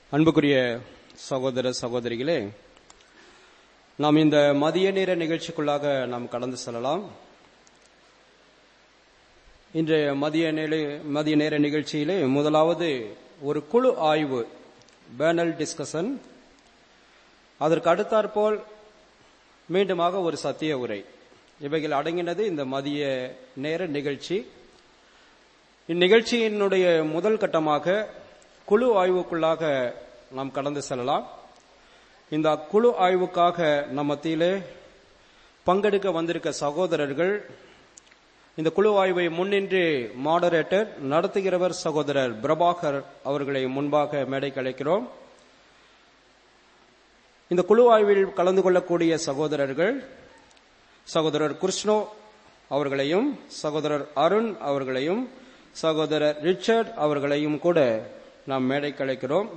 அன்புக்குரிய சகோதர சகோதரிகளே நாம் இந்த மதிய நேர நிகழ்ச்சிக்குள்ளாக நாம் கடந்து செல்லலாம் இன்றைய மதிய நேர மதிய நேர நிகழ்ச்சியிலே முதலாவது ஒரு குழு ஆய்வு பேனல் டிஸ்கஷன் அதற்கு அடுத்தாற்போல் மீண்டுமாக ஒரு சத்திய உரை இவைகள் அடங்கினது இந்த மதிய நேர நிகழ்ச்சி இந்நிகழ்ச்சியினுடைய முதல் கட்டமாக குழு ஆய்வுக்குள்ளாக நாம் கடந்து செல்லலாம் இந்த குழு ஆய்வுக்காக நம் மத்தியிலே பங்கெடுக்க வந்திருக்க சகோதரர்கள் இந்த குழு ஆய்வை முன்னின்று மாடரேட்டர் நடத்துகிறவர் சகோதரர் பிரபாகர் அவர்களை முன்பாக மேடைக்கு அழைக்கிறோம் இந்த குழு ஆய்வில் கலந்து கொள்ளக்கூடிய சகோதரர்கள் சகோதரர் கிருஷ்ணோ அவர்களையும் சகோதரர் அருண் அவர்களையும் சகோதரர் ரிச்சர்ட் அவர்களையும் கூட நாம் மேடைக்கு அழைக்கிறோம்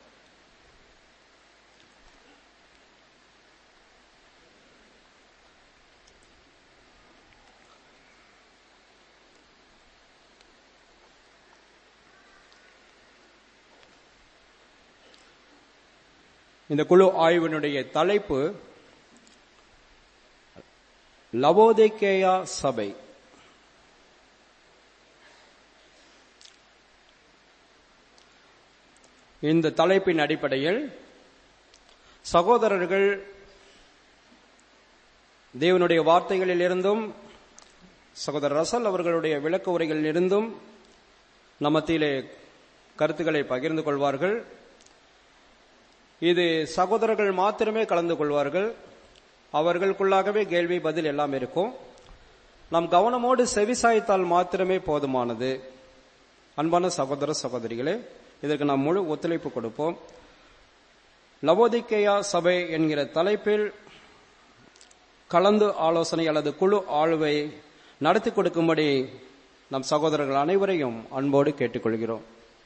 இந்த குழு ஆய்வினுடைய தலைப்பு லவோதேக்கேயா சபை இந்த தலைப்பின் அடிப்படையில் சகோதரர்கள் தேவனுடைய வார்த்தைகளில் இருந்தும் சகோதரர் ரசல் அவர்களுடைய விளக்க உரைகளில் இருந்தும் நமத்திலே கருத்துக்களை பகிர்ந்து கொள்வார்கள் இது சகோதரர்கள் மாத்திரமே கலந்து கொள்வார்கள் அவர்களுக்குள்ளாகவே கேள்வி பதில் எல்லாம் இருக்கும் நாம் கவனமோடு செவிசாய்த்தால் மாத்திரமே போதுமானது அன்பான சகோதர சகோதரிகளே இதற்கு நாம் முழு ஒத்துழைப்பு கொடுப்போம் லவோதிக்கேயா சபை என்கிற தலைப்பில் கலந்து ஆலோசனை அல்லது குழு ஆளுவை நடத்தி கொடுக்கும்படி நம் சகோதரர்கள் அனைவரையும் அன்போடு கேட்டுக்கொள்கிறோம்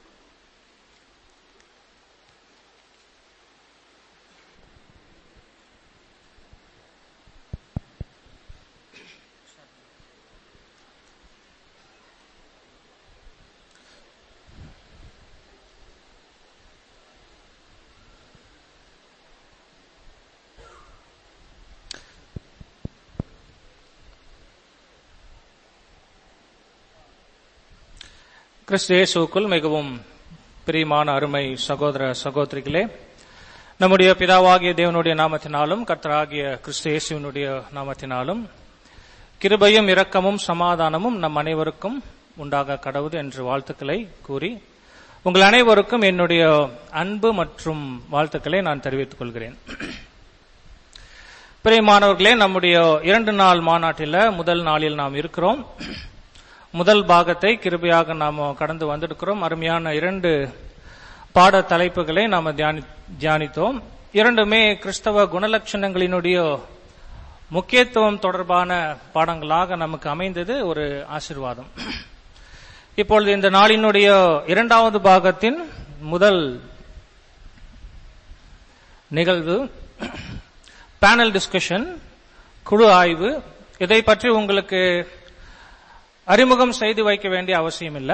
கிறிஸ்து இயேசுக்குள் மிகவும் பிரியமான அருமை சகோதர சகோதரிகளே நம்முடைய பிதாவாகிய தேவனுடைய நாமத்தினாலும் கர்த்தராகிய கிறிஸ்து இயேசுவினுடைய நாமத்தினாலும் கிருபையும் இரக்கமும் சமாதானமும் நம் அனைவருக்கும் உண்டாக கடவுது என்று வாழ்த்துக்களை கூறி உங்கள் அனைவருக்கும் என்னுடைய அன்பு மற்றும் வாழ்த்துக்களை நான் தெரிவித்துக் கொள்கிறேன் பிரியமானவர்களே நம்முடைய இரண்டு நாள் மாநாட்டில் முதல் நாளில் நாம் இருக்கிறோம் முதல் பாகத்தை கிருபையாக நாம் கடந்து வந்திருக்கிறோம் அருமையான இரண்டு பாட தலைப்புகளை நாம் தியானி தியானித்தோம் இரண்டுமே கிறிஸ்தவ குணலட்சணங்களினுடைய முக்கியத்துவம் தொடர்பான பாடங்களாக நமக்கு அமைந்தது ஒரு ஆசிர்வாதம் இப்பொழுது இந்த நாளினுடைய இரண்டாவது பாகத்தின் முதல் நிகழ்வு பேனல் டிஸ்கஷன் குழு ஆய்வு இதை பற்றி உங்களுக்கு அறிமுகம் செய்து வைக்க வேண்டிய அவசியம் இல்லை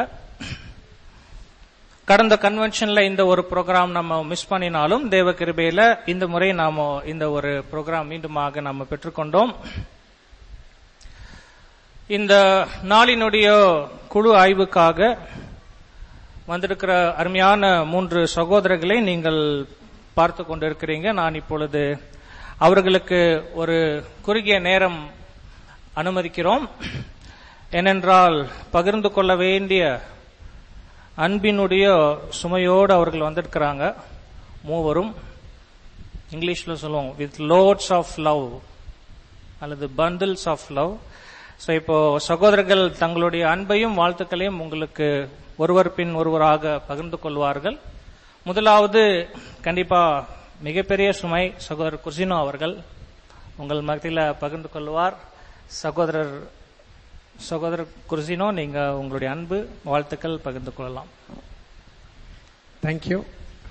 கடந்த கன்வென்ஷன்ல இந்த ஒரு ப்ரோக்ராம் நம்ம மிஸ் பண்ணினாலும் தேவ கிருபையில இந்த முறை நாம இந்த ஒரு ப்ரோக்ராம் மீண்டுமாக நம்ம பெற்றுக்கொண்டோம் இந்த நாளினுடைய குழு ஆய்வுக்காக வந்திருக்கிற அருமையான மூன்று சகோதரர்களை நீங்கள் பார்த்து கொண்டிருக்கிறீங்க நான் இப்பொழுது அவர்களுக்கு ஒரு குறுகிய நேரம் அனுமதிக்கிறோம் ஏனென்றால் பகிர்ந்து கொள்ள வேண்டிய அன்பினுடைய சுமையோடு அவர்கள் வந்திருக்கிறாங்க மூவரும் இங்கிலீஷ்ல சொல்லுவோம் வித் லோட்ஸ் ஆஃப் லவ் அல்லது பண்டில்ஸ் ஆஃப் லவ் ஸோ இப்போ சகோதரர்கள் தங்களுடைய அன்பையும் வாழ்த்துக்களையும் உங்களுக்கு ஒருவர் பின் ஒருவராக பகிர்ந்து கொள்வார்கள் முதலாவது கண்டிப்பா மிகப்பெரிய சுமை சகோதரர் குர்சினோ அவர்கள் உங்கள் மத்தியில் பகிர்ந்து கொள்வார் சகோதரர் சகோதரர் குருசினோ நீங்க உங்களுடைய அன்பு வாழ்த்துக்கள் பகிர்ந்து கொள்ளலாம் தேங்க்யூ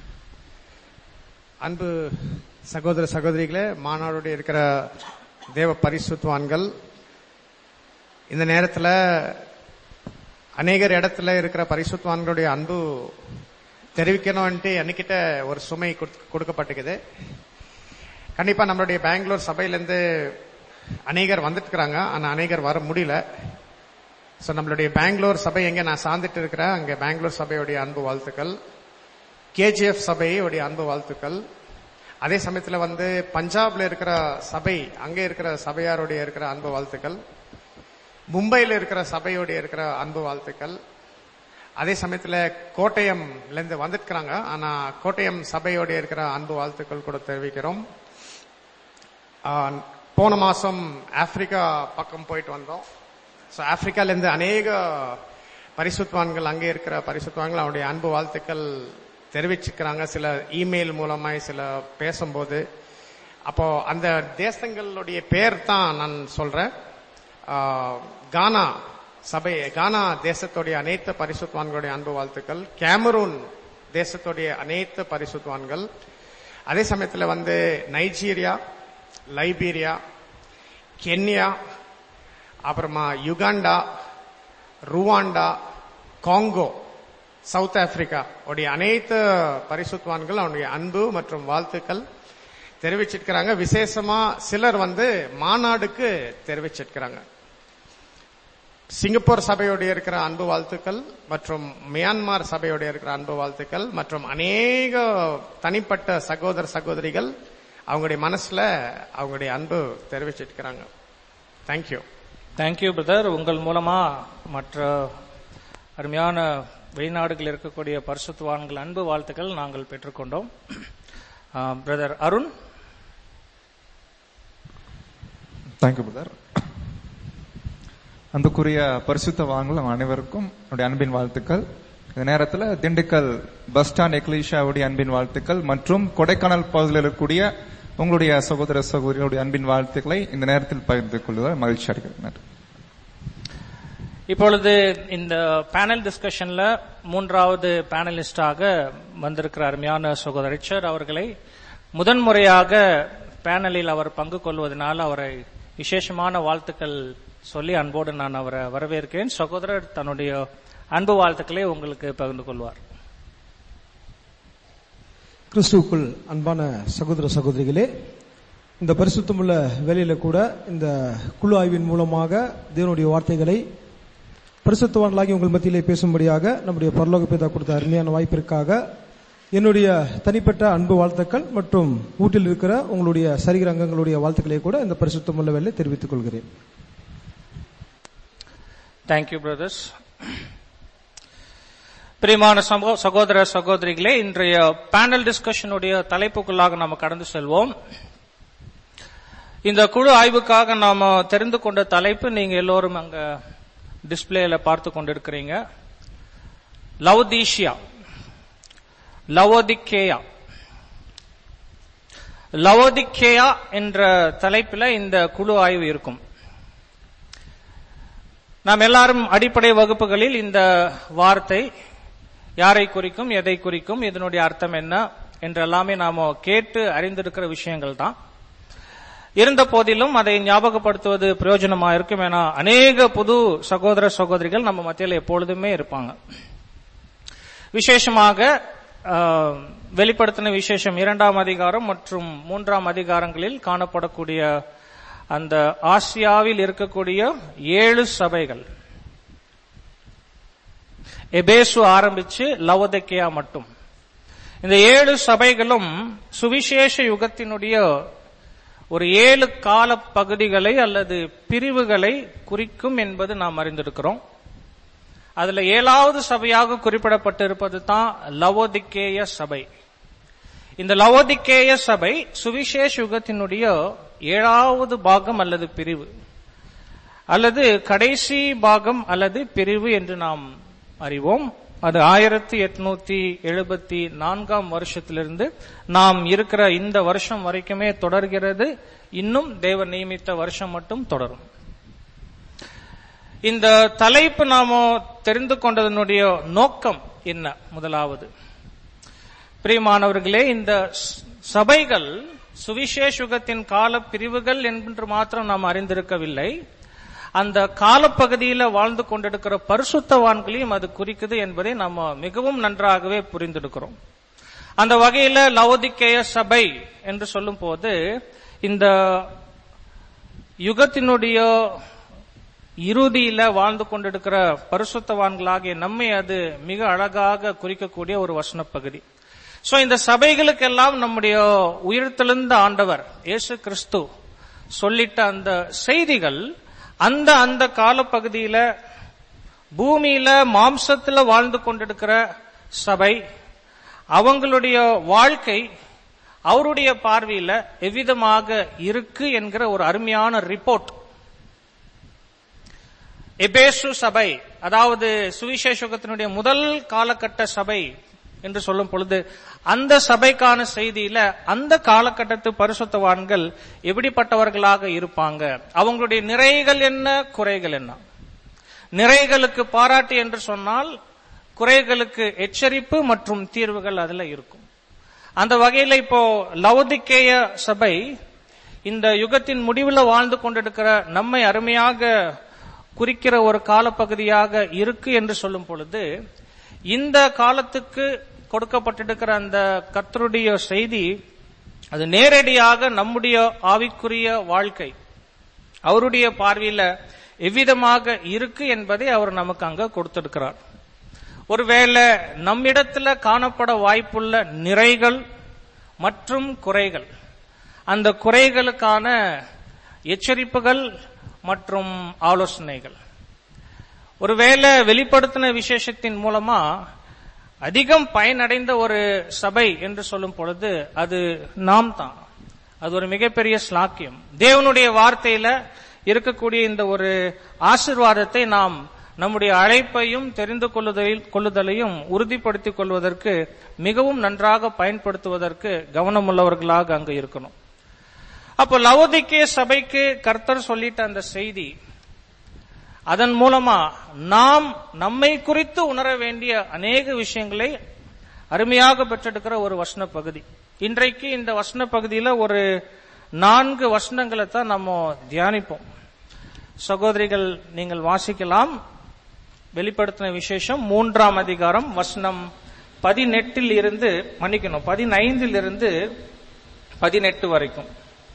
அன்பு சகோதர சகோதரிகளே மாநாடு இருக்கிற தேவ பரிசுத்துவான்கள் இந்த நேரத்தில் அநேகர் இடத்துல இருக்கிற பரிசுத்துவான்களுடைய அன்பு தெரிவிக்கணும்ட்டு என்கிட்ட ஒரு சுமை கொடுத்து- கொடுக்கப்பட்டிருக்குது கண்டிப்பா நம்மளுடைய பெங்களூர் சபையிலேருந்து அநேகர் வந்துட்டு இருக்கிறாங்க ஆனா அநேகர் வர முடியல சோ நம்மளுடைய பெங்களூர் சபை எங்க நான் சார்ந்துட்டு இருக்கிறேன் அங்க பெங்களூர் சபையுடைய அன்பு வாழ்த்துக்கள் கேஜிஎஃப் சபையுடைய அன்பு வாழ்த்துக்கள் அதே சமயத்துல வந்து பஞ்சாப்ல இருக்கிற சபை அங்கே இருக்கிற சபையாருடைய இருக்கிற அன்பு வாழ்த்துக்கள் மும்பையில் இருக்கிற சபையோடைய இருக்கிற அன்பு வாழ்த்துக்கள் அதே சமயத்துல கோட்டயம்ல இருந்து வந்துருக்கிறாங்க ஆனா கோட்டயம் சபையோட இருக்கிற அன்பு வாழ்த்துக்கள் கூட தெரிவிக்கிறோம் ஆ, போன மாசம் ஆப்பிரிக்கா பக்கம் போயிட்டு வந்தோம் ஸோ ஆப்பிரிக்கால இருந்து அநேக பரிசுத்வான்கள் அங்கே இருக்கிற பரிசுத்வான்கள் அவருடைய அன்பு வாழ்த்துக்கள் தெரிவிச்சுக்கிறாங்க சில இமெயில் மூலமாய் சில பேசும்போது அப்போ அந்த தேசங்களுடைய பேர் தான் நான் சொல்றேன் ஆ, கானா சபை கானா தேசத்துடைய அனைத்து பரிசுத்வான்களுடைய அன்பு வாழ்த்துக்கள் கேமரூன் தேசத்துடைய அனைத்து பரிசுத்வான்கள் அதே சமயத்துல வந்து நைஜீரியா லைபீரியா கென்யா அப்புறமா Uganda Rwanda Congo South Africa உடைய அனைத்து பரிசுத்வான்கள் அவனுடைய அன்பு மற்றும் வாழ்த்துக்கள் தெரிவிச்சிருக்கிறாங்க விசேஷமா சிலர் வந்து மாநாடுக்கு தெரிவிச்சிருக்கிறாங்க சிங்கப்பூர் சபையோடைய இருக்கிற அன்பு வாழ்த்துக்கள் மற்றும் மியான்மார் சபையோடைய இருக்கிற அன்பு வாழ்த்துக்கள் மற்றும் அநேக தனிப்பட்ட சகோதர சகோதரிகள் அவங்களுடைய மனசுல அவங்களுடைய அன்பு தெரிவிச்சிருக்கிறாங்க தேங்க்யூ தேங்க்யூ பிரதர் உங்கள் மூலமா மற்ற அருமையான வெளிநாடுகளில் இருக்கக்கூடிய பரிசுத்துவான்கள் அன்பு வாழ்த்துக்கள் நாங்கள் பெற்றுக்கொண்டோம் பிரதர் அருண் தேங்க்யூ பிரதர் அன்புக்குரிய பரிசுத்த வாங்கல் அனைவருக்கும் என்னுடைய அன்பின் வாழ்த்துக்கள் இந்த நேரத்தில் திண்டுக்கல் பஸ் ஸ்டாண்ட் எக்லீஷாவுடைய அன்பின் வாழ்த்துக்கள் மற்றும் கொடைக்கானல் பகுதியில் இருக்கக்கூடிய உங்களுடைய சகோதர சகோதரிகளுடைய அன்பின் வாழ்த்துக்களை இந்த நேரத்தில் பகிர்ந்து கொள்வதால் மகிழ்ச்சி அடைகிறேன் நன்றி. இப்பொழுது இந்த பேனல் டிஸ்கஷன்ல மூன்றாவது பேனலிஸ்டாக வந்திருக்கிற அருமையான சகோதரர் ரிச்சர்ட் அவர்களை முதன்முறையாக பேனலில் அவர் பங்கு கொள்வதனால் அவரை விசேஷமான வாழ்த்துக்கள் சொல்லி அன்போடு நான் அவரை வரவேற்கிறேன் சகோதரர் தன்னுடைய அன்பு வாழ்த்துக்களை உங்களுக்கு பகிர்ந்து கொள்வார் கிறிஸ்துவுக்குள் அன்பான சகோதர சகோதரிகளே இந்த பரிசுத்தமுள்ள வேலையில கூட இந்த குழு ஆய்வின் மூலமாக தேவனுடைய வார்த்தைகளை பரிசுத்தவான்களாகி உங்கள் மத்தியிலே பேசும்படியாக நம்முடைய பரலோக பிதா கொடுத்த அருமையான வாய்ப்பிற்காக என்னுடைய தனிப்பட்ட அன்பு வாழ்த்துக்கள் மற்றும் வீட்டில் இருக்கிற உங்களுடைய சரீர அங்கங்களுடைய வாழ்த்துக்களை கூட இந்த பரிசுத்தமுள்ள வேலை தெரிவித்துக் கொள்கிறேன் தேங்க்யூ பிரதர்ஸ் பிரியமான சகோ- சகோதர சகோதரிகளே இன்றைய பேனல் டிஸ்கஷனுடைய தலைப்புக்குள்ளாக நாம் கடந்து செல்வோம் இந்த குழு ஆய்வுக்காக நாம தெரிந்து கொண்ட தலைப்பு நீங்க எல்லோரும் அங்க டிஸ்பிளேல பார்த்து கொண்டிருக்கிறீங்க லவ்தீஷியா லவோதிக்கேயா லவோதிக்கேயா என்ற தலைப்பில் இந்த குழு ஆய்வு இருக்கும் நாம் எல்லாரும் அடிப்படை வகுப்புகளில் இந்த வார்த்தை யாரை குறிக்கும் எதை குறிக்கும் இதனுடைய அர்த்தம் என்ன என்றெல்லாமே நாம கேட்டு அறிந்திருக்கிற விஷயங்கள் தான் இருந்த போதிலும் அதை ஞாபகப்படுத்துவது பிரயோஜனமா இருக்கும் என அநேக புது சகோதர சகோதரிகள் நம்ம மத்தியில் எப்பொழுதுமே இருப்பாங்க விசேஷமாக ஆஹ், வெளிப்படுத்தின விசேஷம் இரண்டாம் அதிகாரம் மற்றும் மூன்றாம் அதிகாரங்களில் காணப்படக்கூடிய அந்த ஆசியாவில் இருக்கக்கூடிய ஏழு சபைகள் எபேசு ஆரம்பிச்சு லவோதக்கேயா மட்டும் இந்த ஏழு சபைகளும் சுவிசேஷ யுகத்தினுடைய ஒரு ஏழு கால பகுதிகளை அல்லது பிரிவுகளை குறிக்கும் என்பது நாம் அறிந்திருக்கிறோம் அதுல ஏழாவது சபையாக குறிப்பிடப்பட்டிருப்பது தான் லவோதிக்கேய சபை இந்த லவோதிக்கேய சபை சுவிசேஷ யுகத்தினுடைய ஏழாவது பாகம் அல்லது பிரிவு அல்லது கடைசி பாகம் அல்லது பிரிவு என்று நாம் அறிவோம் அது ஆயிரத்தி எட்நூத்தி எழுபத்தி நான்காம் வருஷத்திலிருந்து நாம் இருக்கிற இந்த வருஷம் வரைக்குமே தொடர்கிறது இன்னும் தேவன் நியமித்த வருஷம் மட்டும் தொடரும் இந்த தலைப்பு நாம தெரிந்து கொண்டதனுடைய நோக்கம் என்ன முதலாவது பிரியமானவர்களே இந்த ஸ்- சபைகள் சுவிசேஷ யுகத்தின் கால பிரிவுகள் என்று மாத்திரம் நாம் அறிந்திருக்கவில்லை அந்த காலப்பகுதியில வாழ்ந்து கொண்டிருக்கிற பரிசுத்தவான்களையும் அது குறிக்குது என்பதை நம்ம மிகவும் நன்றாகவே புரிந்திருக்கிறோம் அந்த வகையில லவோதிக்கேய சபை என்று சொல்லும் போது இந்த யுகத்தினுடைய இறுதியில வாழ்ந்து கொண்டிருக்கிற பரிசுத்தவான்களாகிய நம்மை அது மிக அழகாக குறிக்கக்கூடிய ஒரு வசன பகுதி சோ இந்த சபைகளுக்கெல்லாம் நம்முடைய உயிர்த்தெழுந்த ஆண்டவர் இயேசு கிறிஸ்து சொல்லிட்ட அந்த செய்திகள் அந்த அந்த காலப்பகுதியில பூமியில மாம்சத்துல வாழ்ந்து கொண்டிருக்கிற சபை அவங்களுடைய வாழ்க்கை அவருடைய பார்வையில எவ்விதமாக இருக்கு என்கிற ஒரு அருமையான ரிப்போர்ட் எபேசு சபை அதாவது சுவிசேஷகத்தினுடைய முதல் காலகட்ட சபை என்று சொல்லும் பொழுது அந்த சபைக்கான செய்தியில அந்த காலகட்டத்து பரிசுத்தவான்கள் எப்படிப்பட்டவர்களாக இருப்பாங்க அவங்களுடைய நிறைகள் என்ன குறைகள் என்ன நிறைகளுக்கு பாராட்டு என்று சொன்னால் குறைகளுக்கு எச்சரிப்பு மற்றும் தீர்வுகள் அதுல இருக்கும் அந்த வகையில இப்போ லவுதிக்கேய சபை இந்த யுகத்தின் முடிவில் வாழ்ந்து கொண்டிருக்கிற நம்மை அருமையாக குறிக்கிற ஒரு காலப்பகுதியாக இருக்கு என்று சொல்லும் பொழுது இந்த காலத்துக்கு கொடுக்கப்பட்டிருக்கிற அந்த கர்த்தருடைய செய்தி அது நேரடியாக நம்முடைய ஆவிக்குரிய வாழ்க்கை அவருடைய பார்வையில எவ்விதமாக இருக்கு என்பதை அவர் நமக்கு அங்க கொடுத்திருக்கிறார் ஒருவேளை நம்மிடத்துல காணப்பட வாய்ப்புள்ள நிறைகள் மற்றும் குறைகள் அந்த குறைகளுக்கான எச்சரிப்புகள் மற்றும் ஆலோசனைகள் ஒருவேளை வெளிப்படுத்தின விசேஷத்தின் மூலமா அதிகம் பயனடைந்த ஒரு சபை என்று சொல்லும் பொழுது அது நாம் தான் அது ஒரு மிகப்பெரிய ஸ்லாக்கியம் தேவனுடைய வார்த்தையில இருக்கக்கூடிய இந்த ஒரு ஆசிர்வாதத்தை நாம் நம்முடைய அழைப்பையும் தெரிந்து கொள்ளுதலில் கொள்ளுதலையும் உறுதிப்படுத்திக் கொள்வதற்கு மிகவும் நன்றாக பயன்படுத்துவதற்கு கவனமுள்ளவர்களாக அங்கு இருக்கணும் அப்போ லவோதிக்கே சபைக்கு கர்த்தர் சொல்லிட்ட அந்த செய்தி அதன் மூலமா நாம் நம்மை குறித்து உணர வேண்டிய அநேக விஷயங்களை அருமையாக பெற்றெடுக்கிற ஒரு வசன பகுதி இன்றைக்கு இந்த வசன பகுதியில ஒரு நான்கு வசனங்களை தான் நம்ம தியானிப்போம் சகோதரிகள் நீங்கள் வாசிக்கலாம் வெளிப்படுத்தின விசேஷம் மூன்றாம் அதிகாரம் வசனம் பதினெட்டில் இருந்து மன்னிக்கணும் பதினைந்தில் இருந்து பதினெட்டு வரைக்கும்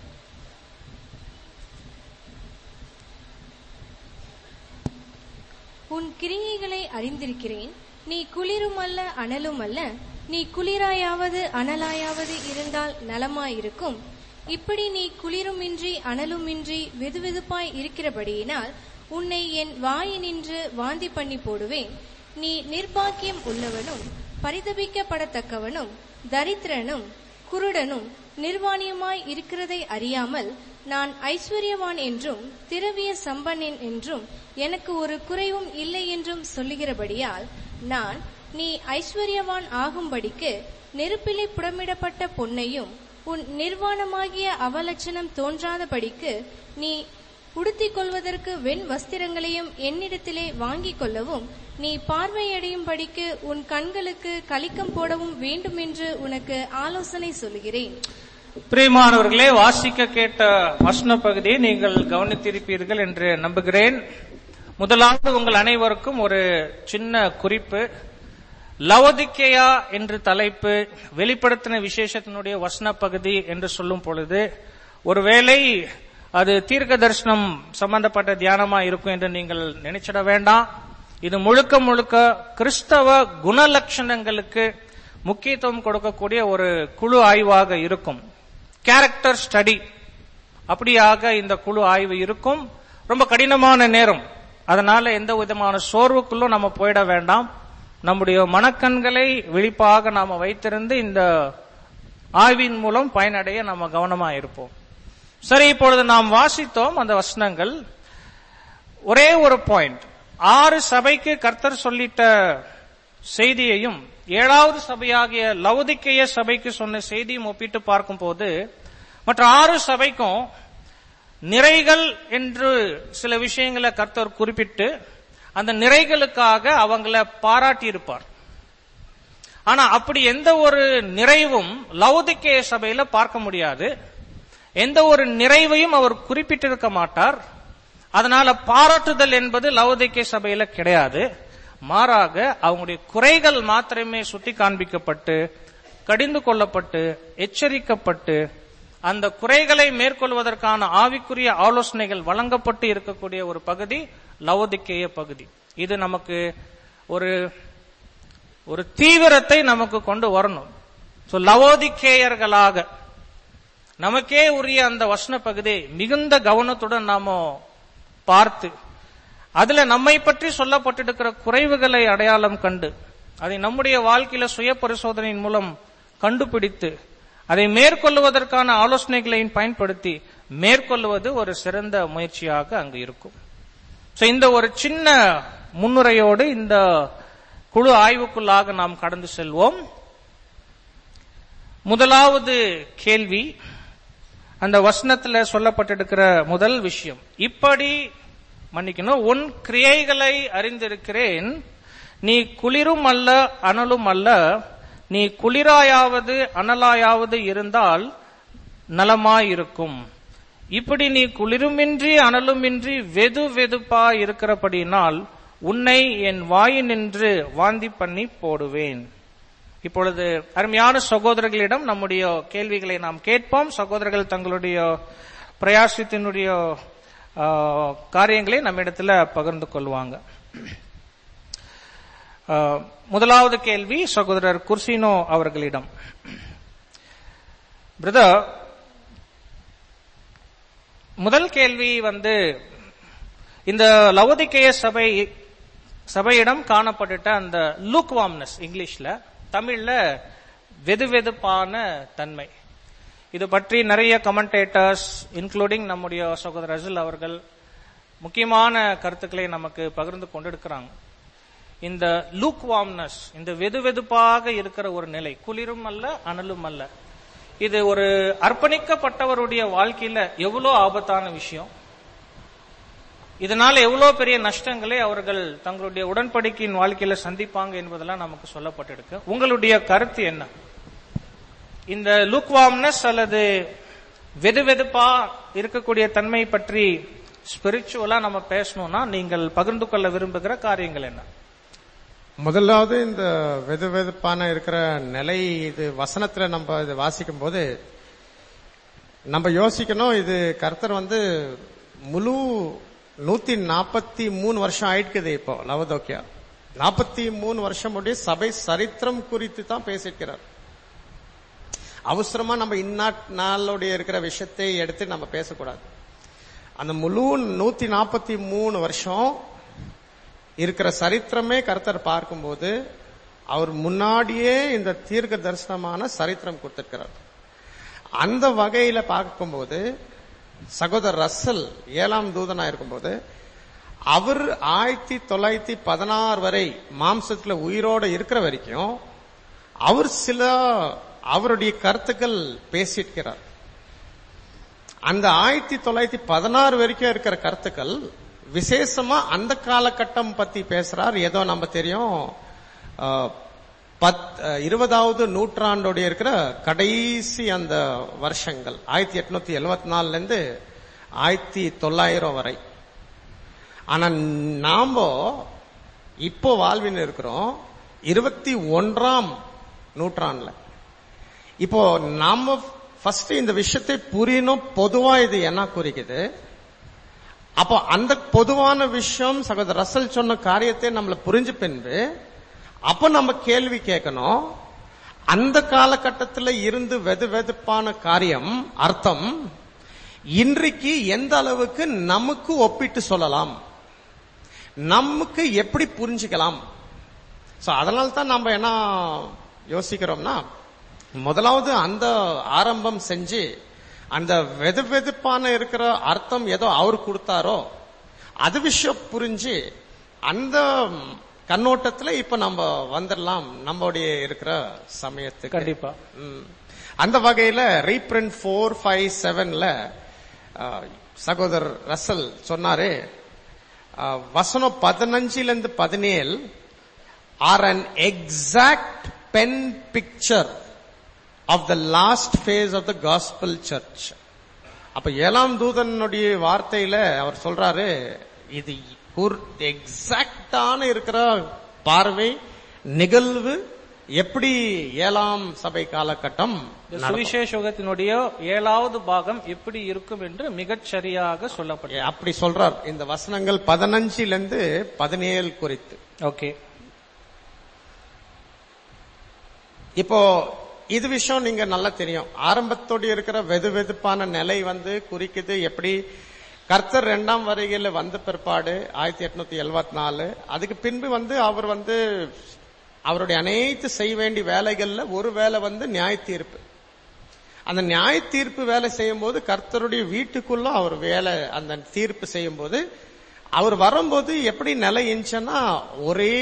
உன் கிரியைகளை அறிந்திருக்கிறேன் நீ குளிருமல்ல அனலுமல்ல நீ குளிராயாவது அனலாயாவது இருந்தால் நலமாயிருக்கும் இப்படி நீ குளிருமின்றி அனலுமின்றி வெதுவெதுப்பாய் இருக்கிறபடியினால் உன்னை என் வாயினின்று வாந்தி பண்ணி போடுவேன் நீ நிர்பாக்கியம் உள்ளவனும் பரிதபிக்கப்படத்தக்கவனும் தரித்திரனும் குருடனும் நிர்வாணியுமாய் இருக்கிறதை அறியாமல் நான் ஐஸ்வர்யவான் என்றும் திரவிய சம்பன்னன் என்றும் எனக்கு ஒரு குறைவும் இல்லை என்றும் சொல்லுகிறபடியால் நான் நீ ஐஸ்வர்யவான் ஆகும்படிக்கு நெருப்பிலே புடமிடப்பட்ட பொன்னையும் உன் நிர்வாணமாகிய அவலட்சணம் தோன்றாதபடிக்கு நீ உடுத்திக் கொள்வதற்கு வெண் வஸ்திரங்களையும் என்னிடத்திலே வாங்கிக் கொள்ளவும் நீ பார்வையடையும் படிக்கு உன் கண்களுக்கு கலிக்கம் போடவும் வேண்டும் என்று உனக்கு ஆலோசனை சொல்லுகிறேன் பிரியமானவர்களே வாசிக்க கேட்ட வசன பகுதியை நீங்கள் கவனித்திருப்பீர்கள் என்று நம்புகிறேன் முதலாவது உங்கள் அனைவருக்கும் ஒரு சின்ன குறிப்பு லவதிக்கேயா என்று தலைப்பு வெளிப்படுத்தின விசேஷத்தினுடைய வசன பகுதி என்று சொல்லும் பொழுது ஒருவேளை அது தீர்க்க தரிசனம் சம்பந்தப்பட்ட தியானமா இருக்கும் என்று நீங்கள் நினைச்சிட வேண்டாம் இது முழுக்க முழுக்க கிறிஸ்தவ குணலட்சணங்களுக்கு முக்கியத்துவம் கொடுக்கக்கூடிய ஒரு குழு ஆய்வாக இருக்கும் கேரக்டர் ஸ்டடி அப்படியாக இந்த குழு ஆய்வு இருக்கும் ரொம்ப கடினமான நேரம் அதனால எந்த விதமான சோர்வுக்குள்ளும் நம்ம போயிட வேண்டாம் நம்முடைய மனக்கண்களை விழிப்பாக நாம வைத்திருந்து இந்த ஆய்வின் மூலம் பயனடைய நம்ம கவனமா இருப்போம் சரி இப்பொழுது நாம் வாசித்தோம் அந்த வசனங்கள் ஒரே ஒரு பாயிண்ட் ஆறு சபைக்கு கர்த்தர் சொல்லிட்ட செய்தியையும் ஏழாவது சபையாகிய லவுதிக்கேய சபைக்கு சொன்ன செய்தியும் ஒப்பிட்டு பார்க்கும்போது மற்ற ஆறு சபைக்கும் நிறைகள் என்று சில விஷயங்களை கர்த்தர் குறிப்பிட்டு அந்த நிறைகளுக்காக அவங்கள பாராட்டி இருப்பார் ஆனா அப்படி எந்த ஒரு நிறைவும் லவுதிக்கேய சபையில பார்க்க முடியாது எந்த ஒரு நிறைவையும் அவர் குறிப்பிட்டிருக்க மாட்டார் அதனால பாராட்டுதல் என்பது லவோதிக்கே சபையில கிடையாது மாறாக அவங்களுடைய குறைகள் மாத்திரமே சுட்டி காண்பிக்கப்பட்டு கடிந்து கொள்ளப்பட்டு எச்சரிக்கப்பட்டு அந்த குறைகளை மேற்கொள்வதற்கான ஆவிக்குரிய ஆலோசனைகள் வழங்கப்பட்டு இருக்கக்கூடிய ஒரு பகுதி லவோதிக்கேய பகுதி இது நமக்கு ஒரு ஒரு தீவிரத்தை நமக்கு கொண்டு வரணும் சோ லவோதிக்கேயர்களாக நமக்கே உரிய அந்த வசன பகுதி மிகுந்த கவனத்துடன் நாம பார்த்து அதுல நம்மை பற்றி சொல்லப்பட்டிருக்கிற குறைவுகளை அடையாளம் கண்டு அதை நம்முடைய வாழ்க்கையில சுய பரிசோதனையின் மூலம் கண்டுபிடித்து அதை மேற்கொள்வதற்கான ஆலோசனைகளையும் பயன்படுத்தி மேற்கொள்வது ஒரு சிறந்த முயற்சியாக அங்கு இருக்கும் சோ இந்த ஒரு சின்ன முன்னுரையோடு இந்த குழு ஆய்வுக்குள்ளாக நாம் கடந்து செல்வோம் முதலாவது கேள்வி அந்த வசனத்துல சொல்லப்பட்டிருக்கிற முதல் விஷயம் இப்படி மன்னிக்கணும் உன் கிரியைகளை அறிந்திருக்கிறேன் நீ குளிரும் அல்ல அனலும் அல்ல நீ குளிராயாவது அனலாயாவது இருந்தால் நலமாயிருக்கும் இப்படி நீ குளிருமின்றி அனலுமின்றி வெது வெதுப்பா இருக்கிறபடினால் உன்னை என் வாயினின்று வாந்தி பண்ணி போடுவேன் இப்பொழுது அருமையான சகோதரர்களிடம் நம்முடைய கேள்விகளை நாம் கேட்போம் சகோதரர்கள் தங்களுடைய பிரயாசத்தினுடைய ஆ, காரியங்களை நம்மிடத்துல பகிர்ந்து கொள்வாங்க ஆ, முதலாவது கேள்வி சகோதரர் குர்சினோ அவர்களிடம் பிரதர் முதல் கேள்வி வந்து இந்த லவோதிக்கேய சபை சபையிடம் காணப்பட்டுட்ட அந்த லூக்வாம்னஸ் இங்கிலீஷ்ல தமிழ்ல வெதுவெதுப்பான தன்மை இது பற்றி நிறைய கமெண்டேட்டர்ஸ் இன்க்ளூடிங் நம்முடைய சகோதரர் அசில் அவர்கள் முக்கியமான கருத்துக்களை நமக்கு பகிர்ந்து கொண்டிருக்கிறாங்க இந்த லூக்வாம்னஸ் இந்த வெதுவெதுப்பாக இருக்கிற ஒரு நிலை குளிரும் அல்ல அனலும் அல்ல இது ஒரு அர்ப்பணிக்கப்பட்டவருடைய வாழ்க்கையில எவ்வளவு ஆபத்தான விஷயம் இதனால எவ்வளவு பெரிய நஷ்டங்களை அவர்கள் தங்களுடைய உடன்படிக்கையின் வாழ்க்கையில சந்திப்பாங்க என்பதெல்லாம் நமக்கு சொல்லப்பட்டிருக்கு உங்களுடைய கருத்து என்ன இந்த லூக்வாம்னஸ் அல்லது வெதுவெதுப்பா இருக்கக்கூடிய தன்மை பற்றி ஸ்பிரிச்சுவலா நம்ம பேசணும்னா நீங்கள் பகிர்ந்து கொள்ள விரும்புகிற காரியங்கள் என்ன முதலாவது இந்த வெது வெதுப்பான இருக்கிற நிலை இது வசனத்துல நம்ம இது வாசிக்கும் போது நம்ம யோசிக்கணும் இது கர்த்தர் வந்து முழு நூத்தி நாற்பத்தி மூணு வருஷம் ஆயிடுக்குது இப்போ லவதோக்கியா நாற்பத்தி மூணு வருஷம் முடிய சபை சரித்திரம் குறித்து தான் பேசியிருக்கிறார் அவசரமா நம்ம இந்நாட் நாளுடைய இருக்கிற விஷயத்தை எடுத்து நம்ம பேசக்கூடாது அந்த முழு நூத்தி நாற்பத்தி மூணு வருஷம் இருக்கிற சரித்திரமே கருத்தர் பார்க்கும்போது அவர் முன்னாடியே இந்த தீர்க்க தரிசனமான சரித்திரம் கொடுத்திருக்கிறார் அந்த வகையில பார்க்கும்போது சகோதரர் ரசல் ஏழாம் தூதனா இருக்கும்போது அவர் ஆயிரத்தி தொள்ளாயிரத்தி பதினாறு வரை மாம்சத்துல உயிரோட இருக்கிற வரைக்கும் அவர் சில அவருடைய கருத்துக்கள் பேசியிருக்கிறார் அந்த ஆயிரத்தி தொள்ளாயிரத்தி பதினாறு வரைக்கும் இருக்கிற கருத்துக்கள் விசேஷமா அந்த காலகட்டம் பத்தி பேசுறார் ஏதோ நம்ம தெரியும் அஹ், பத் அஹ், இருபதாவது நூற்றாண்டோடைய இருக்கிற கடைசி அந்த வருஷங்கள் ஆயிரத்தி எட்நூத்தி எழுவத்தி நாலுல இருந்து ஆயிரத்தி தொள்ளாயிரம் வரை ஆனா நாம இப்போ வாழ்வின் இருக்கிறோம் இருபத்தி ஒன்றாம் நூற்றாண்டுல இப்போ நாம ஃபர்ஸ்ட் இந்த விஷயத்தை புரியணும் பொதுவா இது என்ன குறிக்குது அப்போ அந்த பொதுவான விஷயம் சகோதரர் ரசல் சொன்ன காரியத்தை நம்மள புரிஞ்சு பின்பு அப்ப நம்ம கேள்வி கேட்கணும் அந்த காலகட்டத்தில் இருந்து வெது வெதுப்பான காரியம் அர்த்தம் இன்றைக்கு எந்த அளவுக்கு நமக்கு ஒப்பிட்டு சொல்லலாம் நமக்கு எப்படி புரிஞ்சுக்கலாம் சோ அதனால தான் நம்ம என்ன யோசிக்கிறோம்னா முதலாவது அந்த ஆரம்பம் செஞ்சு அந்த வெது வெதுப்பான இருக்கிற அர்த்தம் ஏதோ அவர் கொடுத்தாரோ அது விஷயம் புரிஞ்சு அந்த கண்ணோட்டத்துல இப்ப நம்ம வந்துடலாம் நம்மளுடைய இருக்கிற சமயத்துக்கு கண்டிப்பா ம். அந்த வகையில ரீப்ரிண்ட் ஃபோர் ஃபைவ் செவன்ல சகோதரர் ரசல் சொன்னாரு அஹ், வசனம் பதினஞ்சுல இருந்து பதினேழு are an exact pen picture of the last phase of the gospel church அப்ப ஏழாம் தூதனுடைய வார்த்தையில அவர் சொல்றாரு இது எக்ஸாக்டான இருக்கிற பார்வை நிகழ்வு எப்படி ஏழாம் சபை காலகட்டம் இந்த நடக்கும். சுவிசேஷகத்தினுடைய ஏழாவது பாகம் எப்படி இருக்கும் என்று மிகச் சரியாக சொல்லப்பட்டது அப்படி சொல்றார் இந்த வசனங்கள் பதினஞ்சுல இருந்து பதினேழு குறித்து ஓகே இப்போ இது விஷயம் நீங்க நல்லா தெரியும் ஆரம்பத்தோடு இருக்கிற வெது வெதுப்பான நிலை வந்து குறிக்குது எப்படி கர்த்தர் இரண்டாம் வருகையில வந்த பிற்பாடு ஆயிரத்தி எட்நூத்தி எழுபத்தி நாலு அதுக்கு பின்பு வந்து அவர் வந்து அவருடைய அனைத்து செய்ய வேண்டிய வேலைகள்ல ஒரு வேலை வந்து நியாய தீர்ப்பு அந்த நியாய தீர்ப்பு வேலை செய்யும் போது கர்த்தருடைய வீட்டுக்குள்ள அவர் வேலை அந்த தீர்ப்பு செய்யும் போது அவர் வரும்போது எப்படி நிலை இருந்துச்சுன்னா ஒரே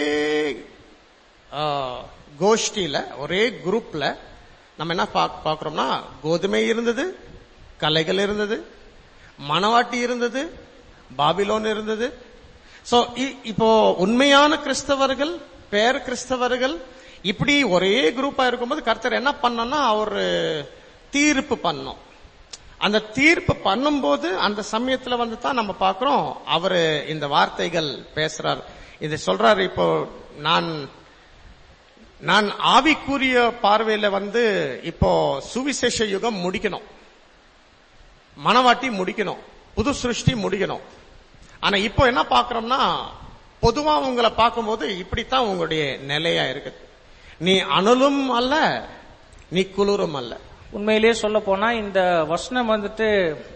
ஆ, கோஷ்டியில ஒரே குரூப்ல நம்ம என்ன பாக்- பார்க்கிறோம்னா கோதுமை இருந்தது கலைகள் இருந்தது மணவாட்டி இருந்தது பாபிலோன் இருந்தது சோ இப்போ உண்மையான கிறிஸ்தவர்கள் பேர் கிறிஸ்தவர்கள் இப்படி ஒரே குரூப்பா இருக்கும்போது கர்த்தர் என்ன பண்ணனா அவர் தீர்ப்பு பண்ணோம் அந்த தீர்ப்பு பண்ணும்போது அந்த சமயத்துல வந்து தான் நம்ம பார்க்கிறோம் அவரு இந்த வார்த்தைகள் பேசுறார் இதை சொல்றாரு இப்போ நான் நான் ஆவிக்குரிய பார்வையில வந்து இப்போ சுவிசேஷ யுகம் முடிக்கணும் மனவாட்டி முடிக்கணும் புது சிருஷ்டி முடிக்கணும் ஆனா இப்போ என்ன பார்க்கறோம்னா பொதுவா உங்களை பார்க்கும்போது இப்படித்தான் உங்களுடைய நிலையா இருக்குது நீ அனலும் அல்ல நீ குளிரும் அல்ல உண்மையிலேயே சொல்ல போனா இந்த வசனம் வந்துட்டு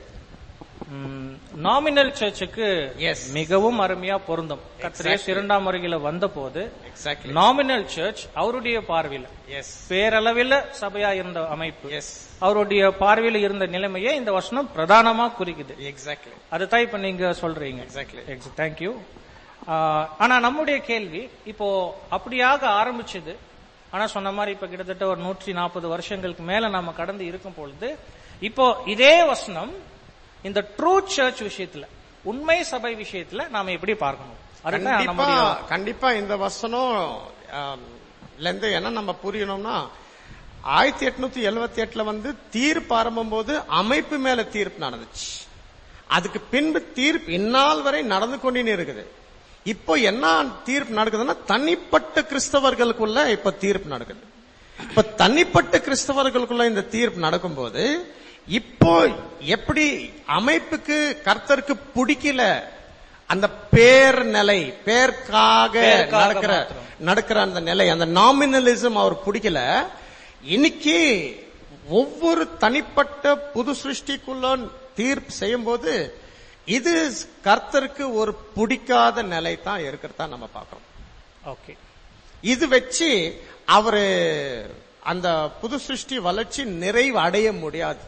நாமினல் சர்ச்சுக்கு Yes. மிகவும் அருமையா பொருந்தும் கத்திரேஸ் இரண்டாம் வருகையில வந்த போது எக்ஸாக்ட்லி நாமினல் சர்ச் அவருடைய பார்வையில எஸ் பேரளவில் சபையா இருந்த அமைப்பு எஸ் அவருடைய பார்வையில இருந்த நிலைமையை இந்த வசனம் பிரதானமா குறிக்குது எக்ஸாக்ட்லி அதுதான் இப்ப நீங்க சொல்றீங்க Exactly. தேங்க்யூ ஆனா நம்முடைய கேள்வி இப்போ அப்படியாக ஆரம்பிச்சது ஆனா சொன்ன மாதிரி இப்ப கிட்டத்தட்ட ஒரு நூற்றி நாற்பது வருஷங்களுக்கு மேல நாம கடந்து இருக்கும் பொழுது இப்போ இதே வசனம் இந்த ட்ரூ சர்ச் விஷயத்துல உண்மை சபை விஷயத்துல நாம எப்படி பார்க்கணும் அதுதான் கண்டிப்பா நம்முடைய கண்டிப்பா இந்த வசனம் ஆம், ல இருந்து என்ன நம்ம புரியணும்னா ஆயிரத்தி எட்நூத்தி எழுவத்தி எட்டுல வந்து தீர்ப்பு ஆரம்பம் போது அமைப்பு மேல தீர்ப்பு நடந்துச்சு அதுக்கு பின்பு தீர்ப்பு இந்நாள் வரை நடந்து கொண்டே இருக்குது இப்போ என்ன தீர்ப்பு நடக்குதுன்னா தனிப்பட்ட கிறிஸ்தவர்களுக்குள்ள இப்ப தீர்ப்பு நடக்குது இப்ப தனிப்பட்ட கிறிஸ்தவர்களுக்குள்ள இந்த தீர்ப்பு நடக்கும்போது இப்போ எப்படி அமைப்புக்கு கர்த்தருக்கு பிடிக்கல அந்த பேர் நிலை பேர்க்காக பேர்க்காக நடக்கிற மாத்திரம். நடக்கிற அந்த நிலை அந்த நாமினலிசம் அவர் பிடிக்கல இன்னைக்கு ஒவ்வொரு தனிப்பட்ட புது சிருஷ்டிக்குள்ள தீர்ப்பு செய்யும்போது இது கர்த்தருக்கு ஒரு பிடிக்காத நிலை தான் இருக்கிறதா நம்ம பார்க்கிறோம் ஓகே இது வச்சு அவரு அந்த புது சிருஷ்டி வளர்ச்சி நிறைவு அடைய முடியாது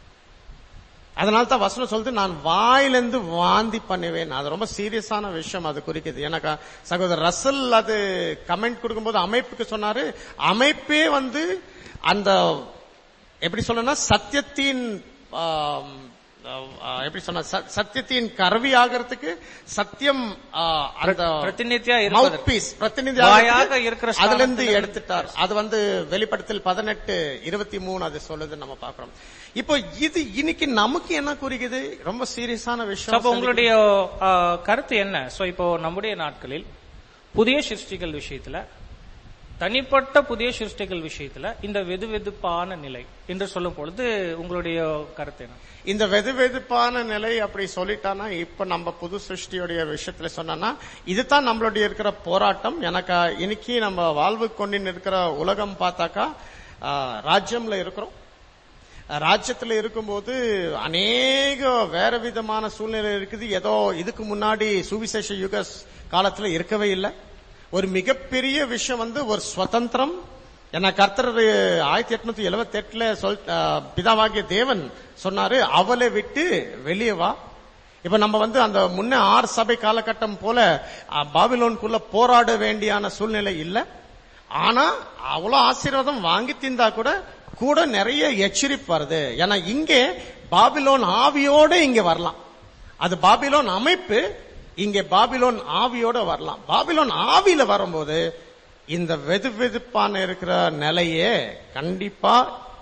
அதனால தான் வசனம் சொல்லுது நான் வாயிலிருந்து வாந்தி பண்ணுவேன் அது ரொம்ப சீரியஸான விஷயம் அது குறிக்குது எனக்கு சகோதரர் ரசல் அது கமெண்ட் கொடுக்கும்போது அமைப்புக்கு சொன்னாரு அமைப்பே வந்து அந்த எப்படி சொல்லணும்னா சத்தியத்தின் ஆம், ஆ, எப்படி சொன்ன ச- சத்தியத்தின் கருவி ஆகிறதுக்கு சத்தியம் ஆ, அந்த பிரதிநிதியா இருப்பதற்கு. மவுத் பீஸ் பிரதிநிதி வாயாக இருக்கிற அதுல இருந்து ஸ்தானத்திலிருந்து எடுத்துட்டார் அது வந்து வெளிப்படத்தில் பதினெட்டு இருபத்தி மூணு அது சொல்லுது நம்ம பாக்குறோம் இப்போ இது இன்னைக்கு நமக்கு என்ன குறிக்குது ரொம்ப சீரியஸான So, விஷயம் அப்போ உங்களுடைய ஆ, கருத்து என்ன சோ இப்போ நம்முடைய நாட்களில் புதிய சிருஷ்டிகள் விஷயத்துல தனிப்பட்ட புதிய சிருஷ்டிகள் விஷயத்துல இந்த வெது வெதுப்பான நிலை என்று சொல்லும் பொழுது உங்களுடைய கருத்து என்ன இந்த வெது வெதுப்பான நிலை அப்படி சொல்லிட்டானா இப்ப நம்ம புது சிருஷ்டியுடைய விஷயத்துல சொன்னா இதுதான் நம்மளுடைய இருக்கிற போராட்டம் எனக்கு இன்னைக்கு நம்ம வாழ்வு கொண்டின் இருக்கிற உலகம் பார்த்தாக்கா ஆ, ராஜ்யம்ல இருக்கிறோம் ராஜ்யத்துல இருக்கும்போது அநேக வேற விதமான சூழ்நிலை இருக்குது ஏதோ இதுக்கு முன்னாடி சுவிசேஷ யுக காலத்துல இருக்கவே இல்லை ஒரு மிகப்பெரிய விஷயம் வந்து ஒரு சுதந்திரம் ஏன்னா கர்த்தர் ஆயிரத்தி எட்நூத்தி எழுபத்தி எட்டுல சொல் ஆ, பிதாவாகிய தேவன் சொன்னாரு அவளை விட்டு வெளியே வா இப்ப நம்ம வந்து அந்த முன்ன ஆறு சபை காலகட்டம் போல ஆ, பாபிலோனுக்குள்ள போராட வேண்டியான சூழ்நிலை இல்ல ஆனா அவ்வளவு ஆசீர்வாதம் வாங்கி திந்தா கூட கூட நிறைய எச்சரிப்பு வருது ஏன்னா இங்கே பாபிலோன் ஆவியோட இங்க வரலாம் அது பாபிலோன் அமைப்பு இங்கே பாபிலோன் ஆவியோட வரலாம் பாபிலோன் ஆவியில வரும்போது இந்த வெது வெதுப்பான இருக்கிற நிலையே கண்டிப்பா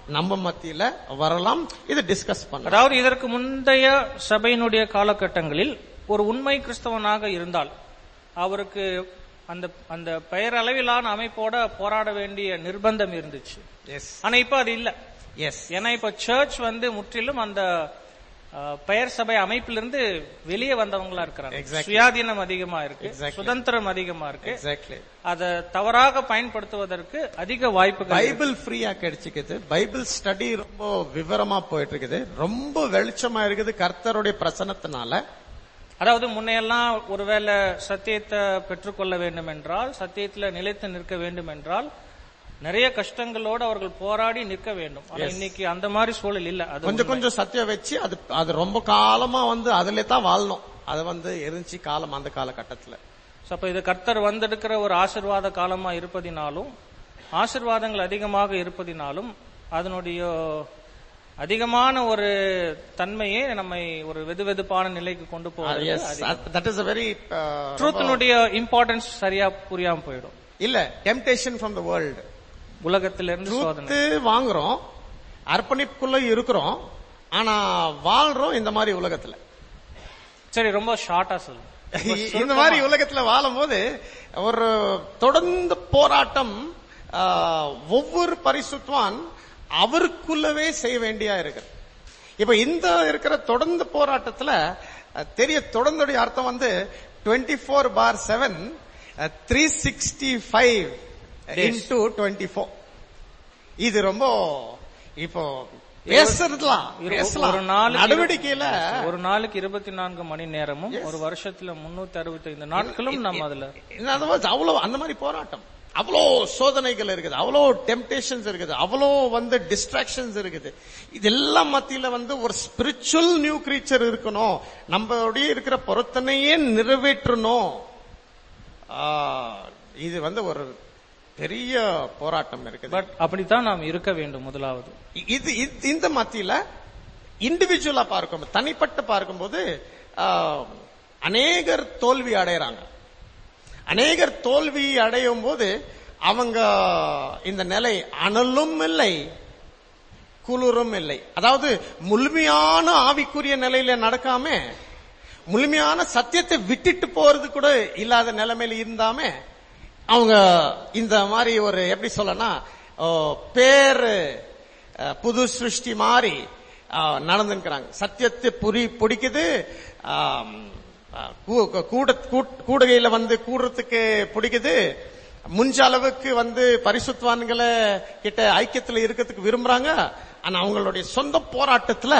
நம்ம மத்தியில வரலாம் இது டிஸ்கஸ் பண்ணலாம் அதாவது இதற்கு முந்தைய சபையினுடைய காலகட்டங்களில் ஒரு உண்மை கிறிஸ்தவனாக இருந்தால் அவருக்கு அந்த அந்த பெயர் அளவிலான அமைப்போட போராட வேண்டிய நிர்பந்தம் இருந்துச்சு எஸ் ஆனா இப்ப அது இல்ல எஸ் ஏன்னா இப்ப சர்ச் வந்து முற்றிலும் அந்த அஹ், பெயர் சபை அமைப்பிலிருந்து வெளியே வந்தவங்களா இருக்கிறாங்க Exactly. சுயாதீனம் அதிகமா இருக்கு Exactly. சுதந்திரம் அதிகமா இருக்கு எக்ஸாக்ட்லி அதை தவறாக பயன்படுத்துவதற்கு அதிக வாய்ப்புகள் இருக்கு. பைபிள் ஃப்ரீயா கிடைச்சிக்குது பைபிள் ஸ்டடி ரொம்ப விவரமா போயிட்டு இருக்குது ரொம்ப வெளிச்சமா இருக்குது கர்த்தருடைய பிரசனத்தினால அதாவது முன்னையெல்லாம் ஒருவேளை சத்தியத்தை பெற்றுக்கொள்ள வேண்டும் என்றால் சத்தியத்துல நிலைத்து நிற்க வேண்டும் என்றால் நிறைய கஷ்டங்களோடு அவர்கள் போராடி நிற்க வேண்டும் ஆனா இன்னைக்கு அந்த மாதிரி சூழல் இல்ல அது கொஞ்சம் கொஞ்சம் சத்தியம் வச்சு அது அது ரொம்ப காலமா வந்து அதுல தான் வாழணும் அது வந்து இருந்துச்சு காலம் அந்த காலகட்டத்துல So, அப்ப இது கர்த்தர் வந்தெடுக்கிற ஒரு ஆசிர்வாத காலமா இருப்பதினாலும் ஆசிர்வாதங்கள் அதிகமாக இருப்பதினாலும் அதனுடைய அதிகமான ஒரு தன்மையே நம்மை ஒரு வெதுவெதுப்பான நிலைக்கு கொண்டு போவது தட் இஸ் வெரி ட்ரூத்தினுடைய இம்பார்ட்டன்ஸ் சரியா புரியாம போயிடும் இல்ல டெம்டேஷன் ஃப்ரம் த வேர்ல்டு உலகத்திலிருந்து சோதனை ட்ரூத்து வாங்குறோம் அர்ப்பணிப்புக்குள்ள இருக்கிறோம் ஆனா வாழ்றோம் இந்த மாதிரி உலகத்துல சரி ரொம்ப ஷார்ட்டா சொல்லு இந்த மாதிரி உலகத்துல வாழும்போது ஒரு தொடர்ந்து போராட்டம் ஆ, ஒவ்வொரு பரிசுத்வான் அவருக்குள்ளவே செய்ய வேண்டியா இருக்கு இப்ப இந்த இருக்கிற தொடர்ந்து போராட்டத்துல அஹ், தெரிய தொடர்ந்துடைய அர்த்தம் வந்து twenty four by seven three sixty five into twenty four இது ரொம்ப இப்போ பேசுறதுலாம் இரு- பேசலாம் ஒரு நாளுக்கு நடவடிக்கையில ஒரு நாளுக்கு இருபத்தி நான்கு மணி நேரமும் ஒரு வருஷத்துல முன்னூத்தி அறுபத்தி நாட்களும் நம்ம அதுல In other words, அவ்வளவு அந்த மாதிரி போராட்டம் அவ்வளோ சோதனைகள் இருக்குது அவ்வளோ டெம்டேஷன்ஸ் இருக்குது அவ்வளோ வந்து டிஸ்ட்ராக்ஷன்ஸ் இருக்குது இதெல்லாம் மத்தியில வந்து ஒரு ஸ்பிரிச்சுவல் நியூ கிரீச்சர் இருக்கணும் நம்மளுடைய இருக்கிற பொருத்தனையே நிறைவேற்றணும் ஆ, இது வந்து ஒரு பெரிய போராட்டம் இருக்குது பட் அப்படித்தான் நாம் இருக்க வேண்டும் முதலாவது இது இது- இந்த மத்தியில இண்டிவிஜுவலா பார்க்கும் தனிப்பட்டு பார்க்கும்போது ஆ, அநேகர் தோல்வி அடையறாங்க அநேகர் தோல்வி அடையும் போது அவங்க இந்த நிலை அனலும் இல்லை குளிரும் இல்லை அதாவது முழுமையான ஆவிக்குரிய நிலையில நடக்காம முழுமையான சத்தியத்தை விட்டுட்டு போறது கூட இல்லாத நிலைமையில இருந்தாம அவங்க இந்த மாதிரி ஒரு எப்படி சொல்லனா பேரு அஹ், புது சிருஷ்டி மாதிரி நடந்துக்கிறாங்க சத்தியத்தை புரி பிடிக்குது ஆம், அஹ், கூ- கூட கூட்- கூடுகையில வந்து கூடுறதுக்கு பிடிக்குது முஞ்ச அளவுக்கு வந்து பரிசுத்வான்களை கிட்ட ஐக்கியத்துல இருக்கிறதுக்கு விரும்புறாங்க ஆனா அவங்களுடைய சொந்த போராட்டத்துல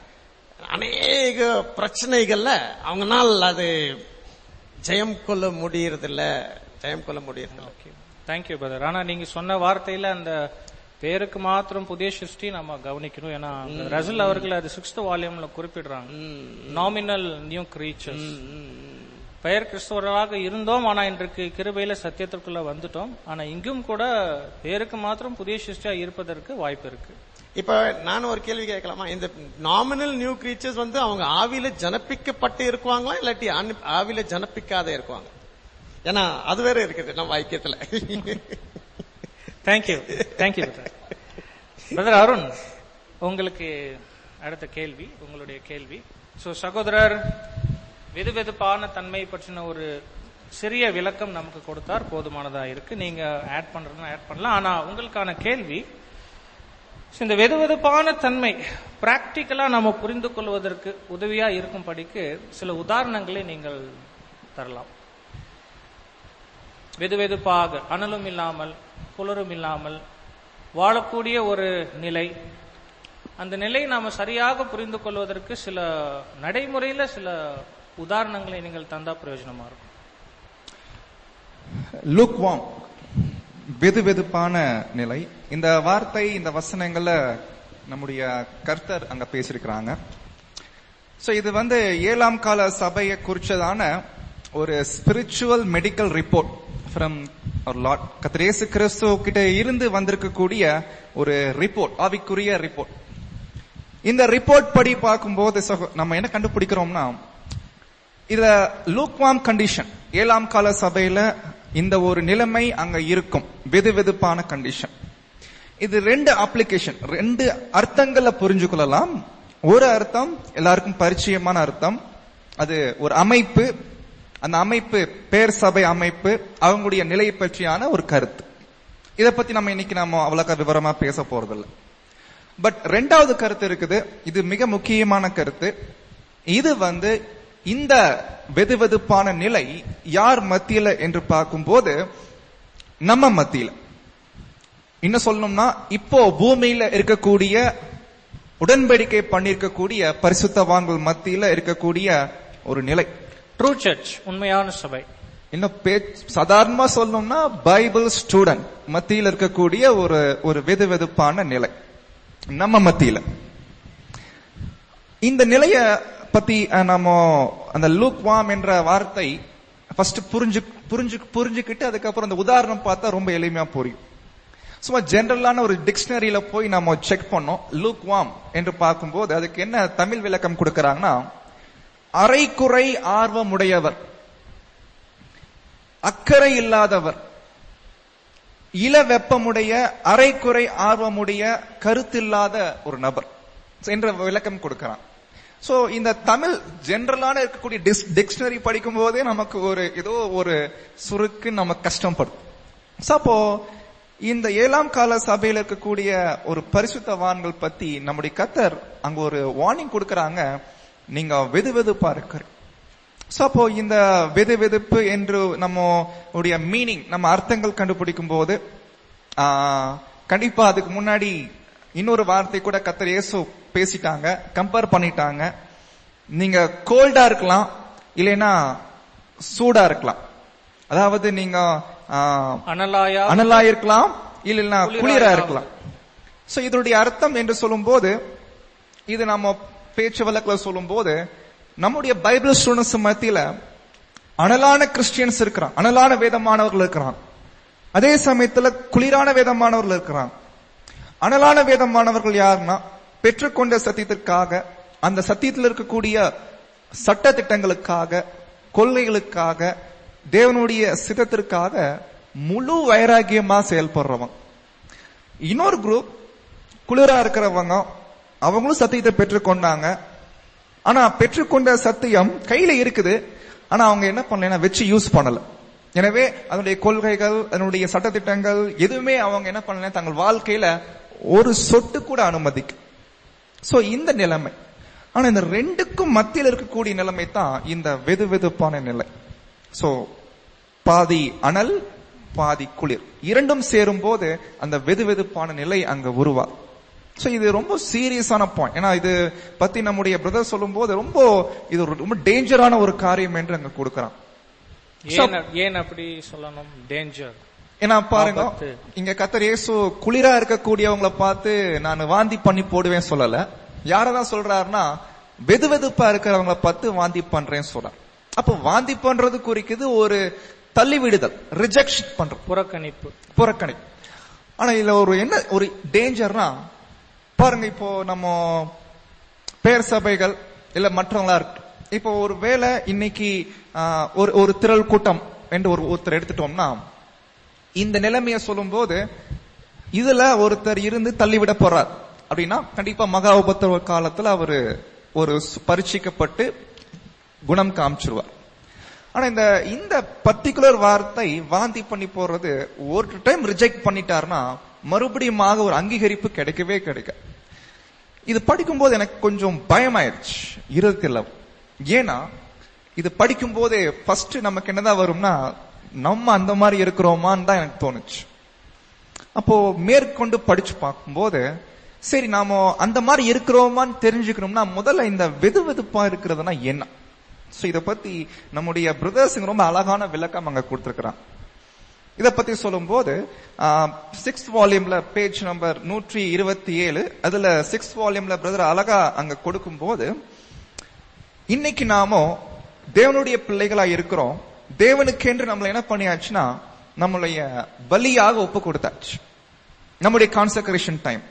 அநேக பிரச்சனைகள்ல அவங்கனால் அது ஜெயம் கொள்ள முடியறதில்ல ஜெயம் கொள்ள முடியறதில்ல தேங்க்யூ பிரதர் ஆனா நீங்க சொன்ன வார்த்தையில அந்த பேருக்கு மாத்திரம் புதிய சிருஷ்டி நம்ம கவனிக்கணும் ஏன்னா ரசல் அவர்கள் அது சிக்ஸ்த் வால்யூம்ல குறிப்பிடுறாங்க நாமினல் நியூ கிரீச்சர்ஸ் பெயர் கிறிஸ்தவர்களாக இருந்தோம் ஆனா இன்றைக்கு கிருபையில சத்தியத்திற்குள்ள வந்துட்டோம் ஆனா இங்கும் கூட பேருக்கு மாத்திரம் புதிய சிருஷ்டியா இருப்பதற்கு வாய்ப்பு இருக்கு இப்ப நான் ஒரு கேள்வி கேட்கலாமா இந்த நாமினல் நியூ கிரீச்சர்ஸ் வந்து அவங்க ஆவியில ஜனப்பிக்கப்பட்டு இருக்குவாங்களா இல்லாட்டி ஆனி- ஆவியில ஜனப்பிக்காத இருக்குவாங்க ஏன்னா அது வேற இருக்குது நம்ம ஐக்கியத்துல thank you thank you brother brother Arun உங்களுக்கு அடுத்த கேள்வி உங்களுடைய கேள்வி சோ சகோதரர் வெதுவெதுப்பான தன்மை பற்றின ஒரு சிறிய விளக்கம் நமக்கு கொடுத்தார் போதுமானதா இருக்கு நீங்க ஆட் பண்றதுன்னா ஆட் பண்ணலாம் ஆனா உங்களுக்கான கேள்வி so இந்த வெதுவெதுப்பான தன்மை பிராக்டிக்கலா நம்ம புரிந்து கொள்வதற்கு உதவியா இருக்கும்படிக்கு சில உதாரணங்களை நீங்கள் தரலாம் வெதுவெதுப்பாக அனலும் இல்லாமல் குளிரும் இல்லாமல் வாழக்கூடிய ஒரு நிலை அந்த நிலையை நாம சரியாக புரிந்து கொள்வதற்கு சில நடைமுறையில சில உதாரணங்களை நீங்கள் தந்தா பிரயோஜனமா இருக்கும் லுக் வாம் வெது வெதுப்பான நிலை இந்த வார்த்தை இந்த வசனங்கள்ல நம்முடைய கர்த்தர் அங்க பேசியிருக்கிறாங்க சோ இது வந்து ஏழாம் கால சபையை குறிச்சதான ஒரு spiritual medical report from our lord கத்திரேசு கிறிஸ்து கிட்ட இருந்து வந்திருக்கக்கூடிய ஒரு ரிப்போர்ட் ஆவிக்குரிய ரிப்போர்ட் இந்த ரிப்போர்ட் படி பார்க்கும்போது சகோ- நம்ம என்ன கண்டுபிடிக்கிறோம்னா இதுல லூக்வாம் கண்டிஷன் ஏழாம் கால சபையில இந்த ஒரு நிலைமை அங்க இருக்கும் வெது வெதுப்பான கண்டிஷன் இது ரெண்டு அப்ளிகேஷன் ரெண்டு அர்த்தங்களை புரிஞ்சு கொள்ளலாம் ஒரு அர்த்தம் எல்லாருக்கும் பரிச்சயமான அர்த்தம் அது ஒரு அமைப்பு அந்த அமைப்பு பேர் சபை அமைப்பு அவங்களுடைய நிலையை பற்றியான ஒரு கருத்து இத பத்தி நம்ம இன்னைக்கு நாம அவ்வளவு விவரமா பேச போறதில்ல பட் ரெண்டாவது கருத்து இருக்குது இது மிக முக்கியமான கருத்து இது வந்து இந்த வெதுவெதுப்பான நிலை யார் மத்தியில என்று பார்க்கும்போது நம்ம மத்தியில இன்னும் சொல்லணும்னா இப்போ பூமியில இருக்கக்கூடிய உடன்படிக்கை பண்ணிருக்கக்கூடிய பரிசுத்தவான்கள் மத்தியில இருக்கக்கூடிய ஒரு நிலை ட்ரூ சர்ச் உண்மையான சபை இன்னும் பே- சாதாரணமா சொல்லணும்னா பைபிள் ஸ்டூடெண்ட் மத்தியில் இருக்கக்கூடிய ஒரு ஒரு வெது வெதுப்பான நிலை நம்ம மத்தியில இந்த நிலைய பத்தி அஹ், நம்ம அந்த லூக் வாம் என்ற வார்த்தை ஃபர்ஸ்ட் புரிஞ்சு புரிஞ்சு புரிஞ்சுக்கிட்டு அதுக்கப்புறம் அந்த உதாரணம் பார்த்தா ரொம்ப எளிமையா புரியும் சும்மா ஜெனரலான ஒரு டிக்ஷனரியில போய் நம்ம செக் பண்ணோம் லூக் வாம் என்று பார்க்கும்போது அதுக்கு என்ன தமிழ் விளக்கம் கொடுக்கறாங்கன்னா அரைக்குறை ஆர்வமுடையவர் அக்கறை இல்லாதவர் இள வெப்பமுடைய அரைக்குறை ஆர்வமுடைய கருத்தில்லாத ஒரு நபர் என்ற விளக்கம் கொடுக்கிறான் சோ இந்த தமிழ் ஜெனரலான இருக்கக்கூடிய டிக்ஷனரி படிக்கும் போதே நமக்கு ஒரு ஏதோ ஒரு சுருக்கு நமக்கு கஷ்டப்படும் So, அப்போ இந்த ஏழாம் கால சபையில் இருக்கக்கூடிய ஒரு பரிசுத்தவான்கள் பத்தி நம்முடைய கத்தர் அங்க ஒரு வார்னிங் கொடுக்கறாங்க நீங்க வெது வெதுப்பா இருக்கிற சோ அப்போ இந்த வெது வெதுப்பு என்று நம்ம உடைய மீனிங் நம்ம அர்த்தங்கள் கண்டுபிடிக்கும் போது ஆ, கண்டிப்பா அதுக்கு முன்னாடி இன்னொரு வார்த்தை கூட கத்தர் இயேசு பேசிட்டாங்க கம்பேர் பண்ணிட்டாங்க நீங்க கோல்டா இருக்கலாம் இல்லைன்னா சூடா இருக்கலாம் அதாவது நீங்க ஆ, அனலாயா அனலா இருக்கலாம் இல்லைன்னா குளிரா குளிரா இருக்கலாம். இருக்கலாம் சோ இதனுடைய அர்த்தம் என்று சொல்லும்போது இது நம்ம பேச்சு வழக்குல சொல்லும்போது நம்முடைய பைபிள் ஸ்டூடெண்ட்ஸ் மத்தியில அனலான கிறிஸ்டியன்ஸ் இருக்கிறான் அனலான வேதமானவர்கள் இருக்கிறான் அதே சமயத்துல குளிரான வேதமானவர்கள் இருக்கிறான் அனலான வேதமானவர்கள் யாருன்னா பெற்றுக்கொண்ட சத்தியத்திற்காக அந்த சத்தியத்தில் இருக்கக்கூடிய சட்ட திட்டங்களுக்காக கொள்கைகளுக்காக தேவனுடைய சித்தத்திற்காக முழு வைராகியமா செயல்படுறவன் இன்னொரு குரூப் குளிரா இருக்கிறவங்க அவங்களும் சத்தியத்தை பெற்றுக்கொண்டாங்க ஆனா பெற்றுக்கொண்ட சத்தியம் கையில இருக்குது ஆனா அவங்க என்ன பண்ணல வச்சு யூஸ் பண்ணல எனவே அதனுடைய கொள்கைகள் அதனுடைய சட்டத்திட்டங்கள் எதுவுமே அவங்க என்ன பண்ணல தங்கள் வாழ்க்கையில ஒரு சொட்டு கூட அனுமதிக்க சோ இந்த நிலைமை ஆனா இந்த ரெண்டுக்கும் மத்தியில் இருக்கக்கூடிய நிலைமை தான் இந்த வெது வெதுப்பான நிலை சோ பாதி அனல் பாதி குளிர் இரண்டும் சேரும் போது அந்த வெது வெதுப்பான நிலை அங்க உருவா சோ இது ரொம்ப சீரியஸான பாயிண்ட் ஏன்னா இது பத்தி நம்முடைய பிரதர் சொல்லும்போது ரொம்ப இது ஒரு ரொம்ப டேஞ்சரான ஒரு காரியம் என்று அங்க கொடுக்கறான் ஏன் ஏன் அப்படி சொல்லணும் டேஞ்சர் ஏன்னா பாருங்க ஆபத்து. இங்க கத்தர் இயேசு குளிரா இருக்கக்கூடியவங்களை பார்த்து நான் வாந்தி பண்ணி போடுவேன் சொல்லல யாரதான் சொல்றாருன்னா வெது வெதுப்பா இருக்கிறவங்கள பார்த்து வாந்தி பண்றேன்னு சொல்றார் அப்போ வாந்தி பண்றது குறிக்குது ஒரு தள்ளி விடுதல் ரிஜெக்ஷன் பண்றது புறக்கணிப்பு புறக்கணிப்பு ஆனா இதுல ஒரு என்ன ஒரு டேஞ்சர்னா பாருங்க இப்போ நம்ம பேர் சபைகள் இல்ல மற்றவங்களா இருக்கு இப்போ ஒரு வேளை இன்னைக்கு ஆ, ஒரு ஒரு திரள் கூட்டம் என்று ஒரு ஒருத்தர் எடுத்துட்டோம்னா இந்த நிலைமையை சொல்லும்போது இதுல ஒருத்தர் இருந்து தள்ளிவிட போறார் அப்படின்னா கண்டிப்பா மகா உபத்திரவ காலத்துல அவரு ஒரு சு- பரீட்சிக்கப்பட்டு குணம் காமிச்சிருவார் ஆனா இந்த இந்த பர்டிகுலர் வார்த்தை வாந்தி பண்ணி போறது ஒரு டைம் ரிஜெக்ட் பண்ணிட்டாருன்னா மறுபடியும் ஒரு அங்கீகரிப்பு கிடைக்கவே கிடைக்காது இது படிக்கும்போது எனக்கு கொஞ்சம் பயமாயிருச்சு இருபத்தி ஏன்னா இது படிக்கும் போதே ஃபர்ஸ்ட் நமக்கு என்னதான் வரும்னா நம்ம அந்த மாதிரி இருக்கிறோமான்னு தான் எனக்கு தோணுச்சு அப்போ மேற்கொண்டு படிச்சு பார்க்கும்போது சரி நாம அந்த மாதிரி இருக்கிறோமான்னு தெரிஞ்சுக்கணும்னா முதல்ல இந்த வெது வெதுப்பா இருக்கிறதுனா என்ன சோ இத பத்தி நம்முடைய பிரதர்ஸுங்க ரொம்ப அழகான விளக்கம் அங்க கொடுத்திருக்கிறான் இத பத்தி சொல்லும்போது சிக்ஸ்த் வால்யூம்ல பேஜ் நம்பர் நூற்றி இருபத்தி ஏழு அதுல சிக்ஸ்த் வால்யூம்ல பிரதர் அழகா அங்க கொடுக்கும்போது இன்னைக்கு நாமோ தேவனுடைய பிள்ளைகளா இருக்கிறோம் தேவனுக்கென்று நம்மள என்ன பண்ணியாச்சுன்னா நம்மளுடைய பலியாக ஒப்பு கொடுத்தாச்சு நம்முடைய கான்சக்ரேஷன் டைம்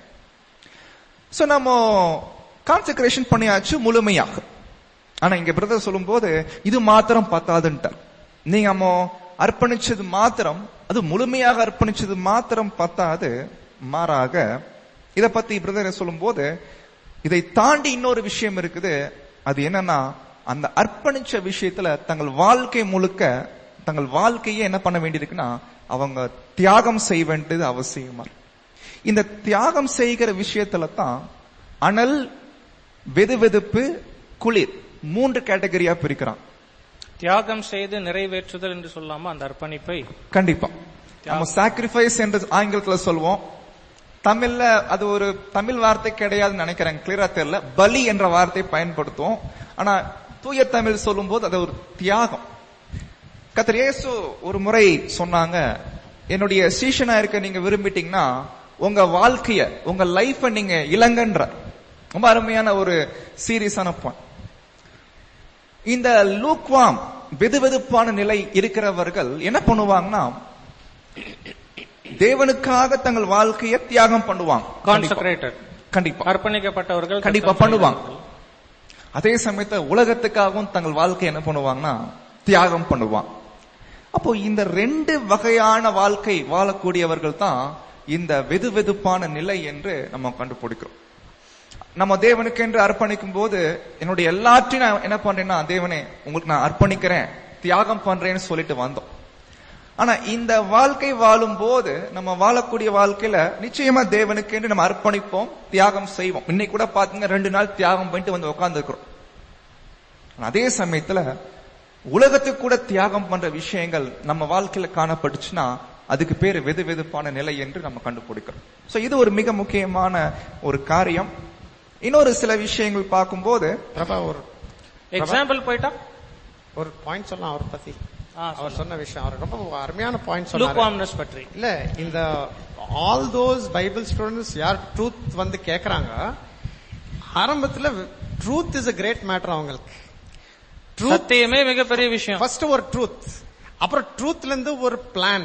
சோ நம்ம கான்சக்ரேஷன் பண்ணியாச்சு முழுமையாக ஆனா இங்க பிரதர் சொல்லும்போது இது மாத்திரம் பத்தாதுன்ட்டார் நீங்க நம்ம அர்ப்பணிச்சது மாத்திரம் அது முழுமையாக அர்ப்பணிச்சது மாத்திரம் பத்தாது மாறாக இத பத்தி பிரதர் சொல்லும்போது இதை தாண்டி இன்னொரு விஷயம் இருக்குது அது என்னன்னா அந்த அர்ப்பணிச்ச விஷயத்துல தங்கள் வாழ்க்கை முழுக்க தங்கள் வாழ்க்கையே என்ன பண்ண வேண்டியிருக்குன்னா அவங்க தியாகம் செய்ய வேண்டியது அவசியமா இருக்கு. இந்த தியாகம் செய்கிற விஷயத்துல தான் அனல் வெதுவெதுப்பு குளிர் மூன்று கேட்டகரியா பிரிக்கிறான் தியாகம் செய்து நிறைவேற்றுதல் என்று சொல்லாம அந்த அர்ப்பணிப்பை கண்டிப்பா நம்ம சாக்ரிஃபைஸ் என்று ஆங்கிலத்துல சொல்லுவோம் தமிழ்ல அது ஒரு தமிழ் வார்த்தை கிடையாதுன்னு நினைக்கிறேன் கிளியரா தெரியல பலி என்ற வார்த்தை பயன்படுத்துவோம் ஆனா தூய தமிழ் சொல்லும்போது அது ஒரு தியாகம் கத்தர் இயேசு ஒரு முறை சொன்னாங்க என்னுடைய சீஷனா இருக்க நீங்க விரும்பிட்டீங்கன்னா உங்க வாழ்க்கைய உங்க லைஃப நீங்க இளங்கன்ற ரொம்ப அருமையான ஒரு சீரியஸான பாயிண்ட் இந்த லூக்வாம் வெதுவெதுப்பான நிலை இருக்கிறவர்கள் என்ன பண்ணுவாங்கன்னா தேவனுக்காக தங்கள் வாழ்க்கையை தியாகம் பண்ணுவாங்க கான்செக்ரேட்டட் கண்டிப்பா அர்ப்பணிக்கப்பட்டவர்கள் கண்டிப்பா கர்த்தர் பண்ணுவாங்க அதே சமயத்துல உலகத்துக்காகவும் தங்கள் வாழ்க்கை என்ன பண்ணுவாங்கன்னா தியாகம் பண்ணுவாங்க அப்போ இந்த ரெண்டு வகையான வாழ்க்கை வாழக்கூடியவர்கள் தான் இந்த வெதுவெதுப்பான நிலை என்று நம்ம கண்டுபிடிக்கிறோம் நம்ம தேவனுக்கு என்று அர்ப்பணிக்கும் போது என்னுடைய எல்லாத்தையும் நான் என்ன பண்றேன்னா தேவனே உங்களுக்கு நான் அர்ப்பணிக்கிறேன் தியாகம் பண்றேன்னு சொல்லிட்டு வந்தோம் ஆனா இந்த வாழ்க்கை வாழும் போது நம்ம வாழக்கூடிய வாழ்க்கையில நிச்சயமா தேவனுக்கு என்று நம்ம அர்ப்பணிப்போம் தியாகம் செய்வோம் இன்னைக்கு கூட பாத்தீங்க ரெண்டு நாள் தியாகம் பண்ணிட்டு வந்து உட்கார்ந்துருக்கிறோம் அதே சமயத்துல உலகத்துக்கு கூட தியாகம் பண்ற விஷயங்கள் நம்ம வாழ்க்கையில காணப்பட்டுச்சுன்னா அதுக்கு பேரு வெது வெதுப்பான நிலை என்று நம்ம கண்டுபிடிக்கிறோம் சோ இது ஒரு மிக முக்கியமான ஒரு காரியம் இன்னொரு சில விஷயங்கள் பார்க்கும்போது பிரபா ஒரு எக்ஸாம்பிள் போயிட்டா ஒரு பாயிண்ட் சொல்லலாம் அவர் பத்தி ஆ, அவர் சொன்ன விஷயம் அவர் ரொம்ப அருமையான பாயிண்ட் சொன்னாரு லூக்வாம்னஸ் பற்றி இல்ல இந்த ஆல் தோஸ் பைபிள் ஸ்டூடெண்ட்ஸ் யார் ட்ரூத் வந்து கேக்குறாங்க ஆரம்பத்துல truth is a great matter அவங்களுக்கு ட்ரூத் சத்தியமே மிகப்பெரிய விஷயம் ஃபர்ஸ்ட் ஒரு ட்ரூத் அப்புறம் ட்ரூத்ல இருந்து ஒரு பிளான்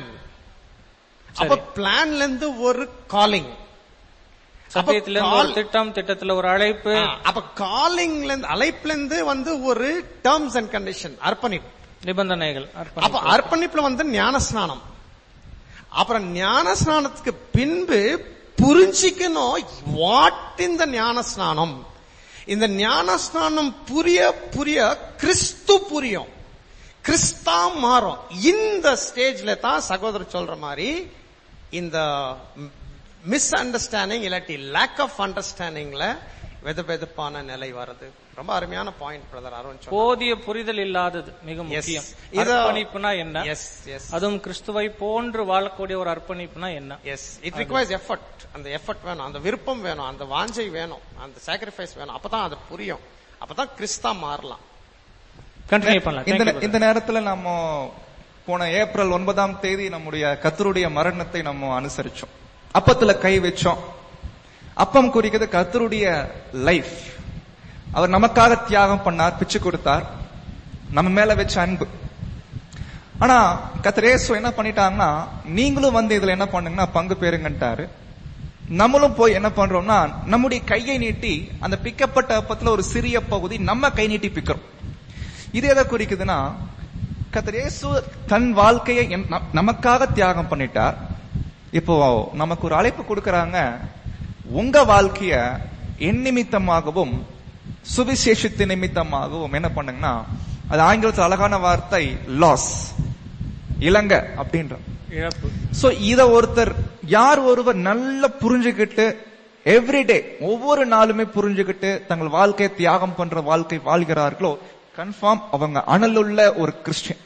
அப்ப பிளான்ல இருந்து ஒரு காலிங் சத்தியத்துல இருந்து ஒரு திட்டம் திட்டத்துல ஒரு அழைப்பு அப்ப காலிங்ல இருந்து அழைப்புல இருந்து வந்து ஒரு டேர்ம்ஸ் அண்ட் கண்டிஷன் அர்ப்பணிப்பு நிபந்தனைகள் அப்ப அர்ப்பணிப்பு. அர்ப்பணிப்புல வந்து ஞானஸ்நானம் அப்புறம் ஞானஸ்நானத்துக்கு பின்பு புரிஞ்சிக்கணும் வாட் இந்த ஞானஸ்நானம் இந்த ஞானஸ்நானம் புரிய புரிய கிறிஸ்து புரியும் கிறிஸ்தா மாறும் இந்த ஸ்டேஜ்ல தான் சகோதரர் சொல்ற மாதிரி இந்த மிஸ் அண்டர்ஸ்டாண்டிங் இல்லாட்டி லேக் ஆஃப் அண்டர்ஸ்டாண்டிங்ல வெது வெதுப்பான நிலை வருது ரொம்ப அருமையான பாயிண்ட் பிரதர் அருண் சொன்னார். போதிய புரிதல் இல்லாதது மிக Yes. முக்கியம் இத- அர்ப்பணிப்புனா என்ன Yes, yes. அதுவும் கிறிஸ்துவை போன்று வாழக்கூடிய ஒரு அர்ப்பணிப்புனா என்ன எஸ் இட் ரிக்வயர்ஸ் எஃபர்ட் அந்த எஃபர்ட் வேணும் அந்த விருப்பம் வேணும் அந்த வாஞ்சை வேணும் அந்த சாக்ரிஃபைஸ் வேணும் அப்பதான் அது புரியும் அப்பதான் கிறிஸ்தா மாறலாம் கண்டினியூ பண்ணலாம் இந்த Thank you, இந்த நேரத்துல நம்ம போன ஏப்ரல் ஒன்பதாம் தேதி நம்முடைய கத்தருடைய மரணத்தை நம்ம அனுசரிச்சோம் அப்பத்துல கை வச்சோம் அப்பம் குறிக்கிறது கத்தருடைய லைஃப் அவர் நமக்காக தியாகம் பண்ணார் பிச்சு கொடுத்தார் நம்ம மேல வச்ச அன்பு ஆனா கத்திரேசு என்ன பண்ணிட்டாங்கன்னா நீங்களும் வந்து இதுல என்ன பண்ணுங்கன்னா பங்கு பெறுங்கன்ட்டாரு நம்மளும் போய் என்ன பண்றோம்னா நம்முடைய கையை நீட்டி அந்த பிக்கப்பட்ட அப்பத்துல ஒரு சிறிய பகுதி நம்ம கை நீட்டி பிக்கிறோம் இது எதை குறிக்குதுன்னா கர்த்தர் இயேசு தன் வாழ்க்கையை என்- நம்- நமக்காக தியாகம் பண்ணிட்டார் இப்போ நமக்கு ஒரு அழைப்பு கொடுக்கறாங்க உங்க வாழ்க்கைய என் நிமித்தமாகவும் சுவிசேஷத்து நிமித்தமாகவும் என்ன பண்ணுங்கன்னா அது ஆங்கிலத்தில் அழகான வார்த்தை லாஸ் இளங்க அப்படின்ற இழப்பு சோ இத ஒருத்தர் யார் ஒருவர் நல்லா புரிஞ்சுக்கிட்டு எவ்ரிடே ஒவ்வொரு நாளுமே புரிஞ்சுக்கிட்டு தங்கள் வாழ்க்கையை தியாகம் பண்ற வாழ்க்கை வாழ்கிறார்களோ கன்ஃபார்ம் அவங்க அனலுள்ள ஒரு கிறிஸ்டியன்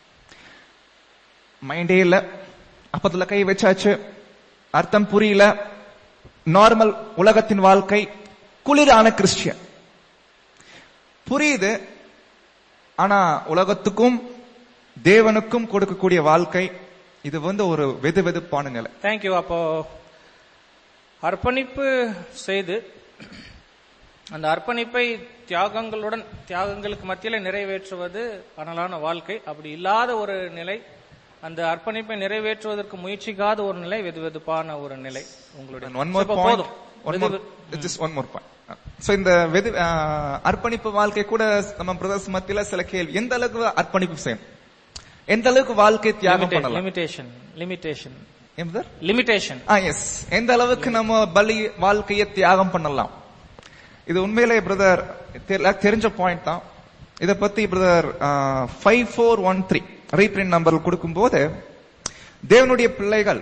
மைண்டே இல்ல அப்பத்துல கை வச்சாச்சு அர்த்தம் புரியல நார்மல் உலகத்தின் வாழ்க்கை குளிரான கிறிஸ்டியன் புரியுது ஆனா உலகத்துக்கும் தேவனுக்கும் கொடுக்கக்கூடிய வாழ்க்கை இது வந்து ஒரு வெது வெதுப்பான நிலை தேங்க்யூ அப்போ அர்ப்பணிப்பு செய்து அந்த அர்ப்பணிப்பை தியாகங்களுடன் தியாகங்களுக்கு மத்தியில நிறைவேற்றுவது அனலான வாழ்க்கை அப்படி இல்லாத ஒரு நிலை அந்த அர்ப்பணிப்பை நிறைவேற்றுவதற்கு முயற்சிக்காத ஒரு நிலை வெது வெதுப்பான ஒரு நிலை உங்களுடைய ஒன் மோர் இப்ப பாயிண்ட் போதும் ஒன் வெது- more just one more point so இந்த வெது அஹ், அர்ப்பணிப்பு வாழ்க்கை கூட நம்ம பிரதர்ஸ் மத்தியில சில கேள்வி எந்த அளவுக்கு அர்ப்பணிப்பு செய்யணும் எந்த அளவுக்கு வாழ்க்கை தியாகம் பண்ணலாம் லிமிடேஷன் லிமிடேஷன் ஏன் brother? லிமிடேஷன் ஆ எஸ் எந்த அளவுக்கு நம்ம பலி வாழ்க்கையை தியாகம் பண்ணலாம் இது உண்மையிலே பிரதர் தெரிஞ்ச பாயிண்ட் தான் இத பத்தி brother five four one three reprint number கொடுக்கும்போது தேவனுடைய பிள்ளைகள்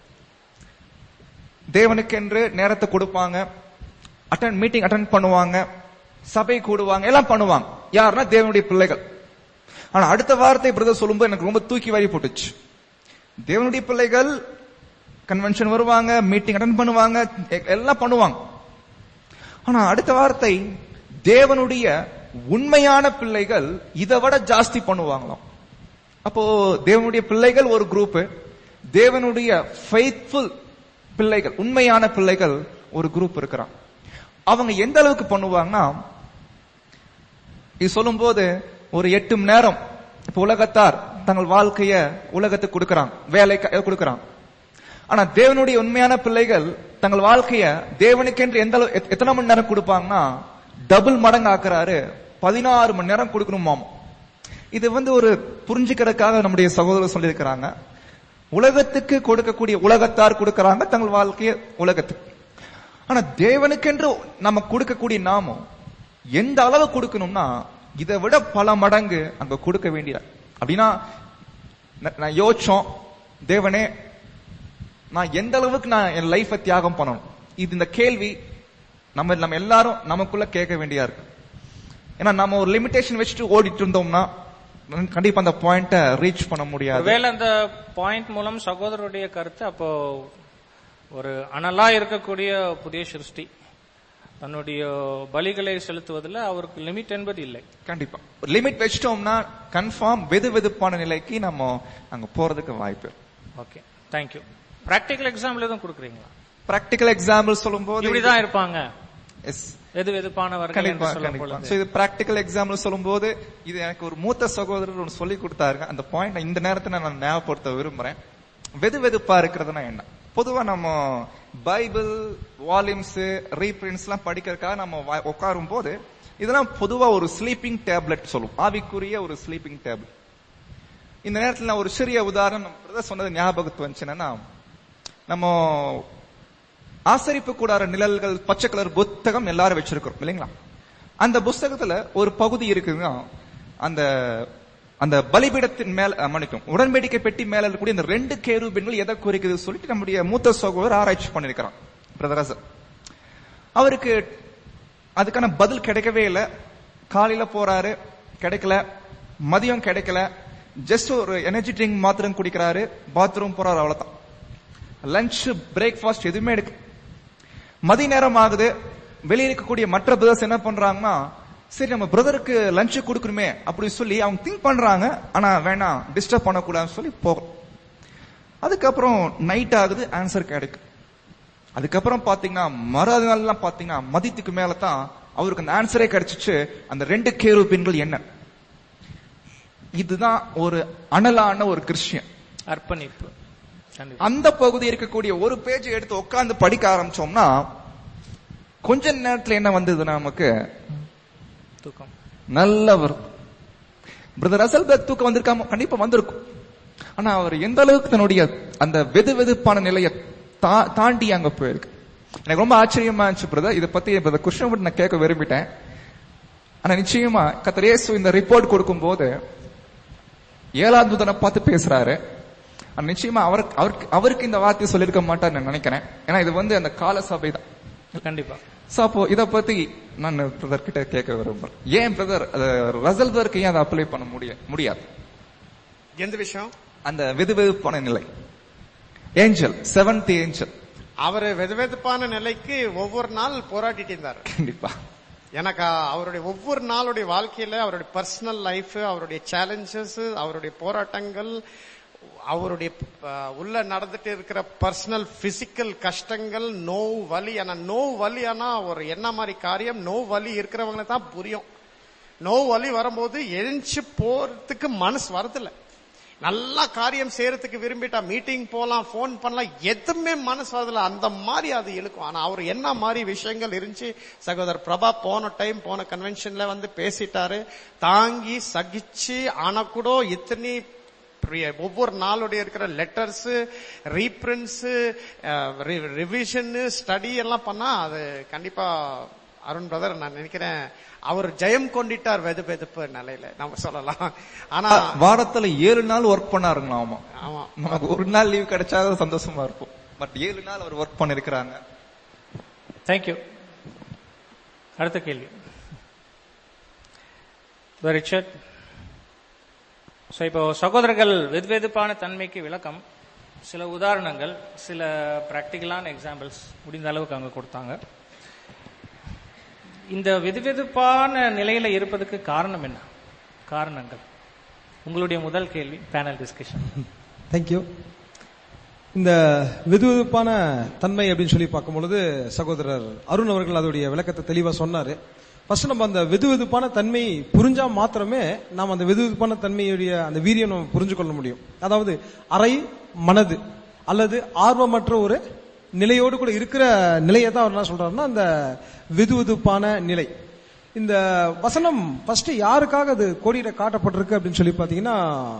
தேவனுக்கென்று நேரத்தை கொடுப்பாங்க அட்டன் மீட்டிங் அட்டன் பண்ணுவாங்க சபை கூடுவாங்க எல்லாம் பண்ணுவாங்க யாருன்னா தேவனுடைய பிள்ளைகள் ஆனா அடுத்த வார்த்தை பிரதர் சொல்லும்போது எனக்கு ரொம்ப தூக்கி வாரி போட்டுச்சு தேவனுடைய பிள்ளைகள் கன்வென்ஷன் வருவாங்க மீட்டிங் அட்டன் பண்ணுவாங்க எ- எல்லாம் பண்ணுவாங்க ஆனா அடுத்த வார்த்தை தேவனுடைய உண்மையான பிள்ளைகள் இதை விட ஜாஸ்தி பண்ணுவாங்களாம் அப்போ தேவனுடைய பிள்ளைகள் ஒரு குரூப் தேவனுடைய ஃபெய்த்ஃபுல் பிள்ளைகள் உண்மையான பிள்ளைகள் ஒரு குரூப் இருக்கிறான் அவங்க எந்த அளவுக்கு பண்ணுவாங்கன்னா இது சொல்லும்போது ஒரு எட்டு மணி நேரம் இப்ப உலகத்தார் தங்கள் வாழ்க்கைய உலகத்துக்கு கொடுக்கறாங்க வேலை கொடுக்கறாங்க ஆனா தேவனுடைய உண்மையான பிள்ளைகள் தங்கள் வாழ்க்கைய தேவனுக்கென்று எந்த அளவு எத்- எத்தனை மணி நேரம் கொடுப்பாங்கன்னா டபுள் மடங்கு ஆக்குறாரு பதினாறு மணி நேரம் கொடுக்கணுமாம் இது வந்து ஒரு புரிஞ்சுக்கிறதுக்காக நம்முடைய சகோதரர் சொல்லியிருக்கிறாங்க உலகத்துக்கு கொடுக்கக்கூடிய உலகத்தார் கொடுக்கறாங்க தங்கள் வாழ்க்கைய உலகத்துக்கு ஆனா தேவனுக்கென்று நம்ம கொடுக்கக்கூடிய நாமம் எந்த அளவு கொடுக்கணும்னா இதை விட பல மடங்கு அங்க கொடுக்க வேண்டிய அப்படின்னா ந- நான் யோசிச்சோம் தேவனே நான் எந்த அளவுக்கு நான் என் லைஃபை தியாகம் பண்ணணும் இது இந்த கேள்வி நம்ம நம்ம எல்லாரும் நமக்குள்ள கேட்க வேண்டியா இருக்கு ஏன்னா நம்ம ஒரு லிமிடேஷன் வச்சுட்டு ஓடிட்டு இருந்தோம்னா கண்டிப்பா அந்த பாயிண்ட ரீச் பண்ண முடியாது ஒருவேளை அந்த பாயிண்ட் மூலம் சகோதரருடைய கருத்து அப்போ ஒரு அனலா இருக்கக்கூடிய புதிய சிருஷ்டி தன்னுடைய பலிகளை செலுத்துவதில் அவருக்கு லிமிட் என்பது இல்லை கண்டிப்பா லிமிட் வச்சிட்டோம்னா கன்ஃபார்ம் வெது வெதுப்பான நிலைக்கு நம்ம அங்க போறதுக்கு வாய்ப்பு இருக்கு. ஓகே தேங்க்யூ பிராக்டிக்கல் எக்ஸாம்பிள் எதுவும் கொடுக்குறீங்களா பிராக்டிக்கல் எக்ஸாம்பிள் சொல்லும்போது இப்படிதான் இருப்பாங்க எஸ் எது வெதுப்பானவர்கள் கண்டிப்பா என்று சொல்லும் கண்டிப்பா பொழுது So, இது பிராக்டிக்கல் எக்ஸாம்பிள் சொல்லும்போது இது எனக்கு ஒரு மூத்த சகோதரர் ஒன்று சொல்லி கொடுத்தாருங்க அந்த பாயிண்ட் இந்த நேரத்துல நான் ஞாபகப்படுத்த விரும்புறேன் வெது வெதுப்பா இருக்கிறதுனா என்ன பொதுவா நம்ம பைபிள் வால்யூம்ஸ் ரீபிரிண்ட்ஸ் எல்லாம் படிக்கிறதுக்காக நம்ம வா- உட்காரும் போது இதெல்லாம் பொதுவா ஒரு ஸ்லீப்பிங் டேப்லெட் சொல்லும் ஆவிக்குரிய ஒரு ஸ்லீப்பிங் டேப்லெட் இந்த நேரத்துல நான் ஒரு சிறிய உதாரணம் நம்ம brother சொன்னது ஞாபகத்து வந்துச்சு என்னன்னா நம்ம ஆசரிப்பு கூடார நிழல்கள் பச்சை கலர் புத்தகம் எல்லாரும் வச்சிருக்கிறோம் இல்லைங்களா அந்த புஸ்தகத்துல ஒரு பகுதி இருக்குங்க அந்த அந்த பலிபீடத்தின் மேல அஹ், மன்னிக்கும் உடன்படிக்கை பெட்டி மேல இருக்கக்கூடிய இந்த ரெண்டு கேருபின்கள் எதை குறிக்குது சொல்லிட்டு நம்முடைய மூத்த சகோதரர் ஆராய்ச்சி பண்ணிருக்கிறான் பிரதரசர் அவருக்கு அதுக்கான பதில் கிடைக்கவே இல்லை காலையில போறாரு கிடைக்கல மதியம் கிடைக்கல ஜஸ்ட் ஒரு எனர்ஜி ட்ரிங்க் மாத்திரம் குடிக்கிறாரு பாத்ரூம் போறாரு அவ்வளவுதான் லஞ்ச் பிரேக்ஃபாஸ்ட் எதுவுமே எடுக்க மதிய நேரம் ஆகுது வெளியே இருக்கக்கூடிய மற்ற பிரதர்ஸ் என்ன பண்றாங்கன்னா சரி நம்ம பிரதருக்கு லஞ்ச் கொடுக்கணுமே அப்படி சொல்லி அவங்க திங்க் பண்றாங்க ஆனா வேணாம் டிஸ்டர்ப் பண்ணக்கூடாதுன்னு சொல்லி போகும் அதுக்கப்புறம் நைட் ஆகுது ஆன்சர் கிடைக்கும் அதுக்கப்புறம் பாத்தீங்கன்னா மறுநாள் நாள்லாம் பாத்தீங்கன்னா மதியத்துக்கு மேல தான் அவருக்கு அந்த ஆன்சரே கிடைச்சிச்சு அந்த ரெண்டு கேருபின்கள் என்ன இதுதான் ஒரு அனலான ஒரு கிறிஸ்டியன் அர்ப்பணிப்பு கண்டிப்பா அந்த பகுதி இருக்கக்கூடிய ஒரு பேஜ் எடுத்து உட்கார்ந்து படிக்க ஆரம்பிச்சோம்னா கொஞ்ச நேரத்துல என்ன வந்தது நமக்கு தூக்கம் நல்ல வரும் பிரதர் அசல் பேக் தூக்கம் வந்திருக்காம கண்டிப்பா வந்திருக்கும் ஆனா அவர் எந்த அளவுக்கு தன்னுடைய அந்த வெது வெதுப்பான நிலையை தா- தாண்டி அங்க போயிருக்கு எனக்கு ரொம்ப ஆச்சரியமா இருந்துச்சு பிரதர் இதை பத்தி பிரதர் கிருஷ்ணன் நான் கேட்க விரும்பிட்டேன் ஆனா நிச்சயமா கத்தர் இயேசு இந்த ரிப்போர்ட் கொடுக்கும்போது ஏழாம் தூதனை பார்த்து பேசுறாரு ஆனா நிச்சயமா அவருக்கு அவருக்கு அவருக்கு இந்த வார்த்தையை சொல்லியிருக்க மாட்டார் நான் நினைக்கிறேன் ஏன்னா இது வந்து அந்த கால சபை தான் கண்டிப்பா சோ அப்போ இத பத்தி நான் பிரதர் கிட்ட கேட்க விரும்புறேன் ஏன் பிரதர் ரசல் பேருக்கு ஏன் அதை அப்ளை பண்ண முடிய முடியாது எந்த விஷயம் அந்த வெது வெதுப்பான நிலை ஏஞ்சல் செவன்த் ஏஞ்சல் அவர் வெதுவெதுப்பான நிலைக்கு ஒவ்வொரு நாள் போராடிட்டு இருந்தார் கண்டிப்பா எனக்கு அவருடைய ஒவ்வொரு நாளுடைய வாழ்க்கையில அவருடைய பர்சனல் லைஃப் அவருடைய சேலஞ்சஸ் அவருடைய போராட்டங்கள் அவருடைய அஹ், உள்ள நடந்துட்டு இருக்கிற பர்சனல் பிசிக்கல் கஷ்டங்கள் நோவு வலி ஆனா நோவு வலி ஆனா ஒரு என்ன மாதிரி காரியம் நோவு வலி இருக்கிறவங்களுக்கு தான் புரியும் நோவு வலி வரும்போது எழுந்து போறதுக்கு மனசு வரதில்ல நல்லா காரியம் செய்யறதுக்கு விரும்பிட்டா மீட்டிங் போலாம் ஃபோன் பண்ணலாம் எதுவுமே மனசு வரதில்ல அந்த மாதிரி அது இழுக்கும் ஆனா அவர் என்ன மாதிரி விஷயங்கள் இருந்துச்சு சகோதரர் பிரபா போன டைம் போன கன்வென்ஷன்ல வந்து பேசிட்டாரு தாங்கி சகிச்சு ஆனா கூட இத்தனை ஒவ்வொரு நாளுடைய இருக்கிற லெட்டர்ஸ் ரீப்ரிண்ட்ஸ் ரிவிஷன் ஸ்டடி எல்லாம் பண்ணா அது கண்டிப்பா அருண் பிரதர் நான் நினைக்கிறேன் அவர் ஜெயம் கொண்டிட்டார் வெது வெதுப்பு நிலையில நம்ம சொல்லலாம் ஆனா வாரத்துல ஏழு நாள் ஒர்க் பண்ணாருங்களா ஆமா ஆமா நமக்கு ஒரு நாள் லீவ் கிடைச்சா சந்தோஷமா இருக்கும் பட் ஏழு நாள் அவர் ஒர்க் பண்ணிருக்கிறாங்க தேங்க்யூ அடுத்த கேள்வி ரிச்சர்ட் ஸோ இப்போ சகோதரர்கள் வெதுவெதுப்பான தன்மைக்கு விளக்கம் சில உதாரணங்கள் சில பிராக்டிக்கலான எக்ஸாம்பிள்ஸ் முடிந்த அளவுக்கு அங்க கொடுத்தாங்க இந்த வெதுவெதுப்பான நிலையில இருப்பதுக்கு காரணம் என்ன காரணங்கள் உங்களுடைய முதல் கேள்வி பேனல் டிஸ்கஷன் தேங்க்யூ இந்த வெதுவெதுப்பான தன்மை அப்படின்னு சொல்லி பார்க்கும் பொழுது சகோதரர் அருண் அவர்கள் அதோடைய விளக்கத்தை தெளிவா சொன்னாரு ஃபர்ஸ்ட் நம்ம அந்த வெதுவெதுப்பான தன்மை புரிஞ்சா மாத்திரமே நாம் அந்த வெதுவெதுப்பான தன்மையுடைய அந்த வீரியம் நம்ம புரிஞ்சு கொள்ள முடியும் அதாவது அறை மனது அல்லது ஆர்வமற்ற ஒரு நிலையோடு கூட இருக்கிற நிலையை தான் அவர் என்ன சொல்றாருன்னா அந்த வெதுவெதுப்பான நிலை இந்த வசனம் ஃபர்ஸ்ட் யாருக்காக அது கோடியிட காட்டப்பட்டிருக்கு அப்படின்னு சொல்லி பாத்தீங்கன்னா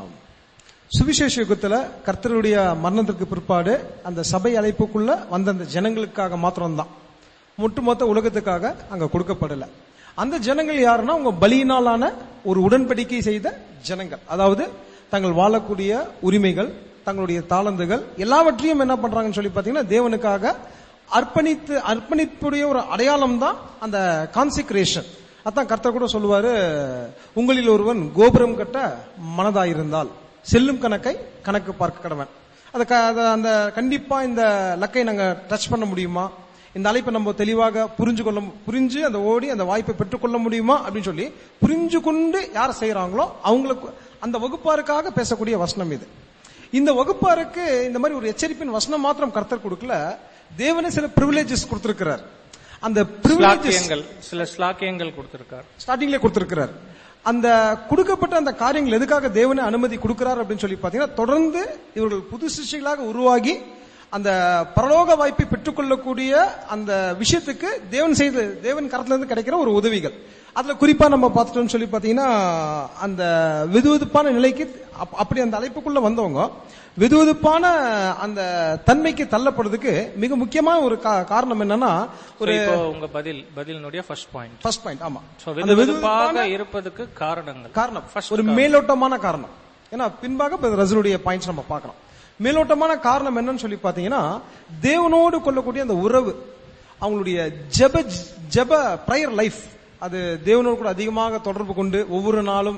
சுவிசேஷ யுகத்துல கர்த்தருடைய மரணத்திற்கு பிற்பாடு அந்த சபை அழைப்புக்குள்ள வந்த அந்த ஜனங்களுக்காக மாத்திரம்தான் ஒட்டுமொத்த உலகத்துக்காக அங்க கொடுக்கப்படல அந்த ஜனங்கள் யாருன்னா அவங்க பலியினாலான ஒரு உடன்படிக்கை செய்த ஜனங்கள் அதாவது தங்கள் வாழக்கூடிய உரிமைகள் தங்களுடைய தாளந்துகள் எல்லாவற்றையும் என்ன பண்றாங்கன்னு சொல்லி பாத்தீங்கன்னா தேவனுக்காக அர்ப்பணித்து அர்ப்பணிப்புடைய ஒரு அடையாளம் தான் அந்த கான்சிக்ரேஷன் அதான் கர்த்தர் கூட சொல்லுவாரு உங்களில் ஒருவன் கோபுரம் கட்ட மனதாயிருந்தால் செல்லும் கணக்கை கணக்கு பார்க்க கடவன் அது க- அது அந்த கண்டிப்பா இந்த லக்கை நாங்க டச் பண்ண முடியுமா இந்த அழைப்பை நம்ம தெளிவாக புரிஞ்சு கொள்ள புரிஞ்சு அந்த ஓடி அந்த வாய்ப்பை பெற்றுக்கொள்ள முடியுமா அப்படின்னு சொல்லி புரிஞ்சு கொண்டு யார் செய்யறாங்களோ அவங்களுக்கு அந்த வகுப்பாருக்காக பேசக்கூடிய வசனம் இது இந்த வகுப்பாருக்கு இந்த மாதிரி ஒரு எச்சரிப்பின் வசனம் மாத்திரம் கர்த்தர் கொடுக்கல தேவனே சில பிரிவிலேஜஸ் கொடுத்திருக்கிறார் அந்த பிரிவிலேஜஸ் ஸ்லாக்கியங்கள் சில ஸ்லாக்கியங்கள் கொடுத்திருக்கார் ஸ்டார்டிங்ல கொடுத்திருக்கிறார் அந்த கொடுக்கப்பட்ட அந்த காரியங்கள் எதுக்காக தேவனே அனுமதி கொடுக்கிறார் அப்படின்னு சொல்லி பாத்தீங்கன்னா தொடர்ந்து இவர்கள் புது சிருஷ்டிகளாக உருவாகி அந்த பரலோக வாய்ப்பை பெற்றுக்கொள்ளக்கூடிய அந்த விஷயத்துக்கு தேவன் செய்து தேவன் கரத்துல இருந்து கிடைக்கிற ஒரு உதவிகள் அதுல குறிப்பா நம்ம பார்த்துட்டோம்னு சொல்லி பாத்தீங்கன்னா அந்த வெதுவெதுப்பான நிலைக்கு அப்- அப்படி அந்த அழைப்புக்குள்ள வந்தவங்க வெதுவெதுப்பான அந்த தன்மைக்கு தள்ளப்படுறதுக்கு மிக முக்கியமான ஒரு கா- காரணம் என்னன்னா ஒரு ஒரு இப்போ உங்க பதில் பதிலினுடைய ஃபர்ஸ்ட் பாயிண்ட் ஃபர்ஸ்ட் பாயிண்ட் ஆமா சோ அந்த வெதுவெதுப்பாக இருப்பதுக்கு காரணங்கள் காரணம் First ஒரு மேலோட்டமான காரணம் ஏன்னா பின்பாக இப்ப ரசலுடைய பாயிண்ட்ஸ் நம்ம பார்க்கலாம் மேலோட்டமான காரணம் என்னன்னு சொல்லி பாத்தீங்கன்னா தேவனோடு கொள்ளக்கூடிய அந்த உறவு அவங்களுடைய ஜெப ஜெப பிரயர் லைஃப் அது தேவனோடு கூட அதிகமாக தொடர்பு கொண்டு ஒவ்வொரு நாளும்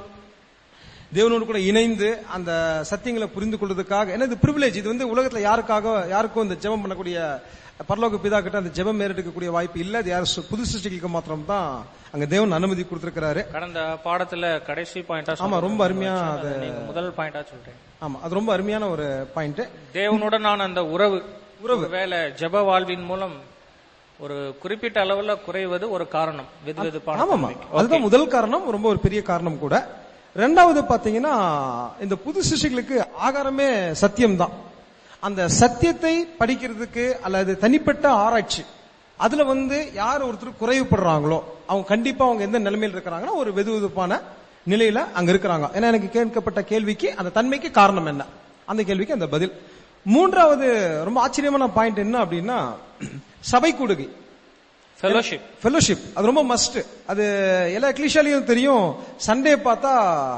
தேவனோடு கூட இணைந்து அந்த சத்தியங்களை புரிந்து கொள்வதற்காக ஏன்னா இது பிரிவிலேஜ் இது வந்து உலகத்துல யாருக்காக யாருக்கும் இந்த ஜெபம் பண்ணக்கூடிய பரலோக பிதா கிட்ட அந்த ஜெபம் மேறெடுக்கக்கூடிய வாய்ப்பு இல்ல அது யார் சு- புது சிருஷ்டிகளுக்கு மாத்திரம் தான் அங்க தேவன் அனுமதி கொடுத்திருக்கிறாரு கடந்த பாடத்துல கடைசி பாயிண்டா ஆமா, ரொம்ப அருமையா அது- நீங்க முதல் பாயிண்டா சொல்றேன் ஆமா அது ரொம்ப அருமையான ஒரு பாயிண்ட் தேவனுடனான அந்த உறவு உறவு வேலை ஜெப வாழ்வின் மூலம் ஒரு குறிப்பிட்ட அளவுல குறைவது ஒரு காரணம் வெதுவெதுப்பான ஆமாமா தன்மைக்கு. அதுதான் முதல் காரணம் ரொம்ப ஒரு பெரிய காரணம் கூட ரெண்டாவது பாத்தீங்கன்னா இந்த புது சிஷ்யர்களுக்கு ஆகாரமே சத்தியம்தான் அந்த சத்தியத்தை படிக்கிறதுக்கு அல்லது தனிப்பட்ட ஆராய்ச்சி அதுல வந்து யார் ஒருத்தர் குறைவுபடுறாங்களோ அவங்க கண்டிப்பா அவங்க எந்த நிலைமையில் இருக்கிறாங்கன்னா ஒரு வெதுவெதுப்பான நிலையில அங்க இருக்கிறாங்க ஏன்னா எனக்கு கேட்கப்பட்ட கேள்விக்கு அந்த தன்மைக்கு காரணம் என்ன அந்த கேள்விக்கு அந்த பதில் மூன்றாவது ரொம்ப ஆச்சரியமான பாயிண்ட் என்ன அப்படின்னா சபை கூடுகை fellowship ஃபெலோஷிப் அது ரொம்ப மஸ்ட் அது எல்லா கிளிஷாலையும் தெரியும் சண்டே பார்த்தா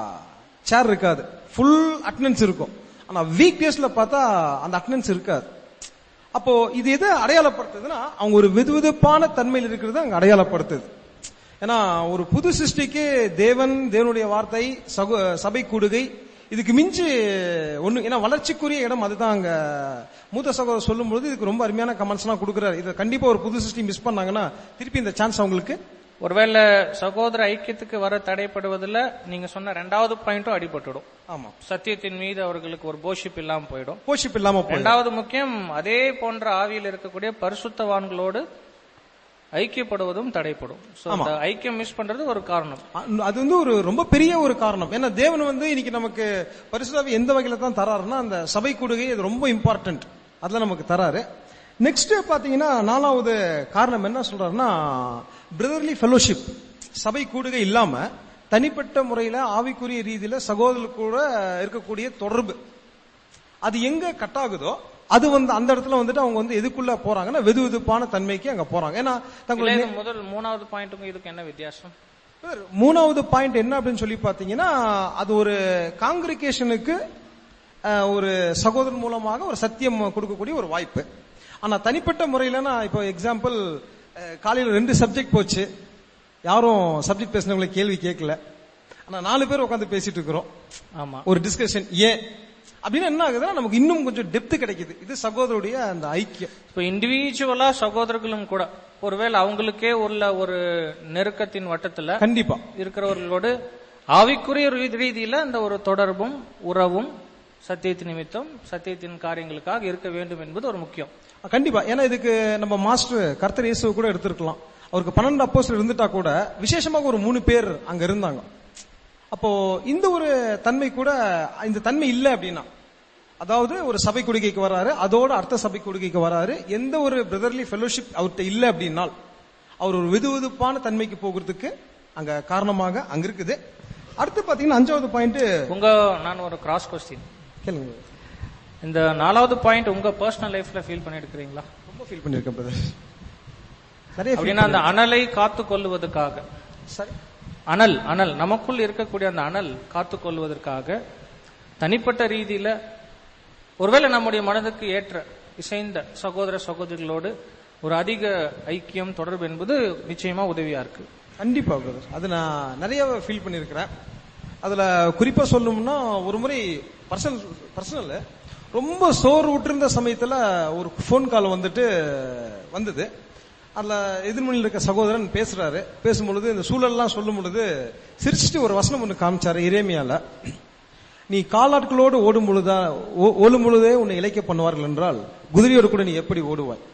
சேர் இருக்காது ஃபுல் அட்டண்டன்ஸ் இருக்கும் ஆனா வீக் டேஸ்ல பார்த்தா அந்த அட்டண்டன்ஸ் இருக்காது அப்போ இது எதை அடையாளப்படுத்துதுன்னா அவங்க ஒரு வெதுவெதுப்பான தன்மையில் இருக்கிறது அங்க அடையாளப்படுத்துது ஏன்னா ஒரு புது சிருஷ்டிக்கு தேவன் தேவனுடைய வார்த்தை சகு சபை கூடுகை இதுக்கு மிஞ்சி ஒண்ணு ஏன்னா வளர்ச்சிக்குரிய இடம் அதுதான் அங்க மூத்த சகோதரர் சொல்லும்போது இதுக்கு ரொம்ப அருமையான கமெண்ட்ஸ்லாம் கொடுக்குறாரு இதை கண்டிப்பா ஒரு புது சிருஷ்டி மிஸ் பண்ணாங்கன்னா திருப்பி இந்த சான்ஸ் அவங்களுக்கு ஒருவேளை சகோதர ஐக்கியத்துக்கு வர தடைப்படுவதில் நீங்க சொன்ன ரெண்டாவது பாயிண்ட்டும் அடிபட்டுடும் ஆமா சத்தியத்தின் மீது அவர்களுக்கு ஒரு போஷிப் இல்லாம போயிடும் போஷிப் இல்லாம போயிடும் ரெண்டாவது முக்கியம் அதே போன்ற ஆவியில் இருக்கக்கூடிய பரிசுத்தவான்களோடு ஐக்கியப்படுவதும் தடைப்படும் So, ஆமா. இந்த ஐக்கியம் மிஸ் பண்றது ஒரு காரணம் அ- அது வந்து ஒரு ரொம்ப பெரிய ஒரு காரணம் ஏன்னா தேவன் வந்து இன்னைக்கு நமக்கு பரிசுத்தாவி எந்த வகையில தான் தராருன்னா அந்த சபை கூடுகை இது ரொம்ப இம்பார்ட்டன்ட் அதுல நமக்கு தராரு நெக்ஸ்ட் பாத்தீங்கன்னா நாலாவது காரணம் என்ன சொல்றாருன்னா பிரதர்லி ஃபெலோஷிப் சபை கூடுகை இல்லாம தனிப்பட்ட முறையில ஆவிக்குரிய ரீதியில சகோதரர் கூட இருக்கக்கூடிய தொடர்பு அது எங்க கட் ஆகுதோ அது வந்து அந்த இடத்துல வந்துட்டு அவங்க வந்து எதுக்குள்ள போறாங்கன்னா வெது வெதுப்பான தன்மைக்கு அங்க போறாங்க ஏன்னா இல்ல, தங்களுடைய இது முதல் மூணாவது பாயிண்ட்டுக்கும் இதுக்கு என்ன வித்தியாசம் மூணாவது பாயிண்ட் என்ன அப்படின்னு சொல்லி பாத்தீங்கன்னா அது ஒரு காங்கிரிகேஷனுக்கு ஒரு சகோதரன் மூலமாக ஒரு சத்தியம் கொடுக்கக்கூடிய ஒரு வாய்ப்பு ஆனா தனிப்பட்ட முறையில நான் இப்போ எக்ஸாம்பிள் காலையில ரெண்டு சப்ஜெக்ட் போச்சு யாரும் சப்ஜெக்ட் பேசினவங்களை கேள்வி கேட்கல ஆனா நாலு பேர் உட்காந்து பேசிட்டு இருக்கிறோம் ஆமா ஒரு டிஸ்கஷன் ஏன் அப்படின்னு என்ன ஆகுதுன்னா நமக்கு இன்னும் கொஞ்சம் டெப்த் கிடைக்குது இது சகோதரருடைய அந்த ஐக்கியம் இப்ப இண்டிவிஜுவலா சகோதரர்களும் கூட ஒருவேளை அவங்களுக்கே உள்ள ஒரு நெருக்கத்தின் வட்டத்துல கண்டிப்பா இருக்கிறவர்களோடு ஆவிக்குரிய ரீ- ரீதியில அந்த ஒரு தொடர்பும் உறவும் சத்தியத்தின் நிமித்தம் சத்தியத்தின் காரியங்களுக்காக இருக்க வேண்டும் என்பது ஒரு முக்கியம் கண்டிப்பா ஏன்னா இதுக்கு நம்ம மாஸ்டர் கர்த்தர் இயேசுவை கூட எடுத்திருக்கலாம் அவருக்கு பன்னெண்டு அப்போஸ்தலர் இருந்துட்டா கூட விசேஷமாக ஒரு மூணு பேர் அங்க இருந்தாங்க அப்போ இந்த ஒரு தன்மை கூட இந்த தன்மை இல்லை அப்படின்னா அதாவது ஒரு சபை கொள்கைக்கு வராரு அதோட அர்த்த சபை கொள்கைக்கு வராரு எந்த ஒரு பிரதர்லி ஃபெலோஷிப் அவர்கிட்ட இல்லை அப்படின்னால் அவர் ஒரு வெது வெதுப்பான தன்மைக்கு போகிறதுக்கு அங்க காரணமாக அங்க இருக்குது அடுத்து பாத்தீங்கன்னா அஞ்சாவது பாயிண்ட் உங்க நான் ஒரு கிராஸ் கொஸ்டின் கேளுங்க இந்த நாலாவது பாயிண்ட் உங்க பர்சனல் லைஃப்ல ஃபீல் பண்ணிருக்கிறீங்களா ரொம்ப ஃபீல் பண்ணிருக்கேன் பிரதர் நிறைய feel அப்படின்னா அந்த அனலை காத்து கொள்வதற்காக சரி அனல் அனல் நமக்குள் இருக்கக்கூடிய அந்த அனல் காத்து கொள்வதற்காக தனிப்பட்ட ரீதியில ஒருவேளை நம்முடைய மனதுக்கு ஏற்ற இசைந்த சகோதர சகோதரிகளோடு ஒரு அதிக ஐக்கியம் தொடர்பு என்பது நிச்சயமா உதவியா இருக்கு கண்டிப்பா பிரதர் அது நான் நிறைய ஃபீல் பண்ணியிருக்கிறேன் அதுல குறிப்பா சொல்லணும்னா ஒரு முறை பர்சனல் பர்சனல் ரொம்ப சோறு விட்டிருந்த சமயத்துல ஒரு ஃபோன் கால் வந்துட்டு வந்தது அதுல எதிர்மொழியில் இருக்க சகோதரன் பேசுறாரு பேசும்பொழுது இந்த சூழல்லாம் சொல்லும் பொழுது சிரிச்சிட்டு ஒரு வசனம் ஒன்று காமிச்சாரு இறைமையால நீ காலாட்களோடு ஓடும் பொழுதா ஓ- ஓடும் பொழுதே உன்னை இழைக்க பண்ணுவார்கள் என்றால் குதிரையோடு கூட நீ எப்படி ஓடுவாய்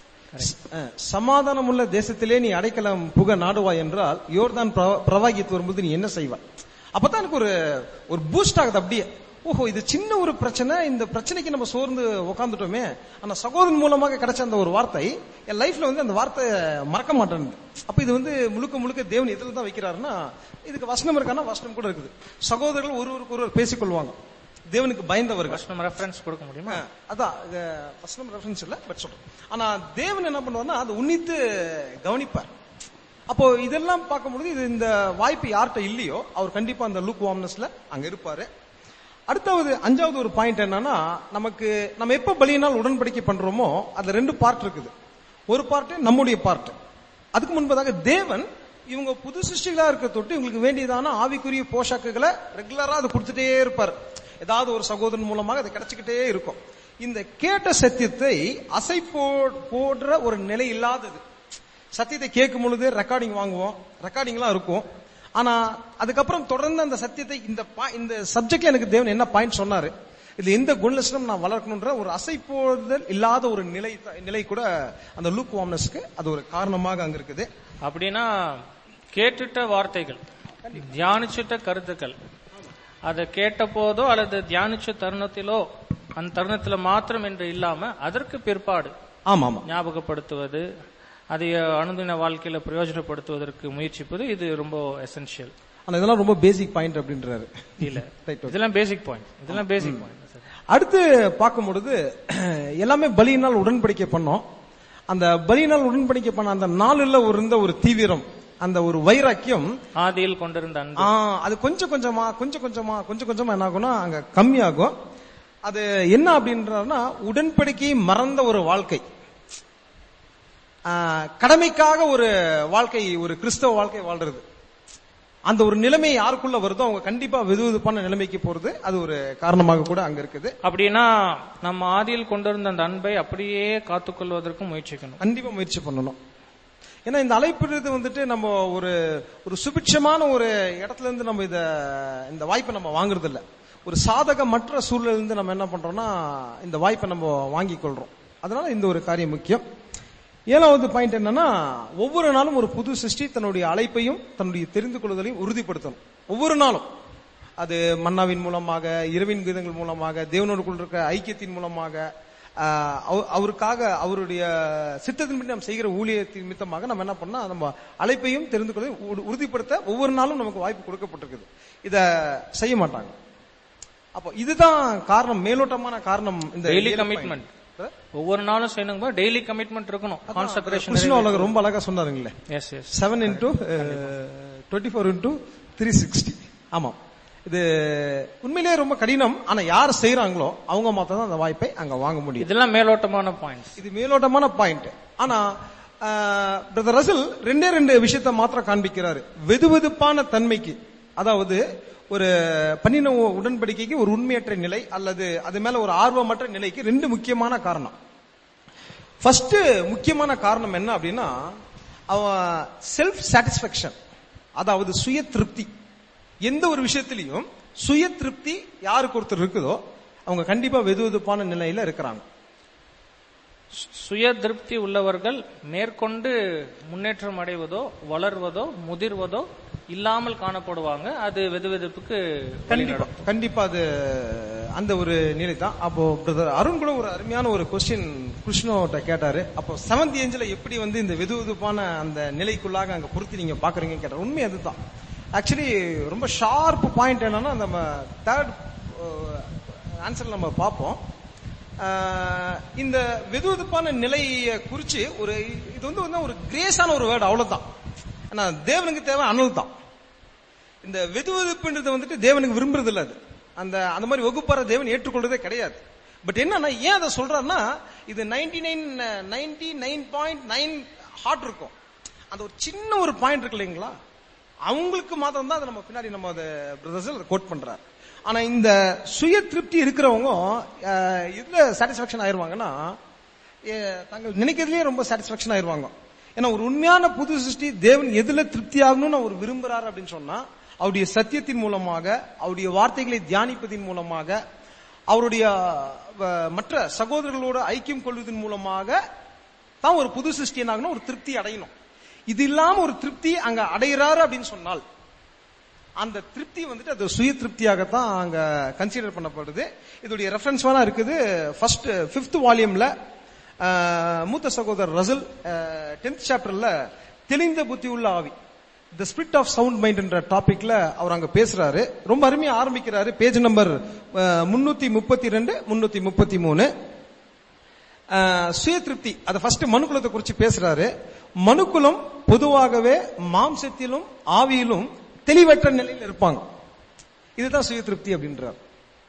அஹ், சமாதானமுள்ள தேசத்திலே நீ அடைக்கலம் புக நாடுவாய் என்றால் யோர்தான் பிரவா- பிரவாகித்து வரும்போது நீ என்ன செய்வாய் அப்பதான் எனக்கு ஒரு ஒரு பூஸ்ட் ஆகுது அப்படியே ஓஹோ இது சின்ன ஒரு பிரச்சனை இந்த பிரச்சனைக்கு நம்ம சோர்ந்து உட்காந்துட்டோமே ஆனா சகோதரன் மூலமாக கிடைச்ச அந்த ஒரு வார்த்தை என் லைஃப்ல வந்து அந்த வார்த்தை மறக்க மாட்டேன் அப்ப இது வந்து முழுக்க முழுக்க தேவன் எதுல தான் வைக்கிறாருன்னா இதுக்கு வசனம் இருக்கானா வசனம் கூட இருக்குது சகோதரர்கள் ஒருவருக்கு ஒருவர் பேசிக்கொள்வாங்க தேவனுக்கு பயந்தவர்கள் வசனம் ரெஃபரன்ஸ் கொடுக்க முடியுமா ஆ, அதான் இது வசனம் ரெஃபரன்ஸ் இல்ல பட் சொல்றேன் ஆனா தேவன் என்ன பண்ணுவார்னா அதை உன்னித்து கவனிப்பார் அப்போ இதெல்லாம் பார்க்கும்பொழுது இது இந்த வாய்ப்பு யார்கிட்ட இல்லையோ அவர் கண்டிப்பா அந்த லூக் வாம்னஸ்ல அங்க இருப்பாரு அடுத்தாவது அஞ்சாவது ஒரு பாயிண்ட் என்னன்னா நமக்கு நம்ம எப்ப பலியினால் உடன்படிக்கை பண்றோமோ அதுல ரெண்டு பார்ட் இருக்குது ஒரு பார்ட் நம்முடைய பார்ட் அதுக்கு முன்பதாக தேவன் இவங்க புது சிருஷ்டிகளா இருக்க தொட்டு இவங்களுக்கு வேண்டியதான ஆவிக்குரிய போஷாக்குகளை ரெகுலரா அதை கொடுத்துட்டே இருப்பார் ஏதாவது ஒரு சகோதரன் மூலமாக அது கிடைச்சுக்கிட்டே இருக்கும் இந்த கேட்ட சத்தியத்தை அசை போ- போடுற ஒரு நிலை இல்லாதது சத்தியத்தை கேட்கும் பொழுது ரெக்கார்டிங் வாங்குவோம் ரெக்கார்டிங்லாம் இருக்கும் ஆனா அதுக்கப்புறம் தொடர்ந்து அந்த சத்தியத்தை இந்த பா- இந்த சப்ஜெக்ட்ல எனக்கு தேவன் என்ன பாயிண்ட் சொன்னாரு இதுல எந்த குணலட்சணம் நான் வளர்க்கணுன்ற ஒரு அசை போடுதல் இல்லாத ஒரு நிலை நிலை கூட அந்த லூக் வாம்னஸ்க்கு அது ஒரு காரணமாக அங்க இருக்குது அப்படின்னா கேட்டுட்ட வார்த்தைகள் தியானிச்சிட்ட கருத்துக்கள் அதை கேட்ட போதோ அல்லது தியானிச்ச தருணத்திலோ அந்த தருணத்துல மாத்திரம் என்று இல்லாம அதற்கு பிற்பாடு ஆமா ஆமா ஞாபகப்படுத்துவது அதை அனுதின வாழ்க்கையில பிரயோஜனப்படுத்துவதற்கு முயற்சிப்பது இது ரொம்ப எசென்ஷியல் ஆனா இதெல்லாம் ரொம்ப பேசிக் பாயிண்ட் அப்படின்றாரு இல்ல Right, okay. இதெல்லாம் பேசிக் பாயிண்ட் இதெல்லாம் பேசிக் பாயிண்ட் அடுத்து பார்க்கும் பொழுது எல்லாமே பலியினால் உடன்படிக்கை பண்ணோம் அந்த பலியினால் உடன்படிக்கை பண்ண அந்த நாளில் ஒரு இருந்த ஒரு தீவிரம் அந்த ஒரு வைராக்கியம் ஆதியில் கொண்டிருந்த அன்பு ஆ, அது கொஞ்சம் கொஞ்சமா கொஞ்சம் கொஞ்சமா கொஞ்சம் கொஞ்சமா என்ன ஆகும்னா அங்க கம்மியாகும் அது என்ன அப்படின்றனா உடன்படிக்கை மறந்த ஒரு வாழ்க்கை ஆ, கடமைக்காக ஒரு வாழ்க்கை ஒரு கிறிஸ்தவ வாழ்க்கை வாழ்றது அந்த ஒரு நிலைமை யாருக்குள்ள வருதோ அவங்க கண்டிப்பா வெதுவெதுப்பான நிலைமைக்கு போறது அது ஒரு காரணமாக கூட அங்க இருக்குது அப்படின்னா நம்ம ஆதியில் கொண்டிருந்த அந்த அன்பை அப்படியே காத்துக்கொள்வதற்கு முயற்சிக்கணும் கண்டிப்பா முயற்சி பண்ணணும் ஏன்னா இந்த அழைப்புறது வந்துட்டு நம்ம ஒரு ஒரு சுபிட்சமான ஒரு இடத்துல இருந்து நம்ம இத இந்த வாய்ப்பை நம்ம வாங்குறது இல்ல ஒரு சாதகமற்ற சூழல்ல இருந்து நம்ம என்ன பண்றோம்னா இந்த வாய்ப்பை நம்ம வாங்கிக் கொள்றோம் அதனால இந்த ஒரு காரியம் முக்கியம் ஏழாவது பாயிண்ட் என்னன்னா ஒவ்வொரு நாளும் ஒரு புது சிருஷ்டி தன்னுடைய அழைப்பையும் தன்னுடைய தெரிந்து கொள்வதையும் உறுதிப்படுத்தணும் ஒவ்வொரு நாளும் அது மன்னாவின் மூலமாக இரவின் கீதங்கள் மூலமாக தேவனோடுக்குள் இருக்க ஐக்கியத்தின் மூலமாக ஆஹ், அவ- அவருக்காக அவருடைய சித்தத்தின்படி நாம் செய்கிற ஊழியத்தின் நிமித்தமாக நம்ம என்ன பண்ணா நம்ம அழைப்பையும் தெரிந்து கொள்ள உறு- உறுதிப்படுத்த ஒவ்வொரு நாளும் நமக்கு வாய்ப்பு கொடுக்கப்பட்டிருக்குது இத செய்ய மாட்டாங்க அப்போ இதுதான் காரணம் மேலோட்டமான காரணம் இந்த டெய்லி ஏழு கமிட்மெண்ட் point. ஒவ்வொரு நாளும் செய்யணும் டெய்லி கமிட்மெண்ட் இருக்கணும் கிருஷ்ண கான்சென்ட்ரேஷன் அவர்கள் ரொம்ப அழகா சொன்னாருங்களே yes yes seven into twenty four into three sixty ஆமாம் இது உண்மையிலேயே ரொம்ப கடினம் ஆனா யார் செய்யறாங்களோ அவங்க மாத்திரம் தான் அந்த வாய்ப்பை அங்க வாங்க முடியும் இதெல்லாம் மேலோட்டமான பாயிண்ட்ஸ் இது மேலோட்டமான பாயிண்ட் ஆனா பிரதர் ரசல் ரெண்டே ரெண்டு விஷயத்த மாத்திரம் காண்பிக்கிறாரு வெதுவெதுப்பான தன்மைக்கு அதாவது ஒரு பன்னின உடன்படிக்கைக்கு ஒரு உண்மையற்ற நிலை அல்லது அது மேல ஒரு ஆர்வமற்ற நிலைக்கு ரெண்டு முக்கியமான காரணம் ஃபர்ஸ்ட் முக்கியமான காரணம் என்ன அப்படின்னா அவன் செல்ஃப் சாட்டிஸ்பேக்ஷன் அதாவது சுய திருப்தி எந்த ஒரு விஷயத்திலையும் சுய திருப்தி யாருக்கு ஒருத்தர் இருக்குதோ அவங்க கண்டிப்பா வெதுவெதுப்பான நிலையில இருக்கிறாங்க சுய திருப்தி உள்ளவர்கள் மேற்கொண்டு முன்னேற்றம் அடைவதோ வளர்வதோ முதிர்வதோ இல்லாமல் காணப்படுவாங்க அது வெதுவெதுப்புக்கு கண்டிப்பா கண்டிப்பா அது அந்த ஒரு நிலை தான் அப்போ பிரதர் அருண் கூட ஒரு அருமையான ஒரு கொஸ்டின் கிருஷ்ணோட்ட கேட்டாரு அப்போ செவன்த் ஏஞ்சில் எப்படி வந்து இந்த வெது வெதுப்பான அந்த நிலைக்குள்ளாக அங்க பொருத்தி நீங்க பாக்குறீங்கன்னு கேட்டார் உண்மை அதுதான் ஆக்சுவலி ரொம்ப ஷார்ப் பாயிண்ட் என்னன்னா நம்ம தேர்ட் ஆன்சர் நம்ம பார்ப்போம் ஆஹ், இந்த வெதுவெதுப்பான நிலையை குறிச்சு ஒரு இது வந்து வந்து ஒரு கிரேஸான ஒரு வேர்டு அவ்வளவுதான் ஆனா தேவனுக்கு தேவை அனல் தான் இந்த வெதுவெதுப்புன்றது வந்துட்டு தேவனுக்கு விரும்புறது இல்ல அது அந்த அந்த மாதிரி வகுப்பார தேவன் ஏற்றுக்கொள்றதே கிடையாது பட் என்னன்னா ஏன் அதை சொல்றாருன்னா இது ninety nine ninety nine point nine hard இருக்கும் அந்த ஒரு சின்ன ஒரு பாயிண்ட் இருக்கு இல்லைங்களா அவங்களுக்கு மாத்திரம் தான் அதை நம்ம பின்னாடி நம்ம அதை பிரதர்ஸ் அதை கோட் பண்றாரு ஆனா இந்த சுய திருப்தி இருக்கிறவங்க அஹ், இதுல சாட்டிஸ்பாக்சன் ஆயிருவாங்கன்னா ஏ- தாங்கள் நினைக்கிறதுலயே ரொம்ப சாட்டிஸ்பாக்சன் ஆயிருவாங்க ஏன்னா ஒரு உண்மையான புது சிருஷ்டி தேவன் எதுல திருப்தி ஆகணும்னு அவர் விரும்புறாரு அப்படின்னு சொன்னா அவருடைய சத்தியத்தின் மூலமாக அவருடைய வார்த்தைகளை தியானிப்பதின் மூலமாக அவருடைய அஹ், மற்ற சகோதரர்களோட ஐக்கியம் கொள்வதன் மூலமாக தான் ஒரு புது சிருஷ்டியனாகணும் ஒரு திருப்தி அடையணும் இது இல்லாம ஒரு திருப்தி அங்க அடையிறாரு அப்படின்னு சொன்னால் அந்த திருப்தி வந்துட்டு அது சுய திருப்தியாகத்தான் அங்க கன்சிடர் பண்ணப்படுது இதோடைய ரெஃபரன்ஸ் வேணா இருக்குது ஃபர்ஸ்ட் பிப்த் வால்யூம்ல மூத்த சகோதரர் ரசல் டென்த் சாப்டர்ல தெளிந்த புத்தி உள்ள ஆவி the spirit of sound mind என்ற டாபிக்ல அவர் அங்க பேசுறாரு ரொம்ப அருமையா ஆரம்பிக்கிறாரு பேஜ் நம்பர் முன்னூத்தி முப்பத்தி ரெண்டு முன்னூத்தி முப்பத்தி மூணு ஆஹ் சுய திருப்தி அதை ஃபர்ஸ்ட் மனுக்குலத்தை குறிச்சு பேசுறாரு மனுக்குலம் பொதுவாகவே மாம்சத்திலும் ஆவியிலும் தெளிவற்ற நிலையில் இருப்பாங்க இதுதான் சுய திருப்தி அப்படின்றார்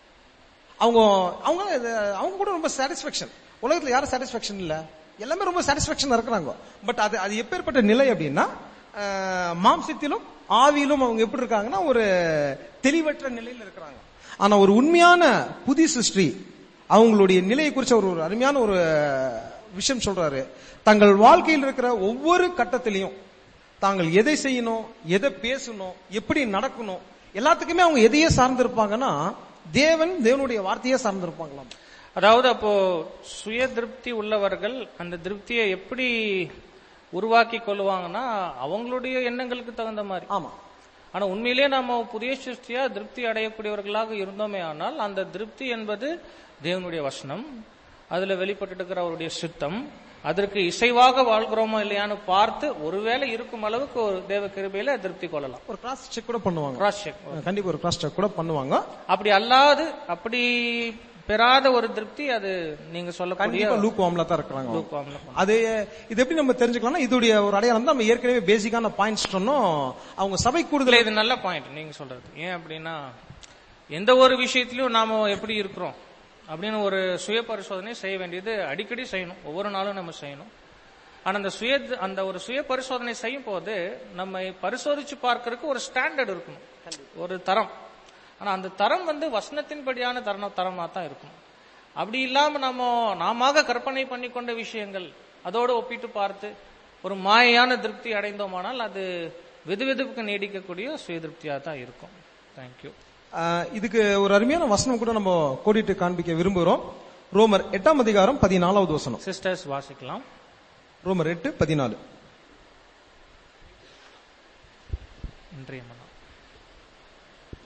அவங்க அவங்க இது- அவங்க கூட ரொம்ப சாட்டிஸ்பாக்சன் உலகத்துல யாரும் சாட்டிஸ்பாக்சன் இல்ல எல்லாமே ரொம்ப சாட்டிஸ்பாக்சன் இருக்கிறாங்க பட் அது அது எப்பேற்பட்ட நிலை அப்படின்னா ஆஹ், மாம்சத்திலும் ஆவியிலும் அவங்க எப்படி இருக்காங்கன்னா ஒரு தெளிவற்ற நிலையில் இருக்கிறாங்க ஆனா ஒரு உண்மையான புதி சிருஷ்டி அவங்களுடைய நிலையை குறிச்ச ஒரு ஒரு அருமையான ஒரு விஷயம் சொல்றாரு தங்கள் வாழ்க்கையில் இருக்கிற ஒவ்வொரு கட்டத்திலையும் தாங்கள் எதை செய்யணும் எதை பேசணும் எப்படி நடக்கணும் எல்லாத்துக்குமே அவங்க எதையே சார்ந்திருப்பாங்கன்னா தேவன் தேவனுடைய வார்த்தையே சார்ந்திருப்பாங்களாம் அதாவது அப்போ சுய திருப்தி உள்ளவர்கள் அந்த திருப்தியை எப்படி உருவாக்கி கொள்வாங்கன்னா அவங்களுடைய எண்ணங்களுக்கு தகுந்த மாதிரி ஆமா ஆனா உண்மையிலேயே நாம புதிய சிருஷ்டியா திருப்தி அடையக்கூடியவர்களாக இருந்தோமே ஆனால் அந்த திருப்தி என்பது தேவனுடைய வசனம் அதுல வெளிப்பட்டு இருக்கிற அவருடைய சித்தம் அதற்கு இசைவாக வாழ்கிறோமா இல்லையான்னு பார்த்து ஒருவேளை இருக்கும் அளவுக்கு ஒரு தேவ கிருபையில திருப்தி கொள்ளலாம் ஒரு கிராஸ் செக் கூட பண்ணுவாங்க கிராஸ் செக் கண்டிப்பா ஒரு கிராஸ் செக் கூட பண்ணுவாங்க அப்படி அல்லாது அப்படி பெறாத ஒரு திருப்தி அது நீங்க சொல்லக்கூடிய கண்டிப்பா லூக் வாம்ல தான் இருக்கிறாங்க அவங்க. lukewarm ல அது இது எப்படி நம்ம தெரிஞ்சுக்கலாம்னா இதோடைய ஒரு அடையாளம் தான் நம்ம ஏற்கனவே பேசிக்கான பாயிண்ட்ஸ் சொன்னோம் அவங்க சபை கூடுதல் இல்ல இது நல்ல பாயிண்ட் நீங்க சொல்றது ஏன் அப்படின்னா எந்த ஒரு விஷயத்திலயும் நாம எப்படி இருக்கிறோம் அப்படின்னு ஒரு சுய பரிசோதனை செய்ய வேண்டியது அடிக்கடி செய்யணும் ஒவ்வொரு நாளும் நம்ம செய்யணும் ஆனா அந்த சுய அந்த ஒரு சுய பரிசோதனை செய்யும் போது நம்ம பரிசோதிச்சு பார்க்கறதுக்கு ஒரு ஸ்டாண்டர்ட் இருக்கணும் ஒரு தரம் ஆனா அந்த தரம் வந்து வசனத்தின்படியான தரம் தரமா தான் இருக்கும் அப்படி இல்லாம நம்ம நாம கற்பனை பண்ணி கொண்ட விஷயங்கள் அதோடு ஒப்பிட்டு பார்த்து ஒரு மாயையான திருப்தி அடைந்தோமானால் அது வெதுவெதுப்புக்கு நீடிக்கக்கூடிய சுய திருப்தியா தான் இருக்கும் தேங்க்யூ ஆஹ், இதுக்கு ஒரு அருமையான வசனம் கூட நம்ம கோடிட்டு காண்பிக்க விரும்புகிறோம் ரோமர் எட்டாம் அதிகாரம் பதினாலாவது வசனம் சிஸ்டர்ஸ் வாசிக்கலாம் ரோமர் எட்டு பதினாலு இன்றைய மனம்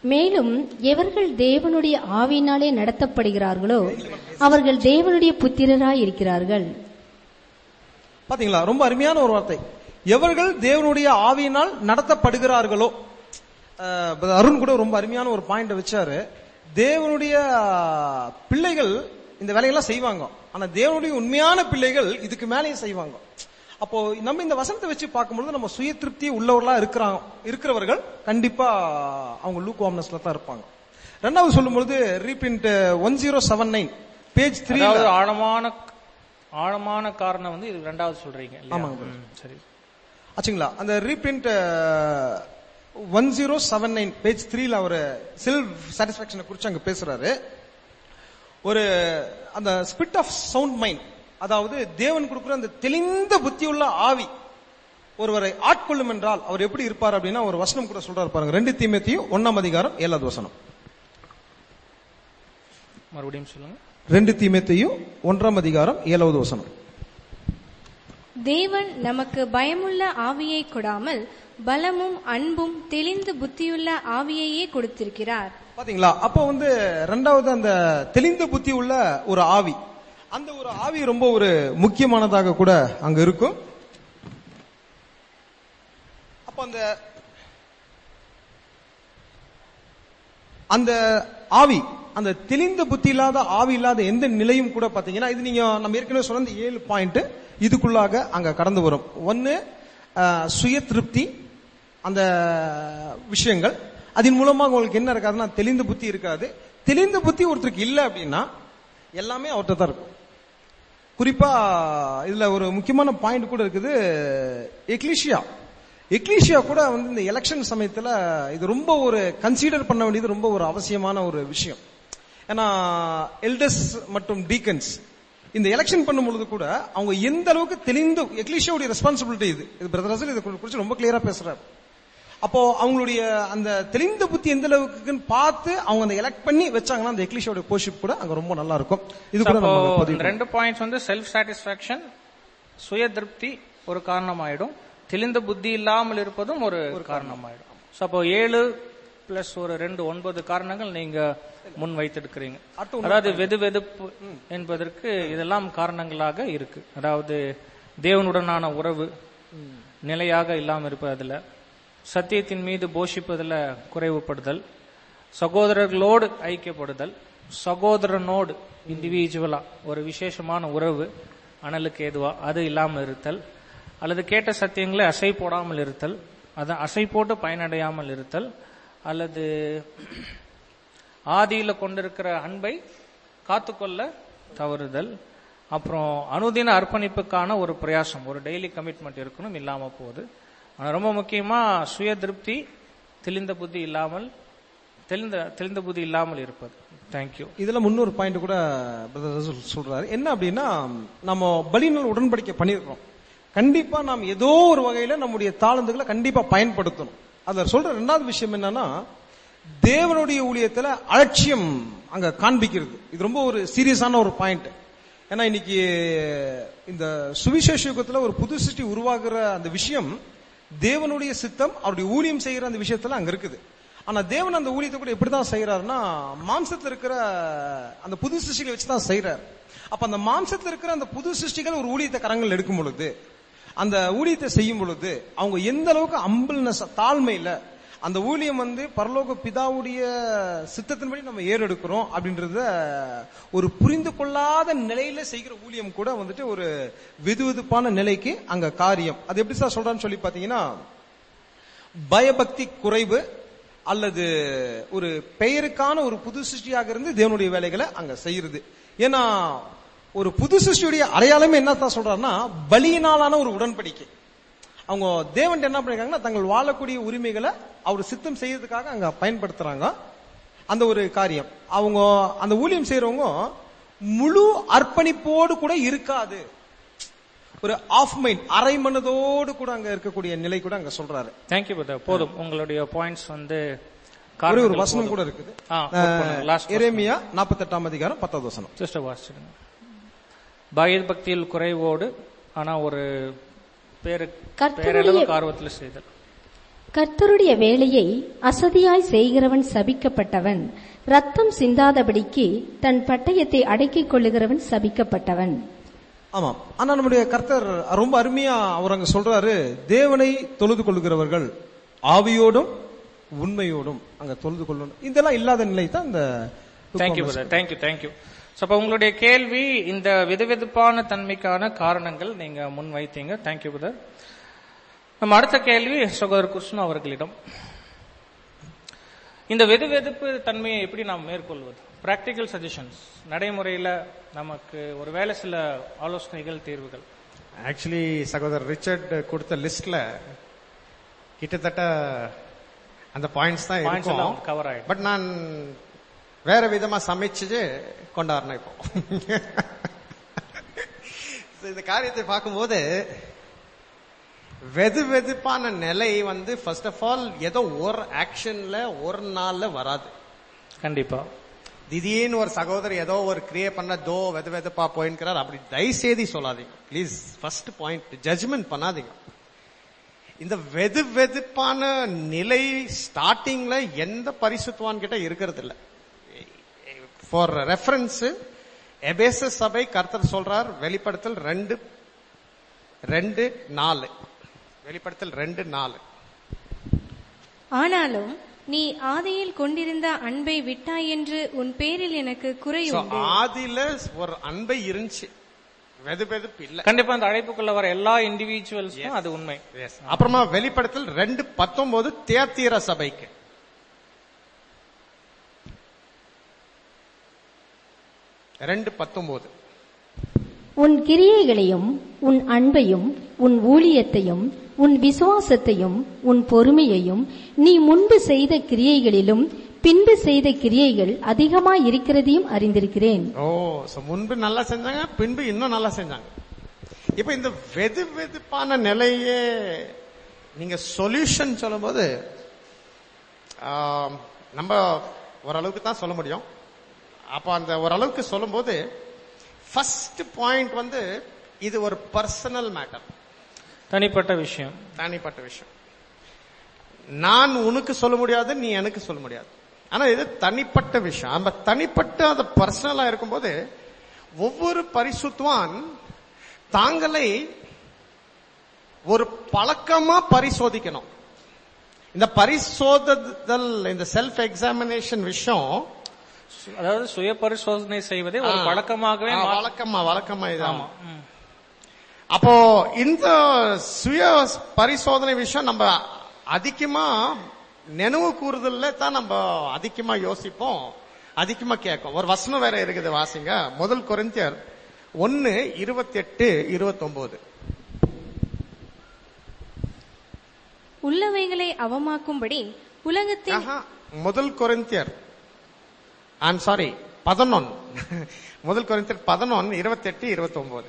மேலும் எவர்கள் தேவனுடைய ஆவியினாலே நடத்தப்படுகிறார்களோ அவர்கள் தேவனுடைய புத்திரராய் இருக்கிறார்கள் பாத்தீங்களா ரொம்ப அருமையான ஒரு வார்த்தை எவர்கள் தேவனுடைய ஆவியினால் நடத்தப்படுகிறார்களோ அஹ், brother அருண் கூட ரொம்ப அருமையான ஒரு பாயிண்ட் வச்சாரு தேவனுடைய ஆஹ், பிள்ளைகள் இந்த வேலையெல்லாம் செய்வாங்க ஆனா தேவனுடைய உண்மையான பிள்ளைகள் இதுக்கு மேலேயும் செய்வாங்க அப்போ நம்ம இந்த வசனத்தை வச்சு பார்க்கும்பொழுது நம்ம சுய திருப்தி உள்ளவர்களா இருக்கிறாங்க இருக்கிறவர்கள் கண்டிப்பா அவங்க லூக் வாம்னஸ்ல தான் இருப்பாங்க ரெண்டாவது சொல்லும்பொழுது reprint one zero seven nine page three அதாவது ஆழமான ஆழமான காரணம் வந்து இது ரெண்டாவது சொல்றீங்க இல்லையா? ஆமாங்க. ம், சரி ஆச்சுங்களா அந்த reprint one zero seven nine page த்ரீல அவர் செல்ஃப் சாட்டிஸ்பாக்சனை குறிச்சு அங்க பேசுறாரு ஒரு அந்த ஸ்பிட் ஆஃப் சவுண்ட் மைண்ட் அதாவது தேவன் கொடுக்குற அந்த தெளிந்த புத்தியுள்ள ஆவி ஒருவரை ஆட்கொள்ளும் என்றால் அவர் எப்படி இருப்பார் அப்படின்னா ஒரு வசனம் கூட சொல்றாரு பாருங்க ரெண்டு தீமத்தையும் ஒன்னாம் அதிகாரம் ஏழாவது வசனம் மறுபடியும் சொல்லுங்க ரெண்டு தீமத்தையும் ஒன்றாம் அதிகாரம் ஏழாவது வசனம் தேவன் நமக்கு பயமுள்ள ஆவியை கொடாமல் பலமும் அன்பும் தெளிந்து புத்தியுள்ள ஆவியையே கொடுத்திருக்கிறார் பாத்தீங்களா அப்போ வந்து ரெண்டாவது அந்த தெளிந்த புத்தி உள்ள ஒரு ஆவி அந்த ஒரு ஆவி ரொம்ப ஒரு முக்கியமானதாக கூட அங்க இருக்கும் அப்ப அந்த அந்த ஆவி அந்த தெளிந்த புத்தி இல்லாத ஆவி இல்லாத எந்த நிலையும் கூட பாத்தீங்கன்னா இது நீங்க நம்ம ஏற்கனவே சொன்ன இந்த ஏழு பாயிண்ட் இதுக்குள்ளாக அங்க கடந்து வரும் ஒன்னு அஹ், சுய திருப்தி அந்த விஷயங்கள் அதன் மூலமாக உங்களுக்கு என்ன இருக்காதுன்னா தெளிந்த புத்தி இருக்காது தெளிந்த புத்தி ஒருத்தருக்கு இல்ல அப்படின்னா எல்லாமே அவர்கிட்ட தான் இருக்கும் குறிப்பா இதுல ஒரு முக்கியமான பாயிண்ட் கூட இருக்குது எக்லிஷியா எக்லிஷியா கூட வந்து இந்த எலெக்ஷன் சமயத்துல இது ரொம்ப ஒரு கன்சிடர் பண்ண வேண்டியது ரொம்ப ஒரு அவசியமான ஒரு விஷயம் ஏன்னா எல்டர்ஸ் மற்றும் டீக்கன்ஸ் இந்த எலெக்ஷன் பண்ணும் பொழுது கூட அவங்க எந்த அளவுக்கு தெளிந்து எக்லிஷியாவுடைய ரெஸ்பான்சிபிலிட்டி இது இது பிரதர் ரசல் இதை குறித்து ரொம்ப கிளியரா பேசுறாரு அப்போ அவங்களுடைய அந்த தெளிந்த புத்தி எந்த அளவுக்குன்னு பார்த்து அவங்க அந்த எலெக்ட் பண்ணி வச்சாங்கன்னா அந்த எக்லிஷியாவுடைய போஷிப் கூட அங்க ரொம்ப நல்லா இருக்கும் இது கூட அப்போ நம்ம பதிவு இந்த ரெண்டு பாயிண்ட்ஸ் வந்து செல்ஃப் சாட்டிஸ்பாக்சன் சுய திருப்தி ஒரு காரணமாயிடும் தெளிந்த புத்தி இல்லாமல் இருப்பதும் ஒரு காரணமாயிடும் So, அப்போ ஏழு பிளஸ் ஒரு ரெண்டு ஒன்பது காரணங்கள் நீங்க முன் வைத்திருக்கிறீங்க அடுத்து அதாவது வெது வெதுப்பு என்பதற்கு இதெல்லாம் காரணங்களாக இருக்கு அதாவது தேவனுடனான உறவு நிலையாக இல்லாமல் இருப்பதில் சத்தியத்தின் மீது போஷிப்பதில் குறைவுபடுதல் சகோதரர்களோடு ஐக்கியப்படுதல் சகோதரனோடு இண்டிவிஜுவலா ஒரு விசேஷமான உறவு அனலுக்கு ஏதுவா அது இல்லாமல் இருத்தல் அல்லது கேட்ட சத்தியங்களை அசை போடாமல் இருத்தல் அதை அசை போட்டு பயனடையாமல் இருத்தல் அல்லது ஆதியில கொண்டிருக்கிற அன்பை காத்துக்கொள்ள தவறுதல் அப்புறம் அனுதின அர்ப்பணிப்புக்கான ஒரு பிரயாசம் ஒரு டெய்லி கமிட்மெண்ட் இருக்கணும் இல்லாம போகுது ஆனா ரொம்ப முக்கியமா சுய திருப்தி தெளிந்த புத்தி இல்லாமல் தெளிந்த தெளிந்த புத்தி இல்லாமல் இருப்பது தேங்க்யூ இதுல முன்னொரு பாயிண்ட் கூட brother ரசூல் சொல்றாரு என்ன அப்படின்னா நம்ம பலினால் உடன்படிக்கை பண்ணிருக்கோம் கண்டிப்பா நாம் ஏதோ ஒரு வகையில நம்முடைய தாளந்துகளை கண்டிப்பா பயன்படுத்தணும் அதுல சொல்ற ரெண்டாவது விஷயம் என்னன்னா தேவனுடைய ஊழியத்துல அலட்சியம் அங்க காண்பிக்கிறது இது ரொம்ப ஒரு சீரியஸான ஒரு பாயிண்ட் ஏன்னா இன்னைக்கு இந்த சுவிசேஷ யுகத்துல ஒரு புது சிருஷ்டி உருவாகுற அந்த விஷயம் தேவனுடைய சித்தம் அவருடைய ஊழியம் செய்யற அந்த விஷயத்துல அங்க இருக்குது ஆனா தேவன் அந்த ஊழியத்தை கூட எப்படிதான் செய்யறாருன்னா மாம்சத்துல இருக்கிற அந்த புது சிருஷ்டிகளை வச்சு தான் செய்யறாரு அப்ப அந்த மாம்சத்துல இருக்கிற அந்த புது சிருஷ்டிகள் ஒரு ஊழியத்தை கரங்கள் எடுக்கும் பொழுது அந்த ஊழியத்தை செய்யும் பொழுது அவங்க எந்த அளவுக்கு அம்பிள்னஸ் தாழ்மையில அந்த ஊழியம் வந்து பரலோக பிதாவுடைய சித்தத்தின்படி நம்ம ஏறெடுக்கிறோம் அப்படின்றத ஒரு புரிந்து கொள்ளாத நிலையில செய்கிற ஊழியம் கூட வந்துட்டு ஒரு வெதுவெதுப்பான நிலைக்கு அங்க காரியம் அது எப்படி சார் சொல்றான்னு சொல்லி பாத்தீங்கன்னா பயபக்தி குறைவு அல்லது ஒரு பெயருக்கான ஒரு புது சிருஷ்டியாக இருந்து தேவனுடைய வேலைகளை அங்க செய்யறது ஏன்னா ஒரு புது சிருஷ்டியுடைய அடையாளமே என்ன தான் சொல்றாருன்னா பலியினாலான ஒரு உடன்படிக்கை அவங்க தேவன் என்ன பண்ணிருக்காங்கன்னா தங்கள் வாழக்கூடிய உரிமைகளை அவர் சித்தம் செய்யறதுக்காக அங்க பயன்படுத்துறாங்க அந்த ஒரு காரியம் அவங்க அந்த ஊழியம் செய்யறவங்க முழு அர்ப்பணிப்போடு கூட இருக்காது ஒரு ஆஃப் மைண்ட் அரை மனதோடு கூட அங்க இருக்கக்கூடிய நிலை கூட அங்க சொல்றாரு தேங்க்யூ பிரதர் போதும் உங்களுடைய பாயிண்ட்ஸ் வந்து ஒரே ஒரு காரணங்கள் வசனம் போதும். கூட இருக்குது ஆ, quote பண்ணுங்க. Last verse. எரேமியா நாற்பத்தெட்டாம் அதிகாரம் பத்தாவது வசனம் சிஸ்டர் வாசிச்சிடுங்க பயபக்தியில் குறைவோடு ஆனா ஒரு பேரு கர்த்தருடைய- பேரளவுக்கு ஆர்வத்தில் செய்தல் கர்த்தருடைய வேலையை அசதியாய் செய்கிறவன் சபிக்கப்பட்டவன் ரத்தம் சிந்தாதபடிக்கு தன் பட்டயத்தை அடக்கிக் கொள்ளுகிறவன் சபிக்கப்பட்டவன் ஆமாம் ஆனா நம்முடைய கர்த்தர் ரொம்ப அருமையா அவர் அங்க சொல்றாரு தேவனை தொழுது கொள்கிறவர்கள் ஆவியோடும் உண்மையோடும் அங்க தொழுது கொள்ளணும் இதெல்லாம் இல்லாத நிலை தான் இந்த thank you brother thank you thank you so அப்போ உங்களுடைய கேள்வி இந்த வெதுவெதுப்பான தன்மைக்கான காரணங்கள் நீங்க முன் வைத்தீங்க தேங்க்யூ பிரதர் நம்ம அடுத்த கேள்வி சகோதரர் கிருஷ்ணா அவர்களிடம் இந்த வெதுவெதுப்பு தன்மையை எப்படி நாம் மேற்கொள்வது பிராக்டிக்கல் சஜஷன்ஸ் நடைமுறையில நமக்கு ஒருவேளை சில ஆலோசனைகள் தீர்வுகள் ஆக்சுவலி சகோதரர் ரிச்சர்ட் கொடுத்த லிஸ்ட்ல கிட்டத்தட்ட அந்த பாயிண்ட்ஸ் தான் Points எல்லாம் இருக்கும் cover ஆயிடும். பட் நான் வேற விதமா சமைச்சு கொண்டாடணும் இப்போ So, இந்த காரியத்தை பார்க்கும்போது வெது வெதுப்பான நிலை வந்து ஃபர்ஸ்ட் ஆஃப் ஆல் ஏதோ ஒரு ஆக்ஷன்ல ஒரு நாள்ல வராது கண்டிப்பா திடீர்னு ஒரு சகோதரர் ஏதோ ஒரு கிரியே பண்ண தோ வெது வெதுப்பா போயின்றார் அப்படி தயவுசெய்தி சொல்லாதீங்க ப்ளீஸ் ஃபர்ஸ்ட் பாயிண்ட் ஜட்ஜ்மெண்ட் பண்ணாதீங்க இந்த வெது வெதுப்பான நிலை ஸ்டார்டிங்ல எந்த பரிசுத்துவான் கிட்ட இருக்கிறது இல்ல ஃபார் ரெஃபரன்ஸ் எபேச சபை கர்த்தர் சொல்றார் வெளிப்படுத்தல் ரெண்டு ரெண்டு நாலு வெளிப்படுத்தல் ரெண்டு நாலு ஆனாலும் நீ ஆதியில் கொண்டிருந்த அன்பை விட்டாய் என்று உன் பேரில் எனக்கு குறை So, உண்டு ஆதியில ஒரு அன்பை இருந்துச்சு வெது வெதுப்பு இல்ல கண்டிப்பா அந்த அழைப்புக்குள்ள வர எல்லா இண்டிவிஜுவல்ஸும் அது உண்மை Yes. அப்புறமா வெளிப்படத்தில் ரெண்டு பத்தொன்பது தேத்தீர சபைக்கு ரெண்டு பத்தொன்பது உன் கிரியைகளையும் உன் அன்பையும் உன் ஊழியத்தையும் உன் விசுவாசத்தையும் உன் பொறுமையையும் நீ முன்பு செய்த கிரியைகளிலும் பின்பு செய்த கிரியைகள் அதிகமாய் இருக்கிறதையும் அறிந்திருக்கிறேன் ஓ so முன்பு நல்லா செஞ்சாங்க பின்பு இன்னும் நல்லா செஞ்சாங்க இப்ப இந்த வெது வெதுப்பான நிலையே நீங்க சொல்யூஷன் சொல்லும்போது ஆம், நம்ம ஓரளவுக்கு தான் சொல்ல முடியும் அப்ப அந்த ஓரளவுக்கு சொல்லும்போது ஃபர்ஸ்ட் பாயிண்ட் வந்து இது ஒரு பர்சனல் மேட்டர் தனிப்பட்ட விஷயம் தனிப்பட்ட விஷயம் நான் உனக்கு சொல்ல முடியாது நீ எனக்கு சொல்ல முடியாது ஆனா இது தனிப்பட்ட விஷயம் அந்த தனிப்பட்ட அந்த பர்சனலா இருக்கும்போது ஒவ்வொரு பரிசுத்வான் தாங்களை ஒரு பழக்கமா பரிசோதிக்கணும் இந்த பரிசோதல் இந்த செல்ஃப் எக்ஸாமினேஷன் விஷயம் அதாவது சுய பரிசோதனை செய்வதே ஒரு ஆ, பழக்கமாகவே ஆ, மா- வழக்கமா வழக்கமா இது ஆமா ம். அப்போ இந்த சுய பரிசோதனை விஷயம் நம்ம அதிகமா நினைவு கூறுதல்ல தான் நம்ம அதிகமா யோசிப்போம் அதிகமா கேட்கும் ஒரு வசனம் வேற இருக்குது வாசிங்க முதல் கொரிந்தியர் ஒன்னு இருபத்தி எட்டு இருபத்தி ஒன்பது உள்ளவைகளை அவமாக்கும்படி உலகத்தின் முதல் கொரிந்தியர் ஐம் சாரி பதினொன் முதல் கொரிந்தியர் பதினொன்னு இருபத்தி எட்டு இருபத்தி ஒன்பது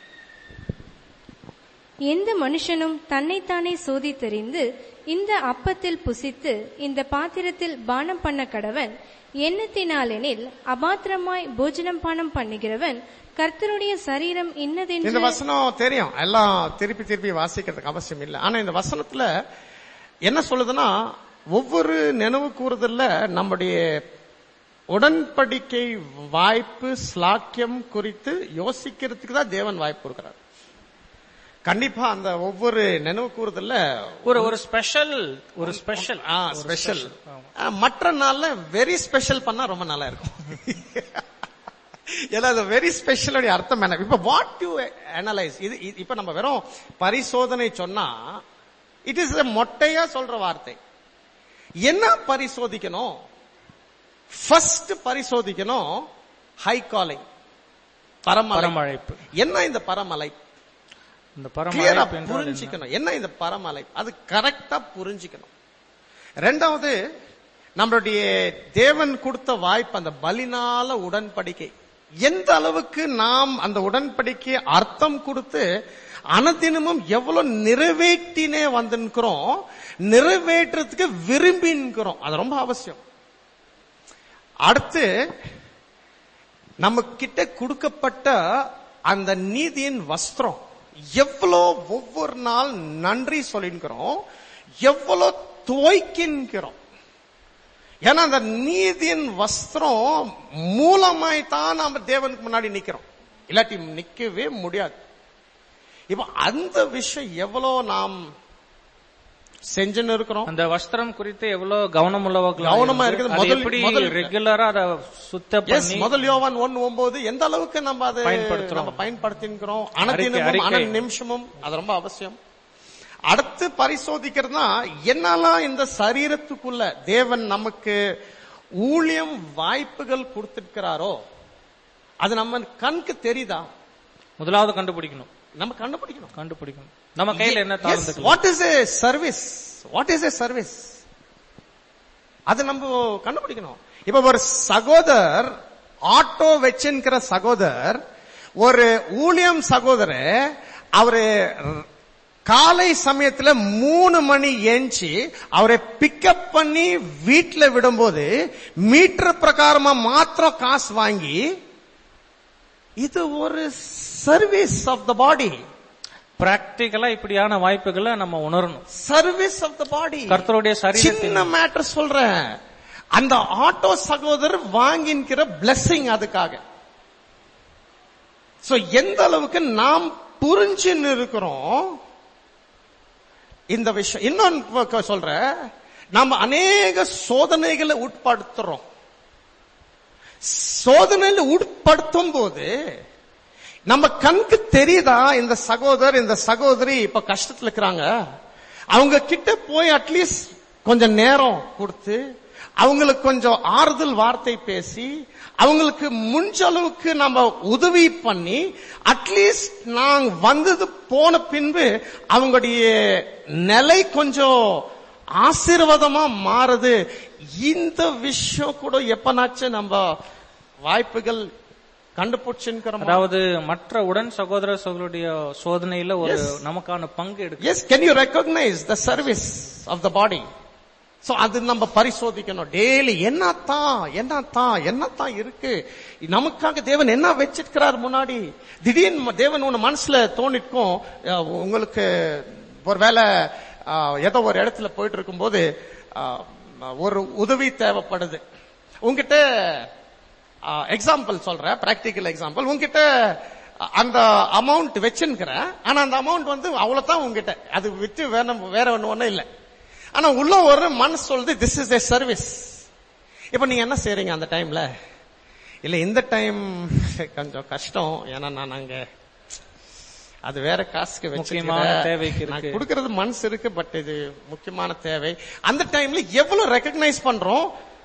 எந்த மனுஷனும் தன்னைத்தானே சோதித்தறிந்து இந்த அப்பத்தில் புசித்து இந்த பாத்திரத்தில் பானம் பண்ண கடவன் எண்ணத்தினாலெனில் அபாத்திரமாய் போஜனம் பானம் பண்ணுகிறவன் கர்த்தருடைய சரீரம் இந்த இன்னதென்று வசனம் தெரியும் எல்லாம் திருப்பி திருப்பி வாசிக்கிறதுக்கு அவசியம் இல்லை ஆனா இந்த வசனத்துல என்ன சொல்லுதுன்னா ஒவ்வொரு நினைவு கூறுதல்ல நம்முடைய உடன்படிக்கை வாய்ப்பு ஸ்லாக்கியம் குறித்து யோசிக்கிறதுக்கு தான் தேவன் வாய்ப்பு கொடுக்கிறார் கண்டிப்பா அந்த ஒவ்வொரு நினைவு கூறுதல்ல ஒரு ஒரு ஸ்பெஷல் ஒரு ஸ்பெஷல் ஸ்பெஷல் மற்ற நாள்ல வெரி ஸ்பெஷல் பண்ணா ரொம்ப நல்லா இருக்கும் ஏன்னா அது வெரி ஸ்பெஷலுடைய அர்த்தம் என்ன இப்ப வாட் யூ அனலைஸ் இது இது- இப்ப நம்ம வெறும் பரிசோதனை சொன்னா இட் இஸ் மொட்டையா சொல்ற வார்த்தை என்ன பரிசோதிக்கணும் ஃபர்ஸ்ட் பரிசோதிக்கணும் ஹை காலிங் பரமலை பரமழைப்பு என்ன இந்த பரமலை இந்த கிளியரா பரமழைப்பு என்றால் என்ன? புரிஞ்சுக்கணும் என்ன இந்த பரமலை அது கரெக்டா புரிஞ்சுக்கணும் ரெண்டாவது நம்மளுடைய தேவன் கொடுத்த வாய்ப்பு அந்த பலினால உடன்படிக்கை எந்த அளவுக்கு நாம் அந்த உடன்படிக்கை அர்த்தம் கொடுத்து அனதினமும் எவ்வளவு நிறைவேற்றினே வந்திருக்கிறோம் நிறைவேற்றத்துக்கு விரும்பின்கிறோம் அது ரொம்ப அவசியம் அடுத்து நம்ம கிட்ட கொடுக்கப்பட்ட அந்த நீதியின் வஸ்திரம் எவ்வளோ ஒவ்வொரு நாள் நன்றி சொல்லிருக்கிறோம் எவ்வளோ துவைக்கின்றோம் ஏன்னா அந்த நீதியின் வஸ்திரம் மூலமாய் தான் நாம தேவனுக்கு முன்னாடி நிக்கிறோம் இல்லாட்டி நிக்கவே முடியாது இப்ப அந்த விஷயம் எவ்வளவு நாம் செஞ்சுன்னு இருக்கிறோம் அந்த வஸ்திரம் குறித்து எவ்வளவு கவனம் உள்ளவர்களா கவனமா இருந்து, இருக்குது. அதை முதல்- எப்படி முதல்- ரெகுலரா அதை சுத்த எஸ் பண்ணி முதல் யோவான் ஒன்னு ஒன்பது எந்த அளவுக்கு நம்ம அதை பயன்படுத்துறோம். நம்ம பயன்படுத்திக்கிறோம் அறிக்கை- அனதினமும் அறிக்கை. அன நிமிஷமும் அது ரொம்ப அவசியம் அடுத்து பரிசோதிக்கிறதுனா என்னெல்லாம் இந்த சரீரத்துக்குள்ள தேவன் நமக்கு ஊழியம் வாய்ப்புகள் கொடுத்திருக்கிறாரோ அது நம்ம கண்ணுக்கு தெரியுதா முதலாவது கண்டுபிடிக்கணும் நம்ம கண்டுபிடிக்கணும் கண்டுபிடிக்கணும் நம்ம கையில என்ன தாழ்ந்துக்கலாம் what is a service what is a service அது நம்ம கண்டுபிடிக்கணும் இப்ப ஒரு சகோதரர் ஆட்டோ வச்சிருக்கிற சகோதரர் ஒரு ஊழியம் சகோதரர் அவரு காலை சமயத்துல மூணு மணி ஏஞ்சி அவரை பிக்கப் பண்ணி வீட்டுல விடும்போது மீட்டர் பிரகாரமா மாத்திரம் காசு வாங்கி இது ஒரு சர்வீஸ் ஆஃப் த பாடி பிராக்டிக்கலா இப்படியான வாய்ப்புகளை நம்ம உணரணும் சர்வீஸ் ஆஃப் த பாடி கர்த்தருடைய சரீரத்தின் சின்ன மேட்டர் சொல்றேன் அந்த ஆட்டோ சகோதரர் வாங்கின்கிற blessing அதுக்காக சோ எந்த அளவுக்கு நாம் புரிஞ்சுன்னு இருக்கிறோம் இந்த விஷயம் இன்னொன்னு சொல்றேன் நம்ம அநேக சோதனைகளை உட்படுத்துறோம் சோதனையில உட்படுத்தும் போது நம்ம கண்ணுக்கு தெரியுதா இந்த சகோதரர் இந்த சகோதரி இப்ப கஷ்டத்துல இருக்கிறாங்க அவங்க கிட்ட போய் அட்லீஸ்ட் கொஞ்சம் நேரம் கொடுத்து அவங்களுக்கு கொஞ்சம் ஆறுதல் வார்த்தை பேசி அவங்களுக்கு முடிஞ்ச அளவுக்கு நம்ம உதவி பண்ணி அட்லீஸ்ட் நான் வந்தது போன பின்பு அவங்களுடைய நிலை கொஞ்சம் ஆசீர்வாதமா மாறுது இந்த விஷயம் கூட எப்பனாச்சும் நம்ம வாய்ப்புகள் கண்டுபிடிச்சுக்கிறோம் அதாவது மற்ற உடன் சகோதர சகோதரிய சோதனையில ஒரு நமக்கான பங்கு எடுக்க yes can you recognise the service of the body so அது நம்ம பரிசோதிக்கணும் டெய்லி என்னத்தான் என்னத்தான் என்னத்தான் இருக்கு நமக்காக தேவன் என்ன வச்சிருக்கிறார் முன்னாடி திடீர்னு தேவன் உன் மனசுல தோணிருக்கும் அஹ், உங்களுக்கு ஒருவேளை அஹ், ஏதோ ஒரு இடத்துல போயிட்டு இருக்கும்போது அஹ், ஒரு உதவி தேவைப்படுது உங்ககிட்ட எக்ஸாம்பிள் சொல்றேன் பிராக்டிக்கல் எக்ஸாம்பிள் உங்ககிட்ட அந்த அமௌண்ட் வச்சுக்கிறேன் ஆனா அந்த அமௌண்ட் வந்து அவ்வளவுதான் உங்ககிட்ட அது விட்டு வேற வேற ஒண்ணு ஒண்ணும் இல்ல ஆனா உள்ள ஒரு மனசு சொல்லுது திஸ் இஸ் ஏ சர்வீஸ் இப்ப நீங்க என்ன செய்றீங்க அந்த டைம்ல இல்ல இந்த டைம் கொஞ்சம் கஷ்டம் ஏன்னா நான் அங்க அது வேற காசுக்கு முக்கியமான வச்சிருக்கிறேன். தேவைக்கு நான் இருக்கு. கொடுக்கறது மனசு இருக்கு பட் இது முக்கியமான தேவை அந்த டைம்ல எவ்வளவு ரெக்கக்னைஸ் பண்றோம்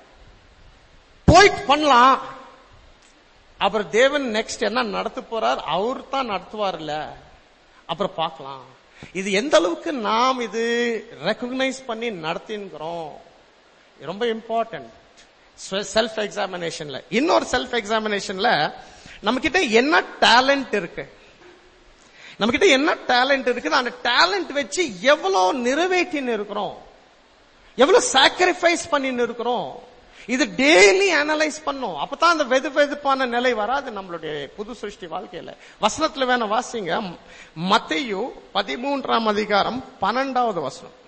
போயிட்டு பண்ணலாம் அப்புறம் தேவன் நெக்ஸ்ட் என்ன நடத்த போறார் அவர் தான் நடத்துவார்ல அப்புறம் பார்க்கலாம் இது எந்த அளவுக்கு நாம் இது ரெக்கக்னைஸ் பண்ணி நடத்தின்கிறோம் ரொம்ப இம்பார்ட்டன்ட் செல்ஃப் எக்ஸாமினேஷன்ல இன்னொரு செல்ஃப் எக்ஸாமினேஷன்ல நம்ம கிட்ட என்ன டேலண்ட் இருக்கு நம்ம கிட்ட என்ன டேலண்ட் இருக்குது அந்த டேலண்ட் வச்சு எவ்வளவு நிறைவேற்றின்னு இருக்கிறோம் எவ்வளவு சாக்ரிஃபைஸ் பண்ணின்னு இருக்கிறோம் இது டெய்லி அனலைஸ் பண்ணும் அப்பதான் அந்த வெது வெதுப்பான நிலை வராது நம்மளுடைய புது சிருஷ்டி வாழ்க்கையில வசனத்துல வேணா வாசிங்க மத்தையு பதிமூன்றாம் அதிகாரம் பன்னெண்டாவது வசனம்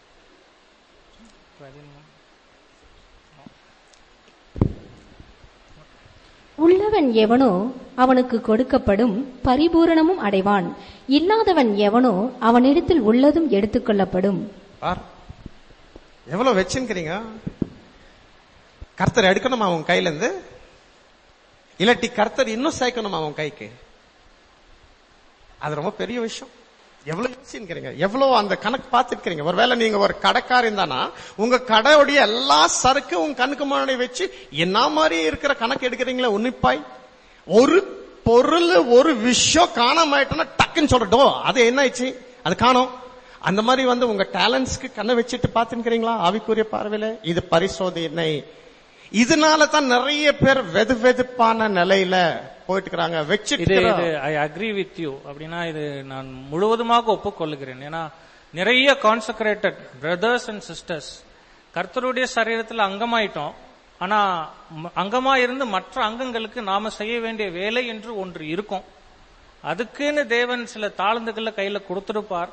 உள்ளவன் எவனோ அவனுக்கு கொடுக்கப்படும் பரிபூரணமும் அடைவான் இல்லாதவன் எவனோ அவனிடத்தில் உள்ளதும் எடுத்துக்கொள்ளப்படும் பார் எவ்வளவு வச்சுக்கிறீங்க கர்த்தர் எடுக்கணுமா அவன் கையில இருந்து இல்லாட்டி கர்த்தர் இன்னும் சேர்க்கணுமா அவன் கைக்கு அது ரொம்ப பெரிய விஷயம் எவ்வளவு யோசிக்கிறீங்க எவ்வளவு அந்த கணக்கு பார்த்துருக்கீங்க ஒருவேளை நீங்க ஒரு கடைக்கார இருந்தானா உங்க கடையுடைய எல்லா சரக்கு உங்க கண்ணுக்கு முன்னாடி வச்சு என்ன மாதிரி இருக்கிற கணக்கு எடுக்கிறீங்களா உன்னிப்பாய் ஒரு பொருள் ஒரு விஷயம் காணாம ஆயிட்டோம்னா டக்குன்னு சொல்றடோ அது என்ன ஆயிடுச்சு அது காணோம் அந்த மாதிரி வந்து உங்க டேலண்ட்ஸ்க்கு கண்ணை வச்சுட்டு பாத்துக்கிறீங்களா ஆவிக்குரிய பார்வையில இது பரிசோதனை இதனால தான் நிறைய பேர் வெது வெதுப்பான நிலையில போயிட்டு இருக்கிறாங்க இது வச்சுட்டு இது ஐ அக்ரி வித் யூ அப்படின்னா இது நான் முழுவதுமாக ஒப்புக்கொள்கிறேன் ஏன்னா நிறைய கான்சக்ரேட்டட் பிரதர்ஸ் அண்ட் சிஸ்டர்ஸ் கர்த்தருடைய சரீரத்தில் அங்கமாயிட்டோம் ஆனா ம- அங்கமா இருந்து மற்ற அங்கங்களுக்கு நாம செய்ய வேண்டிய வேலை என்று ஒன்று இருக்கும் அதுக்குன்னு தேவன் சில தாளந்துகளை கையில கொடுத்திருப்பார்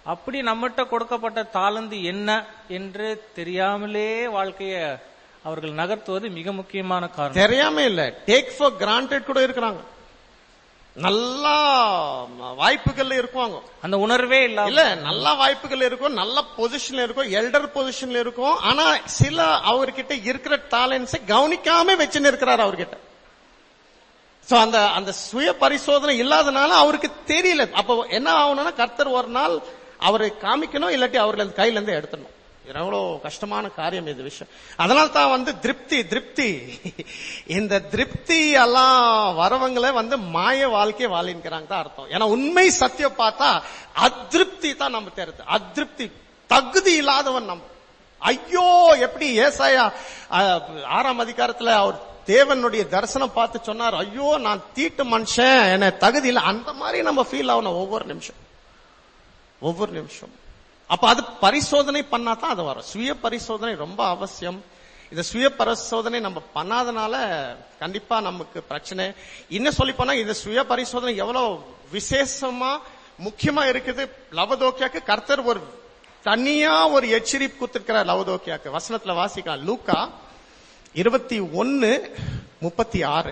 அப்படி நம்மகிட்ட கொடுக்கப்பட்ட தாளந்து என்ன என்று தெரியாமலே வாழ்க்கைய அவர்கள் நகர்த்துவது மிக முக்கியமான காரணம் தெரியாம இல்ல டேக் ஃபார் கிராண்டட் கூட இருக்கிறாங்க நல்லா வாய்ப்புகள்ல இருக்குவாங்க அந்த உணர்வே இல்லாம இல்ல நல்ல வாய்ப்புகள் இருக்கும் நல்ல பொசிஷன்ல இருக்கும் எல்டர் பொசிஷன்ல இருக்கும் ஆனா சில அவர்கிட்ட இருக்கிற டேலண்ட்ஸை கவனிக்காம வச்சுன்னு இருக்கிறார் அவர்கிட்ட சோ அந்த அந்த சுய பரிசோதனை இல்லாதனால அவருக்கு தெரியல அப்போ என்ன ஆகணும்னா கர்த்தர் ஒரு நாள் அவரை காமிக்கணும் இல்லாட்டி அவர்ல அந்த கையில இருந்து எடுத்துடணும் இது எவ்வளவு கஷ்டமான காரியம் இது விஷயம் அதனால தான் வந்து திருப்தி திருப்தி இந்த திருப்தி எல்லாம் வரவங்களே வந்து மாய வாழ்க்கை வாழின்கிறாங்க தான் அர்த்தம் ஏன்னா உண்மை சத்தியம் பார்த்தா அதிருப்தி தான் நம்ம தெரியுது அதிருப்தி தகுதி இல்லாதவன் நம்ம ஐயோ எப்படி ஏசாயா அஹ், ஆறாம் அதிகாரத்துல அவர் தேவனுடைய தரிசனம் பார்த்து சொன்னார் ஐயோ நான் தீட்டு மனுஷன் என்ன தகுதி இல்லை அந்த மாதிரி நம்ம ஃபீல் ஆகணும் ஒவ்வொரு நிமிஷம் ஒவ்வொரு நிமிஷம் அப்ப அது பரிசோதனை பண்ணா தான் அது வரும் சுய பரிசோதனை ரொம்ப அவசியம் இந்த சுய பரிசோதனை நம்ம பண்ணாதனால கண்டிப்பா நமக்கு பிரச்சனை இன்னும் சொல்லி போனா இந்த சுய பரிசோதனை எவ்வளவு விசேஷமா முக்கியமா இருக்குது லவதோக்கியாக்கு கர்த்தர் ஒரு தனியா ஒரு எச்சரிப்பு கொடுத்திருக்கிறார் லவதோக்கியாக்கு வசனத்துல வாசிக்கலாம் லூக்கா இருபத்தி ஒன்னு முப்பத்தி ஆறு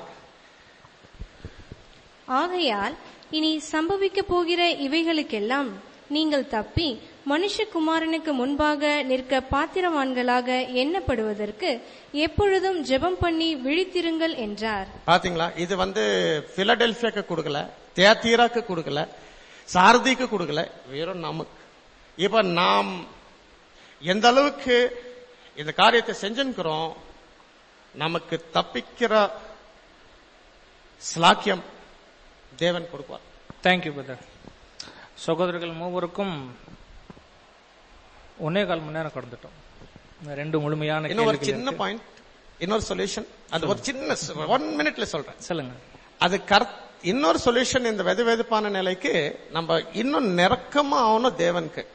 ஆகையால் இனி சம்பவிக்க போகிற இவைகளுக்கெல்லாம் நீங்கள் தப்பி மனுஷகுமாரனுக்கு முன்பாக நிற்க பாத்திரவான்களாக எண்ணப்படுவதற்கு எப்பொழுதும் ஜெபம் பண்ணி விழித்திருங்கள் என்றார் பாத்தீங்களா இது வந்து பிலடெல்பியாக்கு கொடுக்கல தேத்தீராக்கு கொடுக்கல சாரதிக்கு கொடுக்கல வெறும் நமக்கு இப்ப நாம் எந்த அளவுக்கு இந்த காரியத்தை செஞ்சுக்கிறோம் நமக்கு தப்பிக்கிற ஸ்லாக்கியம் தேவன் கொடுப்பார் தேங்க்யூ பிரதர் சகோதரர்கள் மூவருக்கும் ஒன்னே கால் மணி நேரம் கடந்துட்டோம் இந்த ரெண்டு முழுமையான இன்னும் ஒரு கேள்விகள் சின்ன இருக்கு. பாயிண்ட் இன்னொரு சொல்யூஷன் அது ஒரு சின்ன ஒன் மினிட்ல சொல்றேன் சொல்லுங்க அது கர் இன்னொரு சொல்யூஷன் இந்த வெது வெதுப்பான நிலைக்கு நம்ம இன்னும் நெருக்கமா ஆகணும் தேவனுக்கு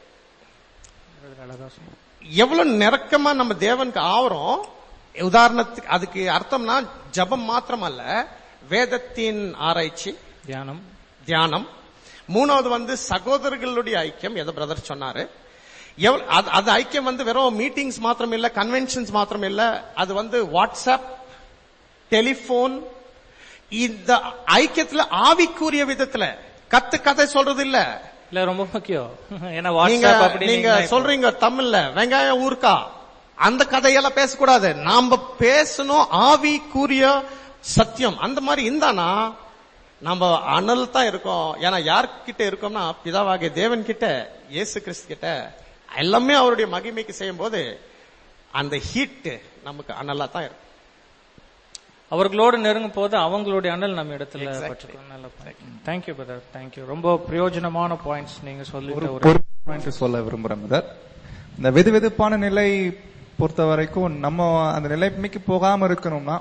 அழகா சொன்னீங்க. எவ்வளவு நெருக்கமா நம்ம தேவனுக்கு ஆவறோம் உதாரணத்துக்கு அதுக்கு அர்த்தம்னா ஜபம் மாத்திரம் அல்ல வேதத்தின் ஆராய்ச்சி தியானம் தியானம் மூணாவது வந்து சகோதரர்களுடைய ஐக்கியம் எதை பிரதர் சொன்னாரு எவ்வ- அது- அது ஐக்கியம் வந்து வெறும் மீட்டிங்ஸ் மாத்திரம் இல்ல கன்வென்ஷன்ஸ் மாத்திரம் இல்ல அது வந்து வாட்ஸ்அப் டெலிபோன் இந்த ஐக்கியத்துல ஆவிக்குரிய விதத்துல கத்து கதை சொல்றது இல்ல இல்ல ரொம்ப முக்கியம் ஏன்னா நீங்க வாட்ஸ்அப் அப்படி நீங்க சொல்றீங்க தமிழ்ல வெங்காயம் ஊர்க்கா அந்த கதையெல்லாம் பேசக்கூடாது நாம பேசணும் ஆவிக்குரிய சத்தியம் அந்த மாதிரி இருந்தானா நம்ம அனல் தான் இருக்கோம் ஏன்னா யார்கிட்ட இருக்கோம்னா பிதாவாகிய தேவன் கிட்ட இயேசு கிறிஸ்து கிட்ட எல்லாமே அவருடைய மகிமைக்கு செய்யும் போது அந்த ஹீட் நமக்கு அனலா தான் இருக்கும் அவர்களோடு நெருங்கும் போது அவங்களுடைய அண்ணல் நம்ம இடத்துல Exactly. பட்டுக்கும் நல்ல தேங்க்யூ பிரதர் தேங்க்யூ ரொம்ப பிரயோஜனமான பாயிண்ட்ஸ் நீங்க ஒரு சொல்லிட்டு ஒரு ஒரு பாயிண்ட் சொல்ல விரும்புறேன் brother. இந்த வெது வெதுப்பான நிலை பொறுத்த வரைக்கும் நம்ம அந்த நிலைமைக்கு போகாம இருக்கணும்னா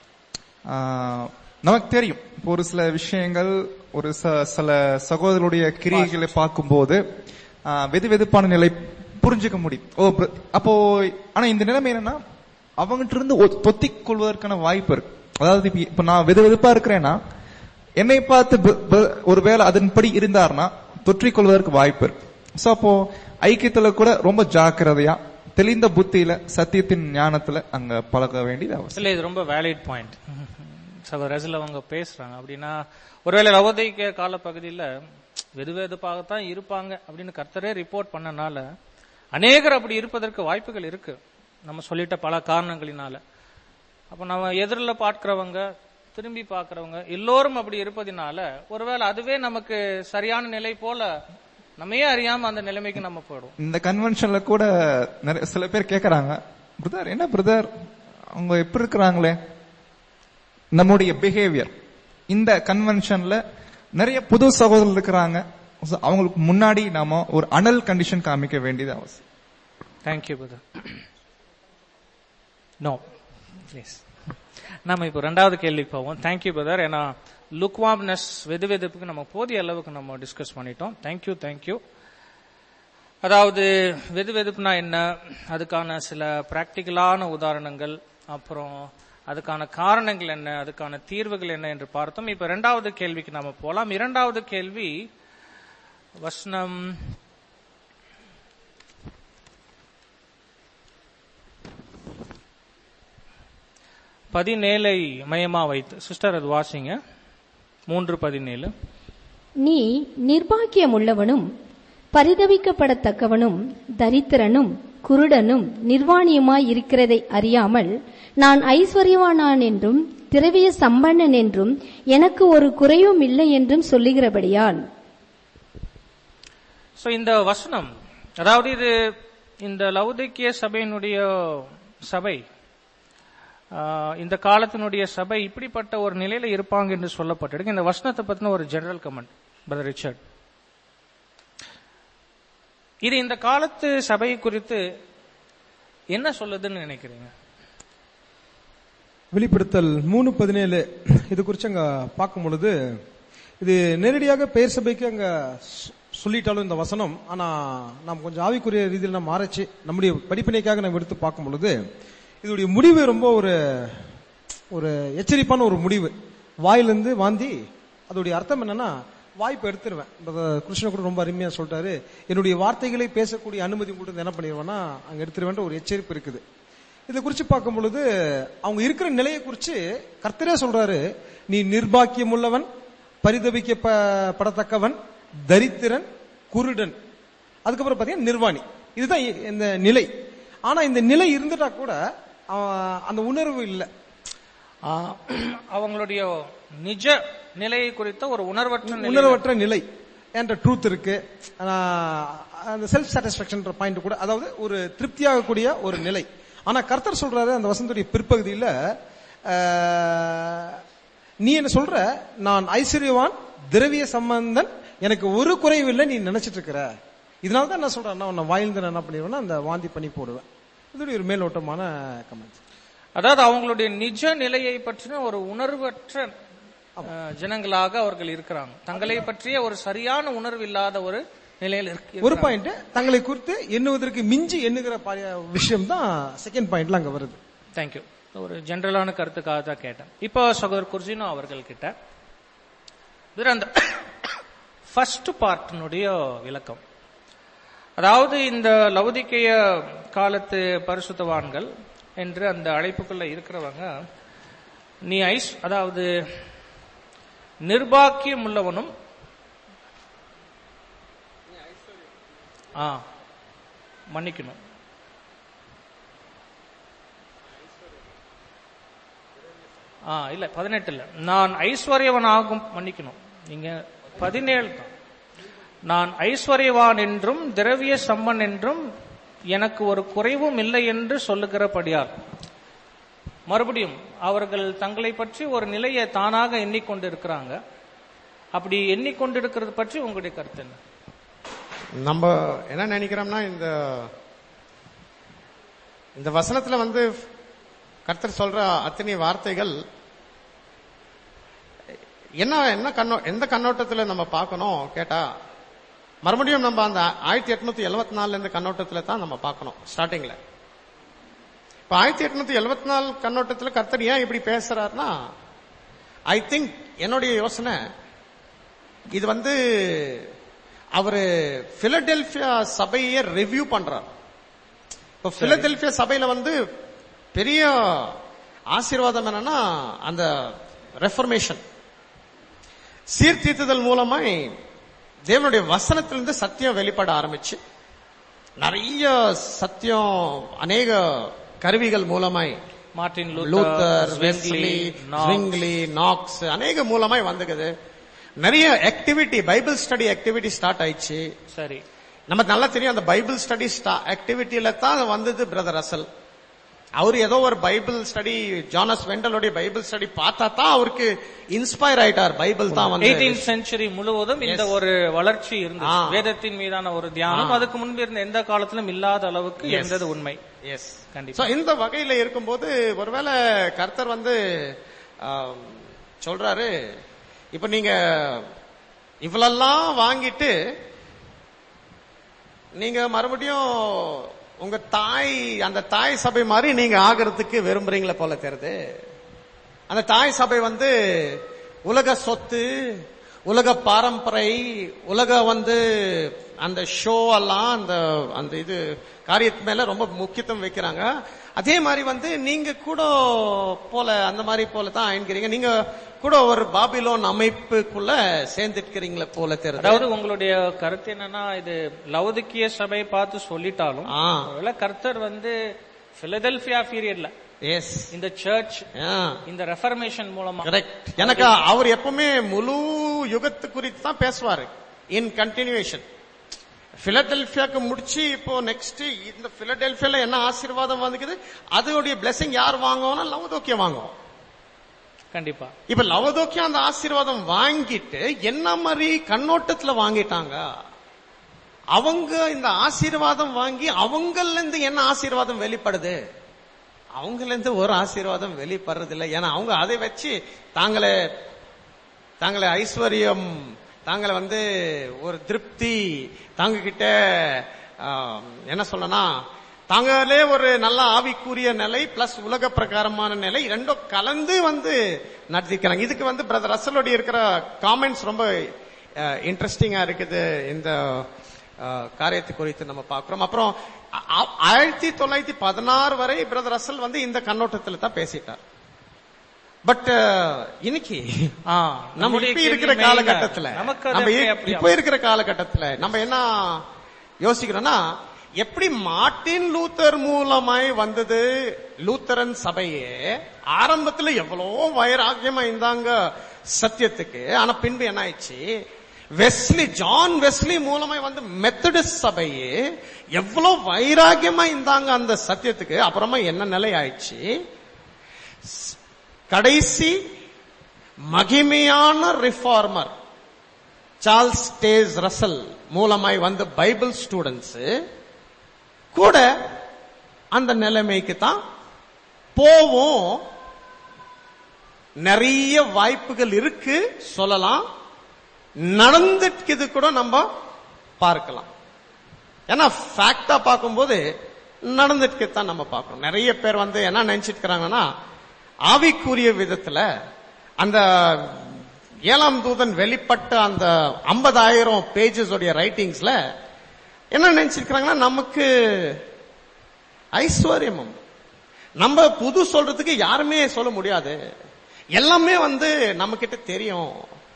ஆஹ், நமக்கு தெரியும் இப்போ ஒரு சில விஷயங்கள் ஒரு ச- சில சகோதரருடைய கிரியைகளை பார்க்கும்போது ஆஹ், வெது வெதுப்பான நிலை புரிஞ்சுக்க முடியும் ஓ bro- அப்போ ஆனா இந்த நிலைமை என்னன்னா அவங்ககிட்ட இருந்து தொத்திக் கொள்வதற்கான வாய்ப்பு இருக்கு அதாவது இப்ப- இப்ப நான் வெது வெதுப்பா இருக்கிறேன்னா என்னை பார்த்து ப- ப- ஒருவேளை அதன்படி இருந்தார்னா தொற்றிக் கொள்வதற்கு வாய்ப்பு இருக்கு சோ அப்போ ஐக்கியத்துல கூட ரொம்ப ஜாக்கிரதையா தெளிந்த புத்தியில சத்தியத்தின் ஞானத்துல அங்க பழக வேண்டியது அவசியம் இல்ல இது ரொம்ப வேலிட் பாயிண்ட் சகோதரர்கள் அவங்க பேசுறாங்க அப்படின்னா ஒருவேளை லவோதைக்க கால பகுதியில வெது வெதுப்பாகத்தான் இருப்பாங்க அப்படின்னு கர்த்தரே ரிப்போர்ட் பண்ணனால அநேகர் அப்படி இருப்பதற்கு வாய்ப்புகள் இருக்கு நம்ம சொல்லிட்ட பல காரணங்களினால அப்ப நம்ம எதிரில் பார்க்கிறவங்க திரும்பி பார்க்கிறவங்க எல்லோரும் அப்படி இருப்பதினால ஒருவேளை அதுவே நமக்கு சரியான நிலை போல நம்மையே அறியாம அந்த நிலைமைக்கு நம்ம போயிடுவோம் இந்த கன்வென்ஷன்ல கூட நிறைய சில பேர் கேக்குறாங்க பிரதர் என்ன பிரதர் அவங்க எப்படி இருக்கிறாங்களே நம்முடைய பிஹேவியர் இந்த கன்வென்ஷன்ல நிறைய புது சகோதரர்கள் இருக்கிறாங்க So, அவங்களுக்கு முன்னாடி நாம ஒரு அனல் கண்டிஷன் காமிக்க வேண்டியது அவசியம் தேங்க்யூ பிரதர் நோ ப்ளீஸ் நம்ம இப்போ ரெண்டாவது கேள்வி போவோம் தேங்க்யூ பிரதர் ஏன்னா லுக்வாம்னஸ் வெது வெதுப்புக்கு நம்ம போதிய அளவுக்கு நம்ம டிஸ்கஸ் பண்ணிட்டோம் தேங்க்யூ தேங்க்யூ அதாவது வெது வெதுப்புனா என்ன அதுக்கான சில பிராக்டிக்கலான உதாரணங்கள் அப்புறம் அதுக்கான காரணங்கள் என்ன அதுக்கான தீர்வுகள் என்ன என்று பார்த்தோம் இப்ப இரண்டாவது கேள்விக்கு நாம போலாம் இரண்டாவது கேள்வி வசனம் பதினேழை மையமா வைத்து சிஸ்டர் அது வாசிங்க மூன்று பதினேழு நீ நிர்பாக்கியமுள்ளவனும் பரிதவிக்கப்படத்தக்கவனும் தரித்திரனும் குருடனும் நிர்வாணியுமாய் இருக்கிறதை அறியாமல் நான் ஐஸ்வர்யவானான் என்றும் திரவிய சம்பன்னன் என்றும் எனக்கு ஒரு குறையும் இல்லை என்றும் சொல்லுகிறபடியால் சோ இந்த வசனம் அதாவது இது இந்த லௌதிக்கிய சபையினுடைய சபை ஆஹ், இந்த காலத்தினுடைய சபை இப்படிப்பட்ட ஒரு நிலையில இருப்பாங்க என்று சொல்லப்பட்டிருக்கு இந்த வசனத்தை பத்தின ஒரு ஜெனரல் கமெண்ட் பிரதர் ரிச்சர்ட் இது இந்த காலத்து சபை குறித்து என்ன சொல்லுதுன்னு நினைக்கிறீங்க வெளிப்படுத்தல் மூணு பதினேழு இது குறித்து அங்க பார்க்கும் பொழுது இது நேரடியாக பெயர் சபைக்கு அங்க சொ- சொல்லிட்டாலும் இந்த வசனம் ஆனா நாம் கொஞ்சம் ஆவிக்குரிய ரீதியில் நம்ம ஆராய்ச்சி நம்முடைய படிப்பினைக்காக நம்ம எடுத்து பார்க்கும் பொழுது இதோடைய முடிவு ரொம்ப ஒரு ஒரு எச்சரிப்பான ஒரு முடிவு வாயிலிருந்து வாந்தி அதோடைய அர்த்தம் என்னன்னா வாய்ப்பு எடுத்துருவேன் பிரதர் கிருஷ்ணன் கூட ரொம்ப அருமையா சொல்லிட்டாரு என்னுடைய வார்த்தைகளை பேசக்கூடிய அனுமதி கூட என்ன பண்ணிடுவேன்னா அங்க எடுத்துருவேன்ற ஒரு எச்சரிப்பு இருக்குது இதை குறித்து பார்க்கும் பொழுது அவங்க இருக்கிற நிலையை குறித்து கர்த்தரே சொல்றாரு நீ நிர்பாக்கியம் உள்ளவன் பரிதபிக்கப்படத்தக்கவன் தரித்திரன் குருடன் அதுக்கப்புறம் பாத்தீங்கன்னா நிர்வாணி இதுதான் இ- இந்த நிலை ஆனா இந்த நிலை இருந்துட்டா கூட அவன் அந்த உணர்வு இல்லை ஆஹ், அவங்களுடைய நிஜ நிலையை குறித்த ஒரு உணர்வற்ற நிலை உணர்வற்ற நிலை என்ற ட்ரூத் இருக்கு ஆனா, அந்த செல்ஃப் சாட்டிஸ்பாக்சன் பாயிண்ட் கூட அதாவது ஒரு திருப்தியாகக்கூடிய ஒரு நிலை ஆனா கர்த்தர் சொல்றாரு அந்த வசந்துடைய பிற்பகுதியில ஆஹ், நீ என்ன சொல்ற நான் ஐஸ்வர்யவான் திரவிய சம்பந்தன் எனக்கு ஒரு குறைவு இல்லை நீ நினைச்சிட்டு இருக்கிற இதனால தான் என்ன சொல்றேன் நான் உன்னை வாயிலிருந்து நான் என்ன பண்ணிடுவேன்னா அந்த வாந்தி பண்ணி போடுவேன் இதோடைய ஒரு மேலோட்டமான கமெண்ட்ஸ் அதாவது அவங்களுடைய நிஜ நிலையை பற்றின ஒரு உணர்வற்ற அஹ், ஜனங்களாக அவர்கள் இருக்கிறாங்க தங்களை பற்றிய ஒரு சரியான உணர்வு இல்லாத ஒரு நிலையில் இருக்கு- ஒரு பாயிண்ட் தங்களை குறித்து எண்ணுவதற்கு மிஞ்சி எண்ணுகிற விஷயம் தான் செகண்ட் பாயிண்ட்ல அங்க வருது தேங்க்யூ ஒரு ஜெனரலான கருத்துக்காக தான் கேட்டேன் இப்போ சகோதரர் குர்ஜினோ அவர்கள் கிட்ட இதுல அந்த ஃபர்ஸ்ட் பார்ட்டினுடைய விளக்கம் அதாவது இந்த லௌதிக்கைய காலத்து பரிசுத்தவான்கள் என்று அந்த அழைப்புக்குள்ள இருக்கிறவங்க நீ ஐஸ் அதாவது நிர்பாக்கியம் உள்ளவனும் ஆ மன்னிக்கணும் ஆ இல்ல பதினெட்டு இல்ல நான் ஐஸ்வர்யவனாகும் மன்னிக்கணும் நீங்க பதினேழு தான் நான் ஐஸ்வர்யவான் என்றும் திரவிய சம்பன் என்றும் எனக்கு ஒரு குறைவும் இல்லை என்று சொல்லுகிறபடியால் மறுபடியும் அவர்கள் தங்களை பற்றி ஒரு நிலையை தானாக எண்ணிக்கொண்டு இருக்கிறாங்க அப்படி எண்ணிக்கொண்டு இருக்கிறது பற்றி உங்களுடைய கருத்து என்ன நம்ம என்ன நினைக்கிறோம்னா இந்த இந்த வசனத்துல வந்து கர்த்தர் சொல்ற அத்தனை வார்த்தைகள் என்ன என்ன கண்ணோ எந்த கண்ணோட்டத்துல நம்ம பார்க்கணும் கேட்டா மறுபடியும் நம்ம அந்த ஆயிரத்தி எட்நூத்தி எழுபத்தி நாலுல இருந்து கண்ணோட்டத்துல தான் நம்ம பார்க்கணும் ஸ்டார்டிங்ல இப்ப ஆயிரத்தி எட்நூத்தி எழுபத்தி நாலு கண்ணோட்டத்துல கர்த்தர் ஏன் இப்படி பேசுறாருன்னா ஐ திங்க் என்னுடைய யோசனை இது வந்து அவரு பிலடெல்பியா சபையை ரிவ்யூ பண்றார் இப்ப பிலடெல்பியா சபையில வந்து பெரிய ஆசீர்வாதம் என்னன்னா அந்த ரெஃபர்மேஷன் சீர்திருத்துதல் மூலமாய் தேவனுடைய வசனத்திலிருந்து சத்தியம் வெளிப்பட ஆரம்பிச்சு நிறைய சத்தியம் அநேக கருவிகள் மூலமாய் Martin Luther Luther Wesley Knox. Zwingli Knox அநேக மூலமாய் வந்துக்குது நிறைய activity Bible study activity start ஆயிடுச்சு சரி நமக்கு நல்லா தெரியும் அந்த பைபிள் ஸ்டடி ஆக்டிவிட்டியில தான் வந்தது பிரதர் அசல் அவர் ஏதோ ஒரு பைபிள் ஸ்டடி ஜானஸ் வெண்டலுடைய பைபிள் ஸ்டடி பார்த்தா தான் அவருக்கு இன்ஸ்பயர் ஆயிட்டார் பைபிள் தான் வந்து 18th செஞ்சுரி முழுவதும் இந்த ஒரு வளர்ச்சி இருந்தது ஆ. வேதத்தின் மீதான ஒரு தியானம் அதுக்கு முன்பு இருந்த எந்த காலத்திலும் இல்லாத அளவுக்கு Yes. இருந்தது உண்மை எஸ் கண்டிப்பா சோ இந்த வகையில இருக்கும்போது ஒருவேளை கர்த்தர் வந்து ஆம், சொல்றாரு இப்ப நீங்க இவ்வளெல்லாம் வாங்கிட்டு நீங்க மறுபடியும் உங்க தாய் அந்த தாய் சபை மாதிரி நீங்க ஆகிறதுக்கு விரும்புறீங்களே போல தெரியுது அந்த தாய் சபை வந்து உலக சொத்து உலக பாரம்பரை உலக வந்து அந்த ஷோ எல்லாம் அந்த அந்த இது காரியத்து மேல ரொம்ப முக்கியத்துவம் வைக்கிறாங்க அதே மாதிரி வந்து நீங்க கூட போல அந்த மாதிரி போல தான் ஆயின்கிறீங்க நீங்க கூட ஒரு பாபிலோன் அமைப்புக்குள்ள சேர்ந்துருக்கிறீங்களே போல தெரியுது அதாவது உங்களுடைய கருத்து என்னன்னா இது லவுதிக்கிய சபை பார்த்து சொல்லிட்டாலும் ஆ. ஒருவேளை கர்த்தர் வந்து பிலடெல்பியா பீரியட்ல எஸ் இந்த சர்ச் இந்த ரெஃபர்மேஷன் மூலமா கரெக்ட் எனக்கு அவர் எப்பவுமே முழு யுகத்து குறித்து தான் பேசுவாரு இன் கண்டினியூஷன் பிலடெல்பியாக்கு முடிச்சு இப்போ நெக்ஸ்ட் இந்த பிலடெல்பியால என்ன ஆசீர்வாதம் வந்துக்குது அதோடைய blessing யார் வாங்குவோம்னா லவதோக்கியம் வாங்குவோம் கண்டிப்பா இப்ப லவதோக்கியம் அந்த ஆசீர்வாதம் வாங்கிட்டு என்ன மாதிரி கண்ணோட்டத்துல வாங்கிட்டாங்க அவங்க இந்த ஆசீர்வாதம் வாங்கி அவங்கள்ல இருந்து என்ன ஆசீர்வாதம் வெளிப்படுது அவங்கள்ல இருந்து ஒரு ஆசீர்வாதம் வெளிப்படுறது இல்லை ஏன்னா அவங்க அதை வச்சு தாங்களே தாங்களே ஐஸ்வர்யம் தாங்களை வந்து ஒரு திருப்தி தாங்க கிட்ட ஆம், என்ன சொல்லனா தாங்களே ஒரு நல்ல ஆவிக்குரிய நிலை பிளஸ் உலக பிரகாரமான நிலை ரெண்டும் கலந்து வந்து நடத்திக்கிறாங்க இதுக்கு வந்து பிரதர் ரசலோடி இருக்கிற காமெண்ட்ஸ் ரொம்ப இன்ட்ரெஸ்டிங்கா இருக்குது இந்த அஹ், காரியத்தை குறித்து நம்ம பார்க்கிறோம் அப்புறம் ஆ- ஆ- ஆயிரத்தி தொள்ளாயிரத்தி பதினாறு வரை பிரதர் ரசல் வந்து இந்த கண்ணோட்டத்தில் தான் பேசிட்டார் பட் இன்னைக்கு ஆ, நம்ம நம்முடைய இப்ப இருக்கிற கேள்வி main காலகட்டத்துல நமக்கு அது நம்ம எப்படி இ- அப்படி இப்ப இருக்கிற காலகட்டத்துல நம்ம என்ன யோசிக்கிறோம்னா எப்படி மார்ட்டின் லூத்தர் மூலமாய் வந்தது லூத்தரன் சபையே ஆரம்பத்துல எவ்வளவோ வைராக்கியமா இருந்தாங்க சத்தியத்துக்கு ஆனா பின்பு என்ன ஆயிடுச்சு வெஸ்லி ஜான் வெஸ்லி மூலமாய் வந்து மெத்தடிஸ்ட் சபையே எவ்வளவு வைராக்கியமா இருந்தாங்க அந்த சத்தியத்துக்கு அப்புறமா என்ன நிலை ஆயிடுச்சு கடைசி மகிமையான ரிஃபார்மர் சார்ல்ஸ் டேஸ் ரசல் மூலமாய் வந்த பைபிள் ஸ்டூடெண்ட்ஸ் கூட அந்த நிலைமைக்கு தான் போவோம் நிறைய வாய்ப்புகள் இருக்கு சொல்லலாம் நடந்துட்டு கூட நம்ம பார்க்கலாம் ஏன்னா ஃபேக்டா பார்க்கும்போது நடந்துட்டு தான் நம்ம பார்க்கணும் நிறைய பேர் வந்து என்ன நினைச்சிட்டு இருக்கிறாங்கன்னா ஆவிக்குரிய விதத்துல அந்த ஏழாம் தூதன் வெளிப்பட்ட அந்த ஐம்பதாயிரம் பேஜஸ் உடைய ரைட்டிங்ஸ்ல என்ன நினைச்சிருக்கிறாங்கன்னா நமக்கு ஐஸ்வர்யமும் நம்ம புது சொல்றதுக்கு யாருமே சொல்ல முடியாது எல்லாமே வந்து நம்ம கிட்ட தெரியும்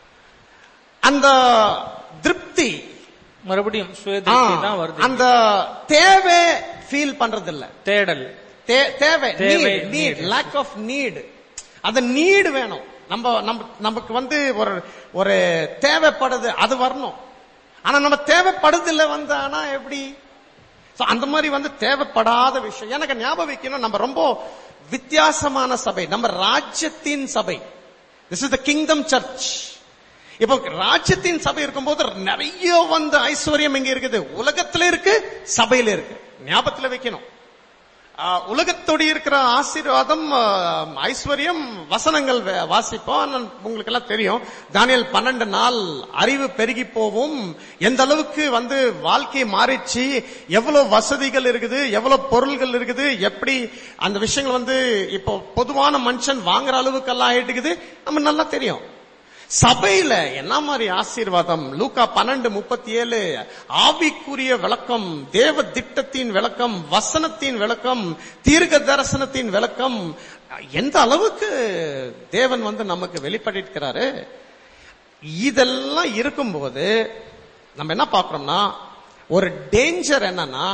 அந்த திருப்தி மறுபடியும் ஆ, சுயதிருப்தி தான் வருது அந்த தேவை ஃபீல் பண்றது இல்ல தேடல் தே- தேவை தேவை, need need. Lack of need அந்த நீடு வேணும் நம்ம நம்ம நமக்கு வந்து ஒரு ஒரு தேவைப்படுது அது வரணும் ஆனா நம்ம தேவைப்படுது இல்ல வந்து ஆனா எப்படி So, அந்த மாதிரி வந்து தேவைப்படாத விஷயம் எனக்கு ஞாபகம் வைக்கணும் நம்ம ரொம்ப வித்தியாசமான சபை நம்ம ராஜ்யத்தின் சபை this is the kingdom church இப்போ ராஜ்யத்தின் சபை இருக்கும்போது நிறைய வந்து ஐஸ்வர்யம் எங்க இருக்குது உலகத்துல இருக்கு சபையில இருக்கு ஞாபகத்துல வைக்கணும் ஆ, உலகத்தோடு இருக்கிற ஆசீர்வாதம் ஆ, ஐஸ்வர்யம் வசனங்கள் வே- வாசிப்போம் ஆனா உங்களுக்கு எல்லாம் தெரியும் தானியல் பன்னெண்டு நாள் அறிவு பெருகி போவும் எந்த அளவுக்கு வந்து வாழ்க்கை மாறிச்சு எவ்வளவு வசதிகள் இருக்குது எவ்வளவு பொருள்கள் இருக்குது எப்படி அந்த விஷயங்கள் வந்து இப்போ பொதுவான மனுஷன் வாங்குற அளவுக்கு எல்லாம் ஆயிட்டுக்குது நம்ம நல்லா தெரியும் சபையில என்ன மாதிரி ஆசீர்வாதம் லூக்கா பன்னெண்டு முப்பத்தி ஏழு ஆவிக்குரிய விளக்கம் தேவ திட்டத்தின் விளக்கம் வசனத்தின் விளக்கம் தீர்க்க தரிசனத்தின் விளக்கம் எந்த அளவுக்கு தேவன் வந்து நமக்கு வெளிப்படுத்திருக்கிறாரு இதெல்லாம் இருக்கும்போது நம்ம என்ன பார்க்கிறோம்னா ஒரு டேஞ்சர் என்னன்னா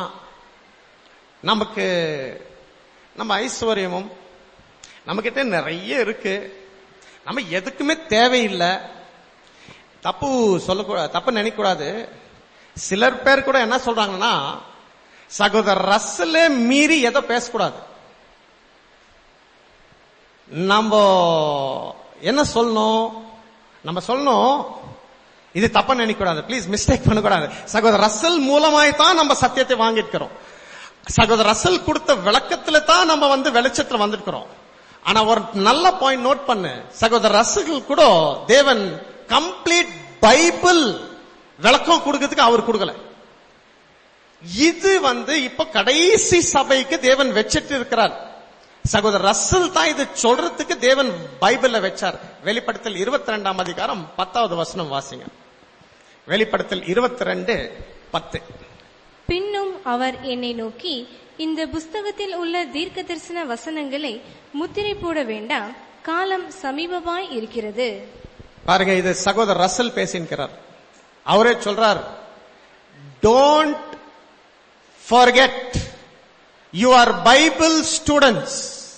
நமக்கு நம்ம ஐஸ்வர்யமும் நம்ம கிட்ட நிறைய இருக்கு நம்ம எதுக்குமே தேவையில்லை தப்பு சொல்லக்கூடாது தப்பு நினைக்கக்கூடாது சிலர் பேர் கூட என்ன சொல்றாங்கன்னா சகோதரர் ரஸ்ஸலே மீறி எதோ பேசக்கூடாது நம்ம என்ன சொல்லணும் நம்ம சொல்லணும் இது தப்பா நினைக்கக்கூடாது ப்ளீஸ் மிஸ்டேக் பண்ணக்கூடாது சகோதரர் ரசல் மூலமாய் தான் நம்ம சத்தியத்தை வாங்கியிருக்கிறோம் சகோதரர் ரசல் கொடுத்த விளக்கத்துல தான் நம்ம வந்து வெளிச்சத்துல வந்திருக்கிறோம் ஆனா ஒரு நல்ல பாயிண்ட் நோட் பண்ணு சகோதரர் ரசல் கூட தேவன் கம்ப்ளீட் பைபிள் விளக்கம் கொடுக்கறதுக்கு அவர் கொடுக்கல இது வந்து இப்ப கடைசி சபைக்கு தேவன் வச்சிட்டு இருக்கிறார் சகோதரர் ரசல் தான் இது சொல்றதுக்கு தேவன் பைபிள்ல வச்சார் வெளிப்படுத்தல் இருபத்தி ரெண்டாம் அதிகாரம் பத்தாவது வசனம் வாசிங்க வெளிப்படுத்தல் இருபத்தி ரெண்டு பத்து பின்னும் அவர் என்னை நோக்கி இந்த புஸ்தகத்தில் உள்ள தீர்க்க தரிசன வசனங்களை முத்திரை போட வேண்டாம் காலம் சமீபமாய் இருக்கிறது பாருங்க இது சகோதரர் ரசல் பேசின்கிறார் அவரே சொல்றார் don't forget you are bible students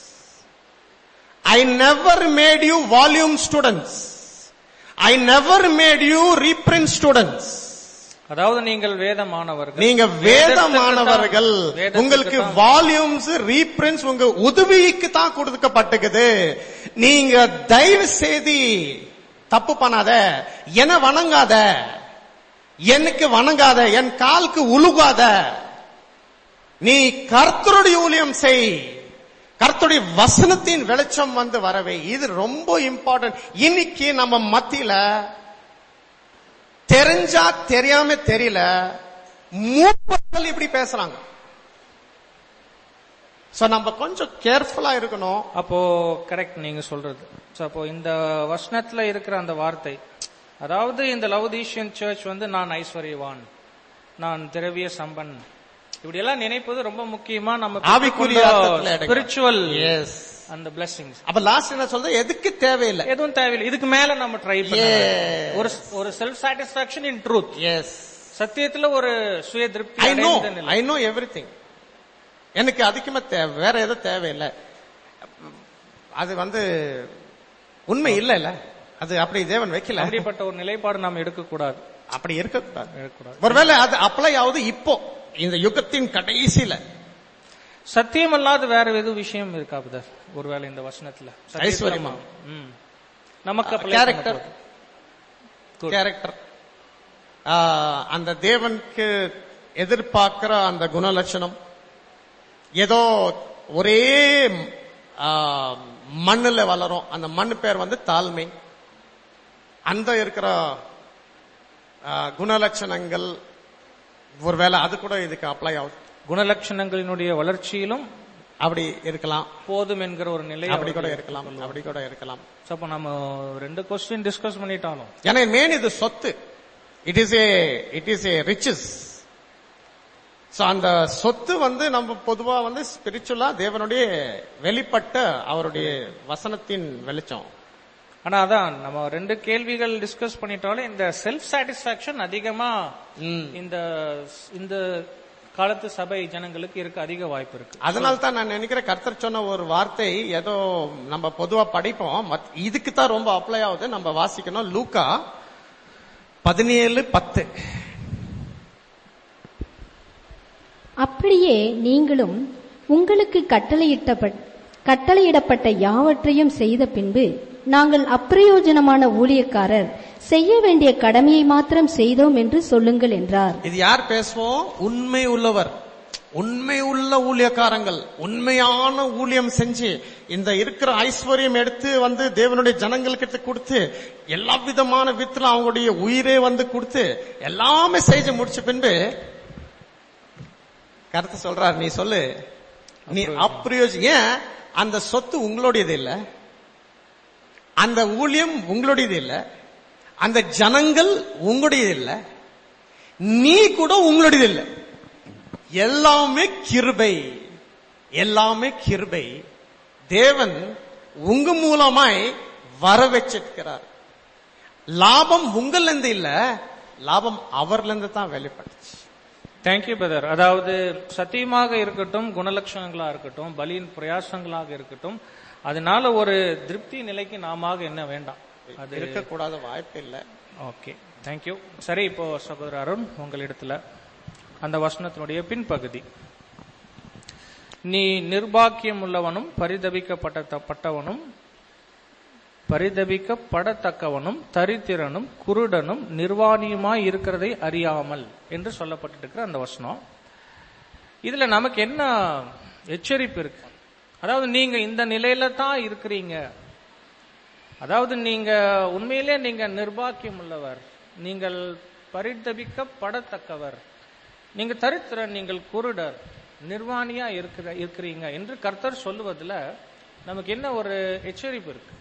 i never made you volume students i never made you reprint students அதாவது நீங்கள் வேதமானவர்கள் நீங்க வேதமானவர்கள் வேதத்துக்கு உங்களுக்கு தான் வால்யூம்ஸ் ரீப்ரின்ஸ் உங்க உதவிக்கு தான் கொடுக்கப்பட்டிருக்குது நீங்க தயவு செய்து தப்பு பண்ணாத என வணங்காத எனக்கு வணங்காத என் காலுக்கு உழுகாத நீ கர்த்தருடைய ஊழியம் செய் கர்த்தருடைய வசனத்தின் வெளிச்சம் வந்து வரவே இது ரொம்ப இம்பார்ட்டன்ட் இன்னைக்கு நம்ம மத்தியில தெரிஞ்சா தெரியாம தெரியல மூப்பர்கள் இப்படி பேசுறாங்க சோ நம்ம கொஞ்சம் கேர்ஃபுல்லா இருக்கணும் அப்போ கரெக்ட் நீங்க சொல்றது So, அப்போ இந்த வசனத்துல இருக்கிற அந்த வார்த்தை அதாவது இந்த லவுதீஷியன் சர்ச் வந்து நான் ஐஸ்வர்யவான் நான் திரவிய சம்பன் இப்படி எல்லாம் நினைப்பது ரொம்ப முக்கியமா நம்ம ஆவிக்குரிய அர்த்தத்துல எடுக்கலாம். Spiritual Yes. அந்த பிளெஸிங்ஸ் அப்ப லாஸ்ட் என்ன சொல்றது எதுக்கு தேவையில்லை எதுவும் தேவையில்லை இதுக்கு மேல நம்ம ட்ரை Yes. பண்ண ஒரு ஒரு self satisfaction in truth yes சத்தியத்துல ஒரு சுய திருப்தி ஐ நோ அடைந்த நிலை. ஐ நோ எவ்ரி எனக்கு அதுக்குமே தேவை வேற எதுவும் தேவையில்லை அது வந்து உண்மை இல்ல இல்ல அது அப்படி தேவன் வைக்கல அப்படிப்பட்ட ஒரு நிலைப்பாடு நாம் எடுக்க கூடாது அப்படி இருக்கக்கூடாது எடுக்கக்கூடாது ஒருவேளை அது அப்ளை ஆகுது இப்போ இந்த யுகத்தின் கடைசியில சத்தியம் அல்லாத வேற எதுவும் விஷயம் இருக்கா புதர் ஒருவேளை இந்த வசனத்துல சத்தியத்துல ஐஸ்வர்யமா? ம். நமக்கு apply கேரக்டர் பண்ண Good. கேரக்டர் அந்த தேவனுக்கு எதிர்பார்க்கிற அந்த குணலட்சணம் ஏதோ ஒரே ஆ, மண்ணுல வளரும் அந்த மண் பேர் வந்து தாழ்மை அந்த இருக்கிற ஆ, குணலட்சணங்கள் ஒருவேளை அது கூட இதுக்கு அப்ளை ஆகுது குணலட்சணங்களினுடைய வளர்ச்சியிலும் அப்படி இருக்கலாம் போதும் என்கிற ஒரு நிலை அப்படி கூட இருக்கலாம் அப்படி கூட இருக்கலாம் So, அப்ப நம்ம ரெண்டு கொஸ்டின் டிஸ்கஸ் பண்ணிட்டாலும் ஏன்னா மெயின் இது சொத்து it is a it is a riches so அந்த சொத்து வந்து நம்ம பொதுவா வந்து ஸ்பிரிச்சுவலா தேவனுடைய வெளிப்பட்ட அவருடைய வசனத்தின் வெளிச்சம் ஆனா அதான் நம்ம ரெண்டு கேள்விகள் டிஸ்கஸ் பண்ணிட்டாலும் இந்த செல்ஃப் சாட்டிஸ்பாக்சன் அதிகமா இந்த இந்த காலத்து சபை ஜனங்களுக்கு இருக்க அதிக வாய்ப்பு இருக்கு அதனால தான் நான் நினைக்கிறேன் கர்த்தர் சொன்ன ஒரு வார்த்தை ஏதோ நம்ம பொதுவா படிப்போம் மத்- இதுக்கு தான் ரொம்ப அப்ளை ஆகுது நம்ம வாசிக்கணும் லூக்கா பதினேழு பத்து அப்படியே நீங்களும் உங்களுக்கு கட்டளையிட்டப்பட் கட்டளையிடப்பட்ட யாவற்றையும் செய்த பின்பு நாங்கள் அப்பிரயோஜனமான ஊழியக்காரர் செய்ய வேண்டிய கடமையை மாத்திரம் செய்தோம் என்று சொல்லுங்கள் என்றார் இது யார் பேசுவோம் உண்மை உள்ளவர் உண்மை உள்ள ஊழியக்காரங்கள் உண்மையான ஊழியம் செஞ்சு இந்த இருக்கிற ஐஸ்வர்யம் எடுத்து வந்து தேவனுடைய ஜனங்களுக்கு கொடுத்து எல்லா விதமான வித்துல அவங்களுடைய உயிரே வந்து கொடுத்து எல்லாமே செஞ்சு முடிச்ச பின்பு கருத்து சொல்றார் நீ சொல்லு நீ அப்பிரயோஜ ஏன் அந்த சொத்து உங்களுடையது இல்ல அந்த ஊழியம் உங்களுடையது இல்ல அந்த ஜனங்கள் உங்களுடையது இல்ல நீ கூட உங்களுடையது இல்ல எல்லாமே கிருபை எல்லாமே கிருபை தேவன் உங்க மூலமாய் வர வச்சிருக்கிறார் லாபம் உங்கள்ல இருந்து இல்ல லாபம் அவர்ல இருந்து தான் வெளிப்பட்டுச்சு தேங்க்யூ பிரதர் அதாவது சத்தியமாக இருக்கட்டும் குணலட்சணங்களா இருக்கட்டும் பலியின் பிரயாசங்களாக இருக்கட்டும் அதனால ஒரு திருப்தி நிலைக்கு நாம என்ன வேண்டாம் அது இருக்கக்கூடாத வாய்ப்பு இல்ல ஓகே தேங்க்யூ சரி இப்போ சகோதரர் அருண் உங்களிடத்துல அந்த வசனத்தினுடைய பின்பகுதி நீ நிர்பாக்கியம் உள்ளவனும் பரிதபிக்கப்பட்டவனும் பரிதபிக்கப்படத்தக்கவனும் தரித்திரனும் குருடனும் நிர்வாணியுமாய் இருக்கிறதை அறியாமல் என்று சொல்லப்பட்டிருக்கிற அந்த வசனம் இதுல நமக்கு என்ன எச்சரிப்பு இருக்கு அதாவது நீங்க இந்த நிலையில தான் இருக்கிறீங்க அதாவது நீங்க உண்மையிலே நீங்க நிர்பாக்கியம் உள்ளவர் நீங்கள் பரிதபிக்கப்படத்தக்கவர் நீங்க தரித்திரன் நீங்கள் குருடர் நிர்வாணியா இருக்கிற இருக்கிறீங்க என்று கர்த்தர் சொல்லுவதுல நமக்கு என்ன ஒரு எச்சரிப்பு இருக்கு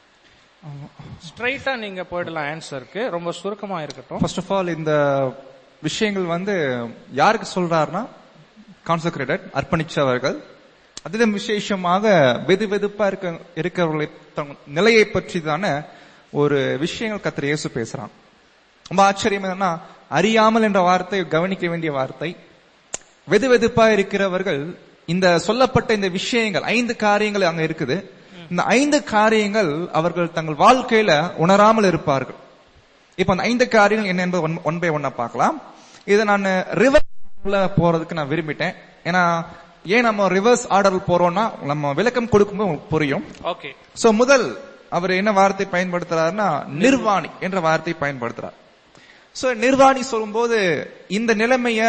ஸ்ட்ரைட்டா நீங்க போயிடலாம் ஆன்சருக்கு ரொம்ப சுருக்கமா இருக்கட்டும் ஃபர்ஸ்ட் ஆஃப் ஆல் இந்த விஷயங்கள் வந்து யாருக்கு சொல்றாருன்னா கான்சக்ரேட்டட் அர்ப்பணிச்சவர்கள் அதிலும் விசேஷமாக வெது வெதுப்பா இருக்க இருக்கிறவர்களை தங்க நிலையை பற்றி தானே ஒரு விஷயங்கள் கத்திர இயேசு பேசுறான் ரொம்ப ஆச்சரியம் என்னன்னா அறியாமல் என்ற வார்த்தை கவனிக்க வேண்டிய வார்த்தை வெது வெதுப்பா இருக்கிறவர்கள் இந்த சொல்லப்பட்ட இந்த விஷயங்கள் ஐந்து காரியங்கள் அங்க இருக்குது இந்த ஐந்து காரியங்கள் அவர்கள் தங்கள் வாழ்க்கையில உணராமல் இருப்பார்கள் இப்ப அந்த ஐந்து காரியங்கள் என்ன என்பது ஒன் பை ஒன்னா பார்க்கலாம் இதை நான் ரிவர்ஸ் போறதுக்கு நான் விரும்பிட்டேன் ஏன்னா ஏன் நம்ம ரிவர்ஸ் ஆர்டர் போறோம்னா நம்ம விளக்கம் கொடுக்கும்போது உங்களுக்கு புரியும் ஓகே சோ முதல் அவர் என்ன வார்த்தை பயன்படுத்துறாருன்னா நிர்வாணி என்ற வார்த்தை பயன்படுத்துறார் சோ நிர்வாணி சொல்லும்போது இந்த நிலைமைய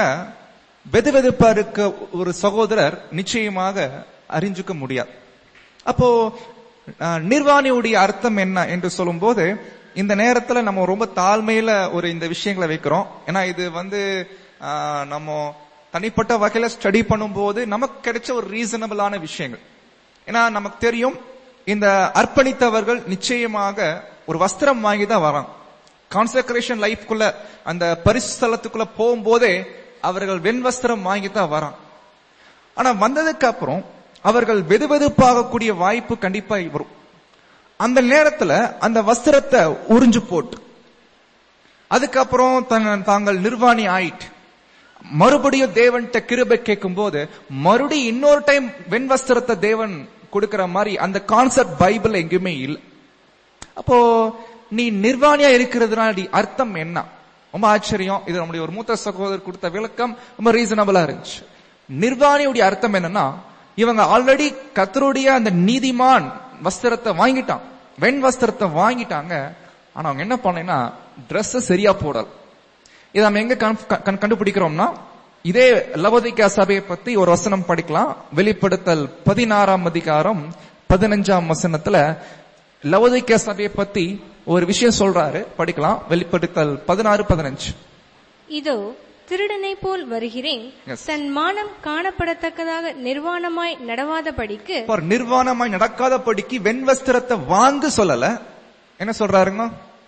வெது வெதுப்பா இருக்க ஒரு சகோதரர் நிச்சயமாக அறிஞ்சுக்க முடியாது அப்போ அஹ், நிர்வாணியுடைய அர்த்தம் என்ன என்று சொல்லும்போது இந்த நேரத்துல நம்ம ரொம்ப தாழ்மையில ஒரு இந்த விஷயங்களை வைக்கிறோம் ஏன்னா இது வந்து அஹ், நம்ம தனிப்பட்ட வகையில ஸ்டடி பண்ணும்போது நமக்கு கிடைச்ச ஒரு ரீசனபிளான விஷயங்கள் ஏன்னா நமக்கு தெரியும் இந்த அர்ப்பணித்தவர்கள் நிச்சயமாக ஒரு வஸ்திரம் வாங்கி தான் வராங்க கான்செக்ரேஷன் லைஃப்குள்ள அந்த பரிசுத்தலத்துக்குள்ள போகும்போதே அவர்கள் வெண் வஸ்திரம் வாங்கி தான் வராங்க ஆனா வந்ததுக்கு அப்புறம் அவர்கள் வெதுவெதுப்பாகக்கூடிய வாய்ப்பு கண்டிப்பா வரும் அந்த நேரத்துல அந்த வஸ்திரத்தை உறிஞ்சு போட்டு அதுக்கப்புறம் தன் தாங்கள் நிர்வாணி ஆயிட்டு மறுபடியும் தேவன்கிட்ட கிருபை கேட்கும் போது மறுபடியும் இன்னொரு டைம் வெண் வஸ்திரத்தை தேவன் கொடுக்கிற மாதிரி அந்த கான்செப்ட் பைபிள் எங்கேயுமே இல்லை அப்போ நீ நிர்வாணியா இருக்கிறதுனால நீ அர்த்தம் என்ன ரொம்ப ஆச்சரியம் இது நம்முடைய ஒரு மூத்த சகோதரர் கொடுத்த விளக்கம் ரொம்ப ரீசனபிளா இருந்துச்சு நிர்வாணியுடைய அர்த்தம் என்னன்னா இவங்க ஆல்ரெடி கத்தருடைய அந்த நீதிமான் வஸ்திரத்தை வாங்கிட்டான் வெண் வஸ்திரத்தை வாங்கிட்டாங்க ஆனா அவங்க என்ன பண்ணேன்னா Dress சரியா போடல இதை நம்ம எங்க கண்- கண்- கண்டுபிடிக்கிறோம்னா இதே லவோதிக்கா சபையை பத்தி ஒரு வசனம் படிக்கலாம் வெளிப்படுத்தல் பதினாறாம் அதிகாரம் பதினஞ்சாம் வசனத்துல லவோதிக்கா சபையை பத்தி ஒரு விஷயம் சொல்றாரு படிக்கலாம் வெளிப்படுத்தல் பதினாறு பதினஞ்சு இதோ திருடனை போல் வருகிறேன் Yes. தன் மானம் காணப்படத்தக்கதாக நிர்வாணமாய் நடவாதபடிக்கு பார், நிர்வாணமாய் நடக்காதபடிக்கு வெண் வஸ்திரத்தை வாங்க சொல்லல என்ன சொல்றாருங்க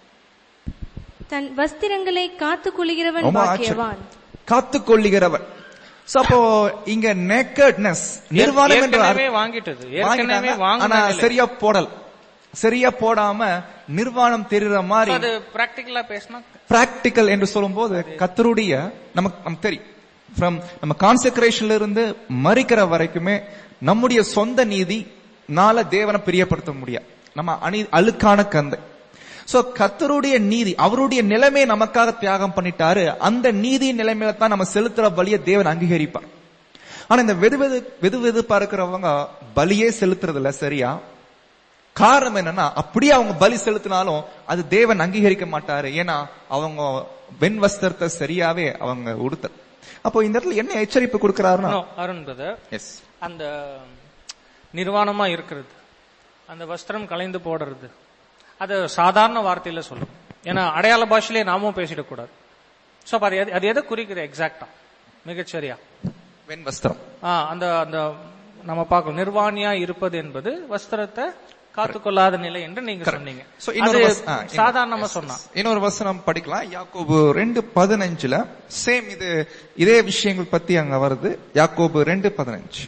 தன் வஸ்திரங்களை காத்துக் கொள்கிறவன் ரொம்ப பாக்கியவான் ஆச்சரியம். காத்துக் கொள்ளுகிறவர் So, அப்போ இங்க நேக்கட்னஸ் நிர்வாணம் என்ற ஏற்கனவே அர்த்தம் வாங்கிட்டது ஏற்கனவே வாங்கிட்டாங்க, வாங்கின ஆனா நிலை. சரியா போடல சரியா போடாம நிர்வாணம் தெரியுற மாதிரி அது பிராக்டிகலா பேசினா பிராக்டிக்கல் என்று சொல்லும்போது கத்தருடைய நமக்கு நமக்கு தெரியும் ஃப்ரம் நம்ம கான்செக்ரேஷன்ல இருந்து மறிக்கிற வரைக்குமே நம்முடைய சொந்த நீதி நால தேவனை பிரியப்படுத்த முடியாது நம்ம அணி அழுக்கான கந்தை சோ கத்தருடைய நீதி அவருடைய நிலைமையை நமக்காக தியாகம் பண்ணிட்டாரு அந்த நீதி நிலைமையில தான் நம்ம செலுத்துற பலியை தேவன் அங்கீகரிப்பார் ஆனா இந்த வெது வெது வெது வெதுப்பா இருக்கிறவங்க பலியே செலுத்துறது இல்ல சரியா காரணம் என்னன்னா அப்படியே அவங்க பலி செலுத்தினாலும் அது தேவன் அங்கீகரிக்க மாட்டாரு ஏன்னா அவங்க வெண் வஸ்திரத்தை சரியாவே அவங்க உடுத்த அப்போ இந்த இடத்துல என்ன எச்சரிப்பு கொடுக்கிறாருன்னா No, அருண் பிரதர் எஸ் அந்த நிர்வாணமா இருக்கிறது அந்த வஸ்திரம் கலைந்து போடுறது அது சாதாரண வார்த்தையில சொல்லும் ஏன்னா அடையாள பாஷையிலே நாமும் பேசிடக்கூடாது சோ அப்ப அது எது- அது எதை குறிக்குது எக்ஸாக்டா மிகச்சரியா வெண் வஸ்திரம் ஆ, அந்த அந்த நம்ம பார்க்கணும் நிர்வாணியா இருப்பது என்பது வஸ்திரத்தை காத்துக்கொள்ளாத நிலை என்று நீங்க சொன்னீங்க So, இன்னொரு அது வஸ்- ஆ, இன்னொரு- சாதாரணமா yes, சொன்னா yes. இன்னொரு வசனம் படிக்கலாம் யாக்கோபு ரெண்டு பதினஞ்சுல சேம் இது இதே விஷயங்கள் பத்தி அங்க வருது யாக்கோபு ரெண்டு பதினஞ்சு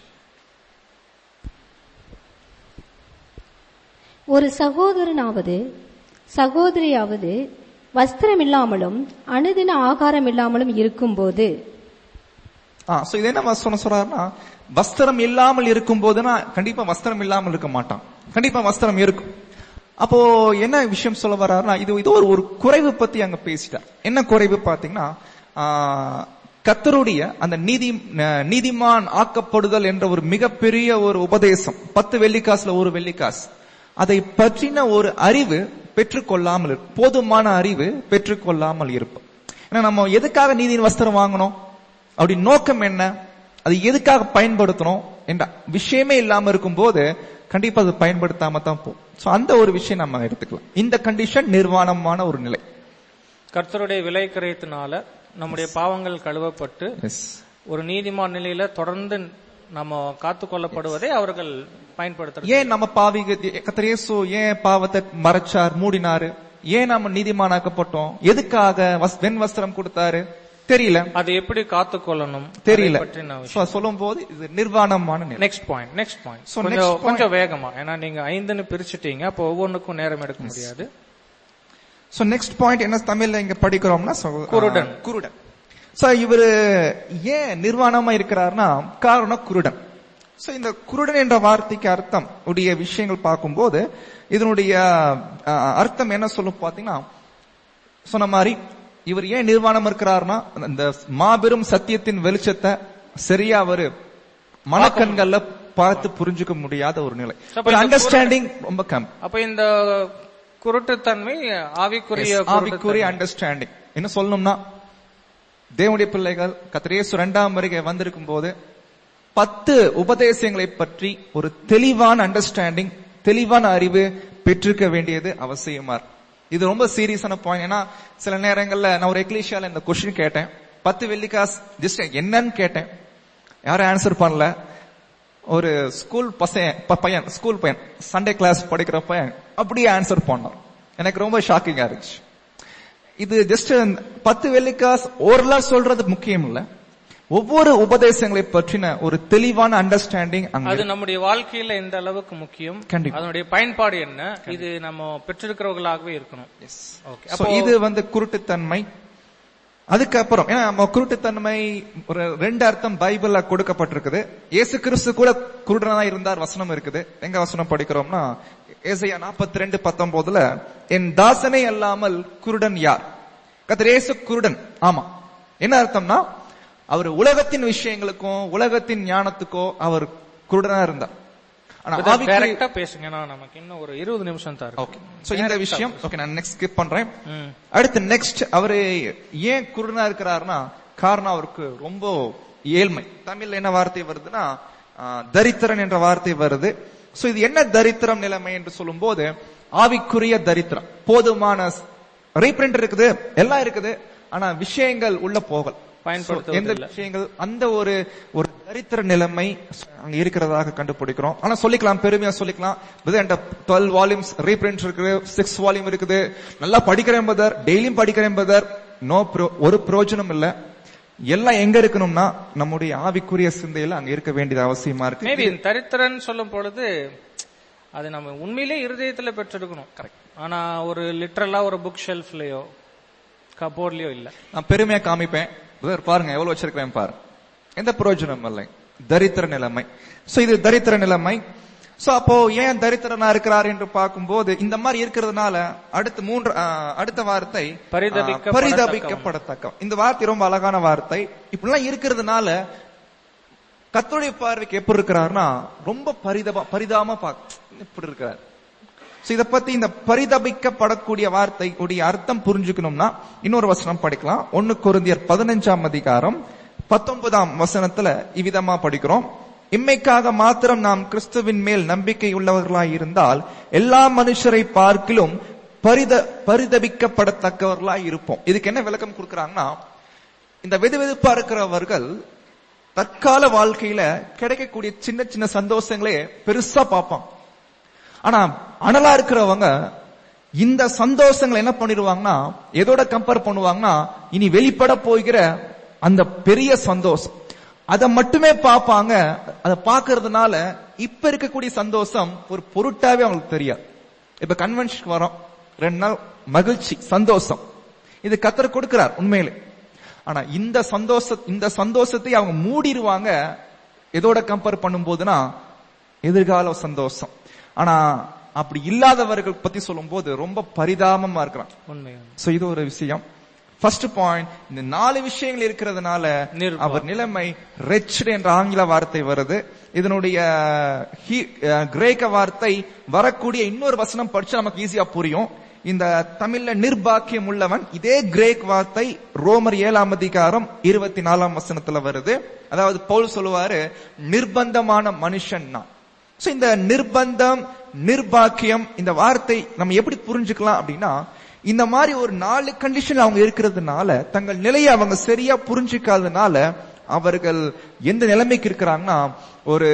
ஒரு சகோதரனாவது சகோதரியாவது வஸ்திரமில்லாமலும் அனுதின ஆகாரம் இல்லாமலும் இருக்கும்போது ஆ சோ இது என்ன வசனம் சொல்றாருன்னா வஸ்திரம் இல்லாமல் இருக்கும் போதுனா கண்டிப்பா வஸ்திரம் இல்லாமல் இருக்க மாட்டான் கண்டிப்பா வஸ்திரம் இருக்கும் அப்போ என்ன விஷயம் சொல்ல வர்றாருன்னா இது இது ஒரு ஒரு குறைவு பத்தி அங்க பேசிட்டார் என்ன குறைவு பாத்தீங்கன்னா ஆ, கர்த்தருடைய அந்த நீதி ந- நீதிமான் ஆக்கப்படுதல் என்ற ஒரு மிகப்பெரிய ஒரு உபதேசம் பத்து வெள்ளிக்காசுல ஒரு வெள்ளிக்காசு அதை பற்றின ஒரு அறிவு பெற்றுக்கொள்ளாமல் இரு- போதுமான அறிவு பெற்றுக்கொள்ளாமல் இருப்போம் ஏன்னா நம்ம எதுக்காக நீதியின் வஸ்திரம் வாங்கணும் அப்படி நோக்கம் என்ன அது எதுக்காக பயன்படுத்தணும் என்ற விஷயமே இல்லாம இருக்கும்போது கண்டிப்பா அது பயன்படுத்தாம தான் போகும் சோ அந்த ஒரு விஷயம் நம்ம எடுத்துக்கலாம் இந்த கண்டிஷன் நிர்வாணமான ஒரு நிலை கர்த்தருடைய விலை கிரயத்தினால நம்முடைய பாவங்கள் கழுவப்பட்டு எஸ் ஒரு நீதிமான் நிலையில தொடர்ந்து நம்ம காத்துக்கொள்ளப்படுவதை அவர்கள் பயன்படுத்துறது ஏன் நம்ம பாவி கத்தர் இயேசு ஏன் பாவத்தை மறைச்சார் மூடினாரு ஏன் நம்ம நீதிமானாக்கப்பட்டோம் எதுக்காக வஸ்- வெண் வஸ்திரம் கொடுத்தாரு தெரியல அது எப்படி காத்துக்கொள்ளணும் தெரியல அதை பற்றி நான் So, சொல்லும் போது இது நிர்வாணமான நிலை next point next point So, next கொஞ்சம் point. கொஞ்சம் வேகமா ஏன்னா நீங்க ஐந்துன்னு பிரிச்சுட்டீங்க அப்போ ஒவ்வொன்றுக்கும் நேரம் எடுக்க முடியாது சோ நெக்ஸ்ட் பாயிண்ட் என்ன தமிழ்ல இங்க படிக்கிறோம்னா so, குருடன். ஆ, குருடன் சோ இவரு ஏன் நிர்வாணமா இருக்கிறார்னா காரணம் குருடன் சோ இந்த குருடன் என்ற வார்த்தைக்கு அர்த்தம் உடைய விஷயங்கள் பார்க்கும்போது இதனுடைய ஆ, அர்த்தம் என்ன சொல்லும் பாத்தீங்கன்னா சொன்ன மாதிரி இவர் ஏன் நிர்வாணம் இருக்கிறார்னா அந்த மாபெரும் சத்தியத்தின் வெளிச்சத்தை சரியா அவரு மனக்கண்கள்ல பார்த்து புரிஞ்சுக்க முடியாத ஒரு நிலை அப்ப ஒரு இந்த அண்டர்ஸ்டாண்டிங் ரொம்ப கம்மி அப்ப இந்த குருட்டுத்தன்மை ஆவிக்குரிய Yes, ஆவிக்குரிய அண்டர்ஸ்டாண்டிங் என்ன சொல்லணும்னா தேவனுடைய பிள்ளைகள் கத்திரேசு இரண்டாம் வருகை வந்திருக்கும் போது பத்து உபதேசங்களை பற்றி ஒரு தெளிவான அண்டர்ஸ்டாண்டிங் தெளிவான அறிவு பெற்றிருக்க வேண்டியது அவசியமா இருக்கு. இது ரொம்ப சீரியஸான பாயிண்ட் ஏன்னா சில நேரங்கள்ல நான் ஒரு எக்லீஷியால இந்த கொஸ்டின் கேட்டேன் பத்து வெள்ளிக்காஸ் ஜஸ்ட் என்னன்னு கேட்டேன் யாரும் ஆன்சர் பண்ணல ஒரு ஸ்கூல் பசையன் ப- பையன் ஸ்கூல் பையன் சண்டே கிளாஸ் படிக்கிற பையன் அப்படியே ஆன்சர் பண்ணான் எனக்கு ரொம்ப ஷாக்கிங்கா இருந்துச்சு இது ஜஸ்ட் பத்து வெள்ளிக்காஸ் ஓரலா சொல்றது முக்கியம் இல்ல ஒவ்வொரு உபதேசங்களை பற்றின ஒரு தெளிவான அண்டர்ஸ்டாண்டிங் அங்க அது நம்முடைய வாழ்க்கையில எந்த அளவுக்கு முக்கியம் கண்டிப்பா. அதனுடைய பயன்பாடு என்ன இது நம்ம பெற்றிருக்கிறவர்களாகவே இருக்கணும் ஓகே So, இது வந்து குருட்டுத்தன்மை அதுக்கப்புறம் ஏன்னா நம்ம குருட்டுத்தன்மை ஒரு ரெண்டு அர்த்தம் பைபிள்ல கொடுக்கப்பட்டிருக்குது இயேசு கிறிஸ்து கூட குருடனா இருந்தார் வசனம் இருக்குது எங்க வசனம் படிக்கிறோம்னா ஏசையா நாற்பத்தி ரெண்டு பத்தொன்பதுல என் தாசனே அல்லாமல் குருடன் யார் கத்தர் இயேசு குருடன் ஆமா என்ன அர்த்தம்னா அவர் உலகத்தின் விஷயங்களுக்கும் உலகத்தின் ஞானத்துக்கோ அவர் குருடனா இருந்தார் ஆனா ஆவிக்குரிய- டைரக்டா பேசுங்க நான் நமக்கு இன்னும் ஒரு இருபது நிமிஷம் தான் ஓகே சோ இந்த விஷயம் ஓகே நான் நெக்ஸ்ட் ஸ்கிப் பண்றேன் ம். அடுத்து நெக்ஸ்ட் அவரு ஏன் குருடனா இருக்கிறாருன்னா காரணம் அவருக்கு ரொம்ப ஏழ்மை தமிழ்ல என்ன வார்த்தை வருதுன்னா ஆ, தரித்திரன் என்ற வார்த்தை வருது சோ இது என்ன தரித்திரம் நிலைமை என்று சொல்லும்போது ஆவிக்குரிய தரித்திரம் போதுமான ரீப்ரிண்ட் இருக்குது எல்லாம் இருக்குது ஆனா விஷயங்கள் உள்ள போகல் பயன்படுத்துவதில்லை. எந்த விஷயங்கள் அந்த ஒரு ஒரு தரித்திர நிலைமை அங்க இருக்கிறதாக கண்டுபிடிக்கிறோம் ஆனா சொல்லிக்கலாம் பெருமையா சொல்லிக்கலாம் என்கிட்ட டுவெல் வால்யூம்ஸ் ரீபிரிண்ட் இருக்குது சிக்ஸ் வால்யூம் இருக்குது நல்லா படிக்கிறேன் பதர் டெய்லியும் படிக்கிறேன் பதர் நோ ஒரு பிரயோஜனம் இல்ல எல்லாம் எங்க இருக்கணும்னா நம்முடைய ஆவிக்குரிய சிந்தையில அங்க இருக்க வேண்டியது அவசியமா இருக்கு மேபி தரித்திரன் சொல்லும் பொழுது அது நம்ம உண்மையிலே இருதயத்துல பெற்றெடுக்கணும் கரெக்ட் ஆனா ஒரு லிட்டரலா ஒரு புக் ஷெல்ஃப்லயோ கபோர்ட்லயோ இல்ல நான் பெருமையா காமிப்பேன் பிரதர் பாருங்க எவ்வளவு வச்சிருக்கிறேன் பாரு எந்த பிரயோஜனம் இல்லை தரித்திர நிலைமை சோ இது தரித்திர நிலைமை சோ அப்போ ஏன் தரித்திரனா இருக்கிறார் என்று பார்க்கும்போது இந்த மாதிரி இருக்கிறதுனால அடுத்த மூன்று ஆ, அடுத்த வார்த்தை ஆ, பரிதபிக்கப்படத்தக்கவன். பரிதபிக்கப்படத்தக்க இந்த வார்த்தை ரொம்ப அழகான வார்த்தை இப்படிலாம் இருக்கிறதுனால கத்தோடைய பார்வைக்கு எப்படி இருக்கிறார்னா ரொம்ப பரிதப பரிதாம பாக் இப்படி இருக்கிறார் So, இத பத்தி இந்த பரிதபிக்கப்படக்கூடிய வார்த்தை உடைய அர்த்தம் புரிஞ்சுக்கணும்னா இன்னொரு வசனம் படிக்கலாம் ஒன்னு கொரிந்தியர் பதினஞ்சாம் அதிகாரம் பத்தொன்பதாம் வசனத்துல இவ்விதமா படிக்கிறோம் இம்மைக்காக மாத்திரம் நாம் கிறிஸ்துவின் மேல் நம்பிக்கை உள்ளவர்களாய் இருந்தால் எல்லா மனுஷரை பார்க்கிலும் பரித பரிதபிக்கப்படத்தக்கவர்களாய் இருப்போம் இதுக்கு என்ன விளக்கம் கொடுக்கறாங்கன்னா இந்த வெதுவெதுப்பா இருக்கிறவர்கள் தற்கால வாழ்க்கையில கிடைக்கக்கூடிய சின்ன சின்ன சந்தோஷங்களே பெருசா பார்ப்பான் ஆனா அனலா இருக்கிறவங்க இந்த சந்தோஷங்களை என்ன பண்ணிடுவாங்கன்னா எதோட கம்பேர் பண்ணுவாங்கன்னா இனி வெளிப்பட போகிற அந்த பெரிய சந்தோஷம் அதை மட்டுமே பார்ப்பாங்க அதை பார்க்கறதுனால இப்ப இருக்கக்கூடிய சந்தோஷம் ஒரு பொருட்டாவே அவங்களுக்கு தெரியாது இப்ப கன்வென்ஷனுக்கு வரோம் ரெண்டு நாள் மகிழ்ச்சி சந்தோஷம் இது கத்தர் கொடுக்கிறார் உண்மையிலே ஆனா இந்த சந்தோஷ இந்த சந்தோஷத்தை அவங்க மூடிடுவாங்க எதோட கம்பேர் பண்ணும்போதுனா எதிர்கால சந்தோஷம் ஆனா அப்படி இல்லாதவர்கள் பத்தி சொல்லும்போது ரொம்ப பரிதாபமா இருக்கிறான் உண்மை சோ இது ஒரு விஷயம் ஃபர்ஸ்ட் பாயிண்ட் இந்த நாலு விஷயங்கள் இருக்கிறதுனால நிர்வாகம். அவர் நிலைமை ரெச்ட் என்ற ஆங்கில வார்த்தை வருது இதனுடைய ஹீ- அஹ், கிரேக்க வார்த்தை வரக்கூடிய இன்னொரு வசனம் படிச்சா நமக்கு ஈஸியா புரியும் இந்த தமிழ்ல நிர்பாக்கியம் உள்ளவன் இதே கிரேக் வார்த்தை ரோமர் ஏழாம் அதிகாரம் இருபத்தி நாலாம் வசனத்துல வருது அதாவது பவுல் சொல்லுவாரு நிர்பந்தமான மனுஷன் நான் சோ இந்த நிர்பந்தம் நிர்பாக்கியம் இந்த வார்த்தை நம்ம எப்படி புரிஞ்சுக்கலாம் அப்படின்னா இந்த மாதிரி ஒரு நாலு கண்டிஷன் அவங்க இருக்கிறதுனால தங்கள் நிலையை அவங்க சரியா புரிஞ்சுக்காதனால அவர்கள் எந்த நிலைமைக்கு இருக்கிறாங்கன்னா ஒரு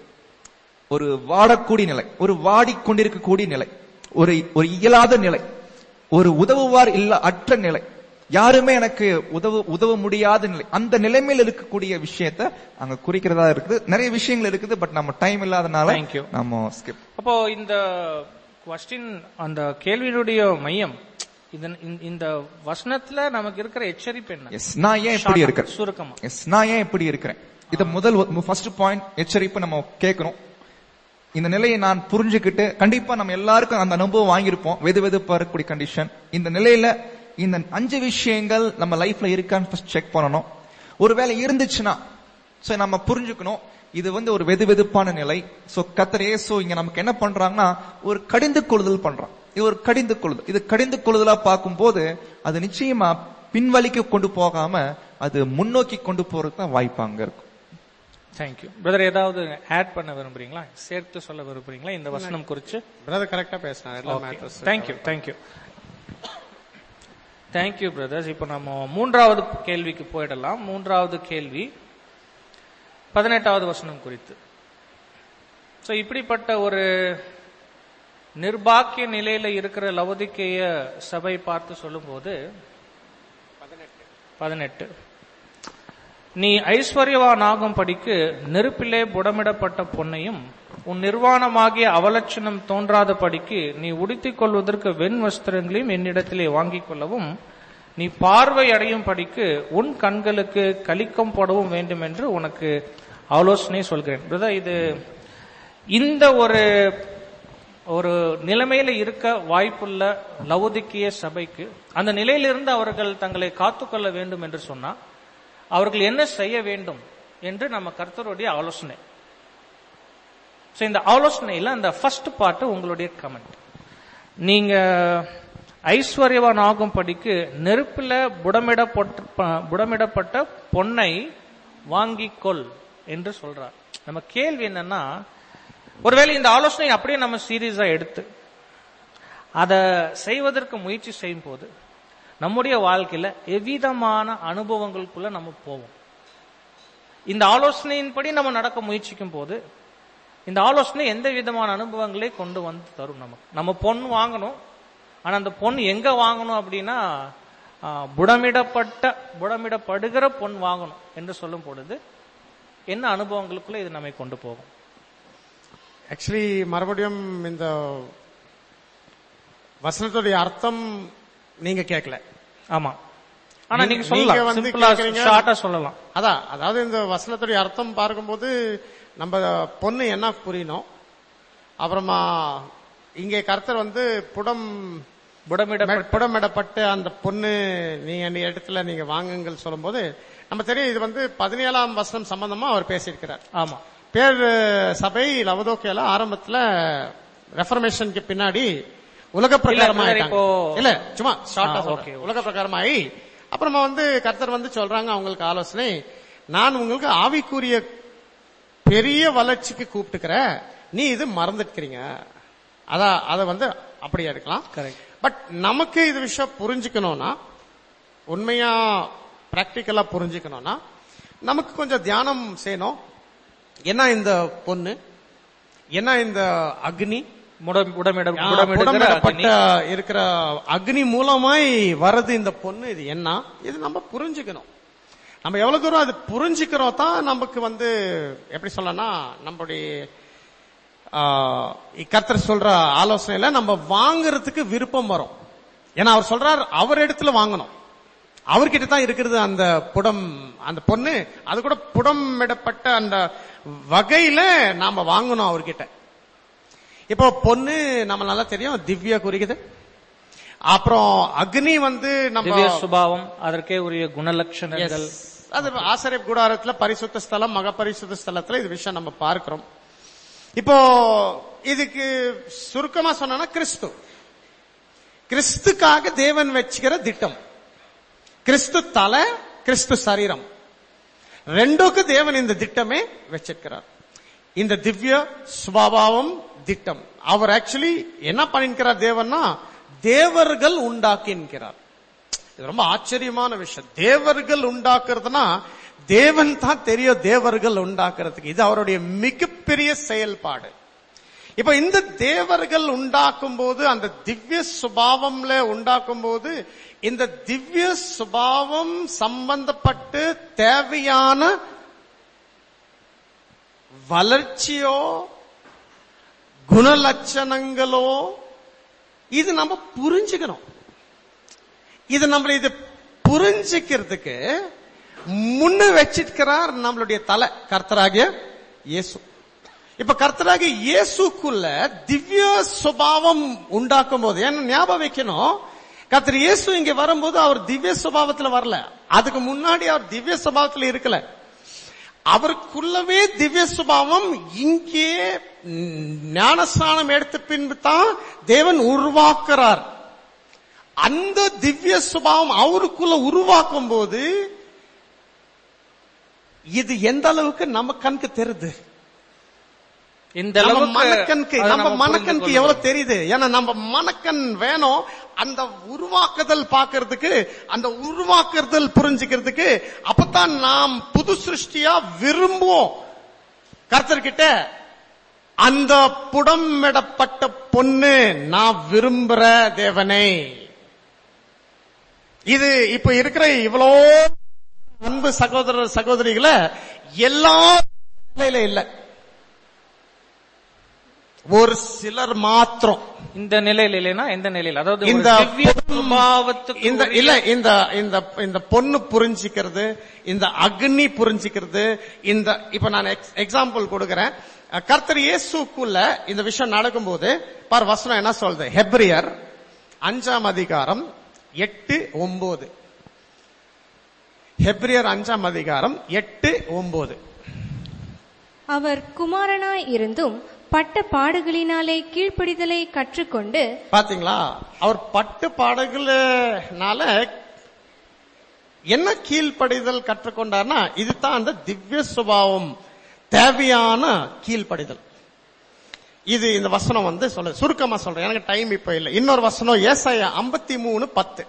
ஒரு வாடக்கூடிய நிலை ஒரு வாடிக்கொண்டிருக்கக்கூடிய நிலை ஒரு ஒரு இயலாத நிலை ஒரு உதவுவார் இல்ல அற்ற நிலை யாருமே எனக்கு உதவ உதவ முடியாத நிலை அந்த நிலைமையில் இருக்கக்கூடிய விஷயத்த அங்க குறிக்கிறதா இருக்குது நிறைய விஷயங்கள் இருக்குது பட் நம்ம டைம் இல்லாதனால Thank you. நம்ம ஸ்கிப் அப்போ இந்த கொஸ்டின் அந்த கேள்வியினுடைய மையம் இதன் இந்த- இந்த வசனத்துல நமக்கு இருக்கிற எச்சரிப்பு என்ன எஸ் நான் ஏன் இப்படி Short-ஆ, இருக்கிறேன் சுருக்கமா எஸ் நான் ஏன் இப்படி இருக்கிறேன் இத முதல் ஃபர்ஸ்ட் பாயிண்ட் எச்சரிப்பு நம்ம கேட்கணும் இந்த நிலையை நான் புரிஞ்சுக்கிட்டு கண்டிப்பா நம்ம எல்லாருக்கும் அந்த அனுபவம் வாங்கியிருப்போம் வெது வெதுப்பா இருக்கக்கூடிய கண்டிஷன் இந்த நிலையில இந்த அஞ்சு விஷயங்கள் நம்ம லைஃப்ல இருக்கான்னு ஃபர்ஸ்ட் செக் பண்ணணும் ஒருவேளை இருந்துச்சுன்னா சோ நம்ம புரிஞ்சுக்கணும் இது வந்து ஒரு வெது வெதுப்பான நிலை சோ கத்தர் ஏசோ இங்க நமக்கு என்ன பண்றாங்கன்னா ஒரு கடிந்து கொள்ளுதல் பண்றான் இது ஒரு கடிந்து கொள்ளுதல் இது கடிந்து கொள்ளுதலா பார்க்கும்போது அது நிச்சயமா பின்வழிக்கு கொண்டு போகாம அது முன்னோக்கி கொண்டு போறதுக்கு தான் வாய்ப்பு அங்க இருக்கும் தேங்க்யூ பிரதர் ஏதாவது ஆட் பண்ண விரும்புறீங்களா சேர்த்து சொல்ல விரும்புறீங்களா இந்த வசனம் குறிச்சு பிரதர் கரெக்டா பேசினார் எல்லா matters thank you thank you thank you brothers இப்போ நம்ம மூன்றாவது கேள்விக்கு போயிடலாம் மூன்றாவது கேள்வி பதினெட்டாவது வசனம் குறித்து சோ இப்படிப்பட்ட ஒரு நிர்பாக்கிய நிலையில இருக்கிற லவதிக்கேய சபை பார்த்து சொல்லும்போது பதினெட்டு நீ ஐஸ்வர்யவானாகும் படிக்கு நெருப்பிலே புடமிடப்பட்ட பொன்னையும் உன் நிர்வாணமாகிய அவலட்சணம் தோன்றாத படிக்கு நீ உடுத்திக் கொள்வதற்கு வெண் வஸ்திரங்களையும் என்னிடத்திலே வாங்கிக் கொள்ளவும் நீ பார்வை அடையும் படிக்கு உன் கண்களுக்கு கலிக்கம் போடவும் வேண்டும் என்று உனக்கு ஆலோசனை சொல்கிறேன் பிரதர் இது இந்த ஒரு ஒரு நிலைமையில இருக்க வாய்ப்புள்ள லவுதிக்கிய சபைக்கு அந்த நிலையிலிருந்து அவர்கள் தங்களை காத்துக்கொள்ள வேண்டும் என்று சொன்னா அவர்கள் என்ன செய்ய வேண்டும் என்று நம்ம கர்த்தருடைய ஆலோசனை சோ இந்த ஆலோசனையில அந்த ஃபர்ஸ்ட் பார்ட் உங்களுடைய கமெண்ட் நீங்க ஐஸ்வர்யவான் ஆகும் படிக்கு நெருப்புல புடமிடப்பட்ட ப- புடமிடப்பட்ட பொன்னை வாங்கிக்கொள் என்று சொல்றார் நம்ம கேள்வி என்னன்னா ஒருவேளை இந்த ஆலோசனை அப்படியே நம்ம சீரியஸா எடுத்து அதை செய்வதற்கு முயற்சி செய்யும் போது நம்முடைய வாழ்க்கையில எவ்விதமான அனுபவங்களுக்குள்ள நம்ம போவோம் இந்த ஆலோசனையின்படி நம்ம நடக்க முயற்சிக்கும் போது இந்த ஆலோசனை எந்த விதமான அனுபவங்களை கொண்டு வந்து தரும் நமக்கு நம்ம பொன் வாங்கணும் ஆனா அந்த பொன் எங்க வாங்கணும் அப்படின்னா ஆ, புடமிடப்பட்ட புடமிடப்படுகிற பொன் வாங்கணும் என்று சொல்லும் பொழுது என்ன அனுபவங்களுக்குள்ள இது நம்மை கொண்டு போகும் ஆக்சுவலி மறுபடியும் இந்த வசனத்துடைய அர்த்தம் நீங்க கேட்கல ஆமா ஆனா நீங்க நீங்க சொல்லலாம் வந்து சிம்பிளா கேக்குறீங்க- ஷார்ட்டா சொல்லலாம் அதான் அதாவது இந்த வசனத்துடைய அர்த்தம் பார்க்கும்போது நம்ம பொண்ணு என்ன புரியணும் அப்புறமா இங்கே கர்த்தர் வந்து புடம் புடமிடப்பட்ட புடமிடப்பட்ட அந்த பொண்ணு நீ அந்த இடத்துல நீங்க வாங்குங்கள் சொல்லும்போது நம்ம தெரியும் இது வந்து பதினேழாம் வசனம் சம்பந்தமா அவர் பேசியிருக்கிறார் ஆமா பேர் சபை லவதோக்கியால ஆரம்பத்துல ரெஃபர்மேஷனுக்கு பின்னாடி உலக பிரகாரமா இல்ல, இப்போ- இல்ல சும்மா ஷார்ட்டா ஆ, சொல்றேன். okay, உலக பிரகாரமாயி அப்புறமா வந்து கர்த்தர் வந்து சொல்றாங்க அவங்களுக்கு ஆலோசனை நான் உங்களுக்கு ஆவிக்குரிய பெரிய வளர்ச்சிக்கு கூப்பிட்டுக்கிறேன் நீ இது மறந்துட்டுக்கிறீங்க அதான் அதை வந்து அப்படியே எடுக்கலாம் Correct. பட் நமக்கு இது விஷயம் புரிஞ்சுக்கணும்னா உண்மையா பிராக்டிக்கலா புரிஞ்சுக்கணும்னா நமக்கு கொஞ்சம் தியானம் செய்யணும் என்ன இந்த பொண்ணு என்ன இந்த அக்னி முட- புடமிட ஆ, புடமிடுகிற புடமிடப்பட்ட அக்னி. இருக்கிற அக்னி மூலமாய் வரது இந்த பொண்ணு இது என்ன இது நம்ம புரிஞ்சுக்கணும் நம்ம எவ்வளவு தூரம் அது புரிஞ்சுக்கிறோம் தான் நமக்கு வந்து எப்படி சொல்லனா நம்மளுடைய ஆ, கர்த்தர் சொல்ற ஆலோசனையில நம்ம வாங்குறதுக்கு விருப்பம் வரும் ஏன்னா அவர் சொல்றார் அவர் இடத்துல வாங்கணும் அவர்கிட்ட தான் இருக்கிறது அந்த புடம் அந்த பொண்ணு அது கூட புடமிடப்பட்ட அந்த வகையில நாம வாங்கணும் அவர்கிட்ட இப்போ பொண்ணு நம்ம நல்லா தெரியும் திவ்யா குறிக்குது அப்புறம் அக்னி வந்து நம்ம திவ்ய சுபாவம் அதற்கே உரிய குணலட்சணங்கள் Yes. அது ஆசிரிய கூடாரத்துல பரிசுத்த ஸ்தலம் மக பரிசுத்த ஸ்தலத்துல இது விஷயம் நம்ம பார்க்கிறோம் இப்போ இதுக்கு சுருக்கமா சொன்னா கிறிஸ்து கிறிஸ்துக்காக தேவன் வச்சுக்கிற திட்டம் கிறிஸ்து தலை கிறிஸ்து சரீரம் ரெண்டுக்கு தேவன் இந்த திட்டமே வச்சிருக்கிறார் இந்த திவ்ய சுபாவம் திட்டம் அவர் ஆக்சுவலி என்ன பண்ணிருக்கிறார் தேவன்னா தேவர்கள் உண்டாக்கின்கிறார் இது ரொம்ப ஆச்சரியமான விஷயம் தேவர்கள் உண்டாக்குறதுனா தேவன் தான் தெரியும் தேவர்கள் உண்டாக்குறதுக்கு இது அவருடைய மிகப்பெரிய செயல்பாடு இப்ப இந்த தேவர்கள் உண்டாக்கும் போது அந்த திவ்ய சுபாவம்ல உண்டாக்கும் போது இந்த திவ்ய சுபாவம் சம்பந்தப்பட்டு தேவையான வளர்ச்சியோ குணலட்சணங்களோ இது நம்ம புரிஞ்சுக்கணும் இது நம்மள இது புரிஞ்சுக்கிறதுக்கு முன்ன வச்சிருக்கிறார் நம்மளுடைய தலை கர்த்தராகிய இயேசு இப்ப கர்த்தராகிய இயேசுக்குள்ள திவ்ய சுபாவம் உண்டாக்கும் போது என்ன ஞாபகம் வைக்கணும் கர்த்தர் இயேசு இங்க வரும்போது அவர் திவ்ய சுபாவத்துல வரல அதுக்கு முன்னாடி அவர் திவ்ய சுபாவத்துல இருக்கல அவருக்குள்ளவே திவ்ய சுபாவம் இங்கே ஞானஸ்தானம் எடுத்த பின்பு தான் தேவன் உருவாக்குறார் அந்த திவ்ய சுபாவம் அவருக்குள்ள உருவாக்கும் போது இது எந்த அளவுக்கு நம்ம கண்ணுக்கு தெரியுது இந்த நம்ம அளவுக்கு மனக்கண்க்கு அதை நம்ம நம்ம மனக்கண்க்கு புரிந்து எவ்வளவு தெரியுது ஏன்னா நம்ம மனக்கண் வேணும் அந்த உருவாக்குதல் பார்க்கிறதுக்கு அந்த உருவாக்குதல் புரிஞ்சுக்கிறதுக்கு அப்பதான் நாம் புது சிருஷ்டியா விரும்புவோம் கர்த்தர்கிட்ட அந்த புடமிடப்பட்ட பொண்ணு நான் விரும்புற தேவனை இது இப்ப இருக்கிற இவ்வளோ அன்பு சகோதரர் சகோதரிகளை எல்லா நிலையில இல்ல ஒரு சிலர் மாத்திரம் இந்த நிலையில இல்லைன்னா எந்த நிலையில அதாவது இந்த ஒரு திவ்ய பொன்- சுபாவத்துக்கு இந்த உரிய- இல்ல இந்த இந்த இந்த பொண்ணு புரிஞ்சுக்கிறது இந்த அக்னி புரிஞ்சுக்கிறது இந்த இப்ப நான் எக்ஸாம்பிள் கொடுக்கிறேன் அஹ், கர்த்தர் இயேசுக்குள்ள இந்த விஷயம் நடக்கும்போது பார் வசனம் என்ன சொல்றது ஹெப்ரியர் அஞ்சாம் அதிகாரம் எட்டு ஒன்பது ஹெப்ரியர் அஞ்சாம் அதிகாரம் எட்டு ஒன்பது அவர் குமாரனாய் இருந்தும் பட்ட பாடுகளினாலே கீழ்ப்படிதலை கற்றுக்கொண்டு பாத்தீங்களா அவர் பட்டு பாடுகள்னால என்ன கீழ்ப்படிதல் கற்றுக்கொண்டார்னா இதுதான் அந்த திவ்ய சுபாவம் தேவையான கீழ்ப்படிதல் இது இந்த வசனம் வந்து சொல்ல சுருக்கமா சொல்றேன் எனக்கு டைம் இப்ப இல்ல இன்னொரு வசனம் ஏசாயா ஐம்பத்தி மூணு பத்து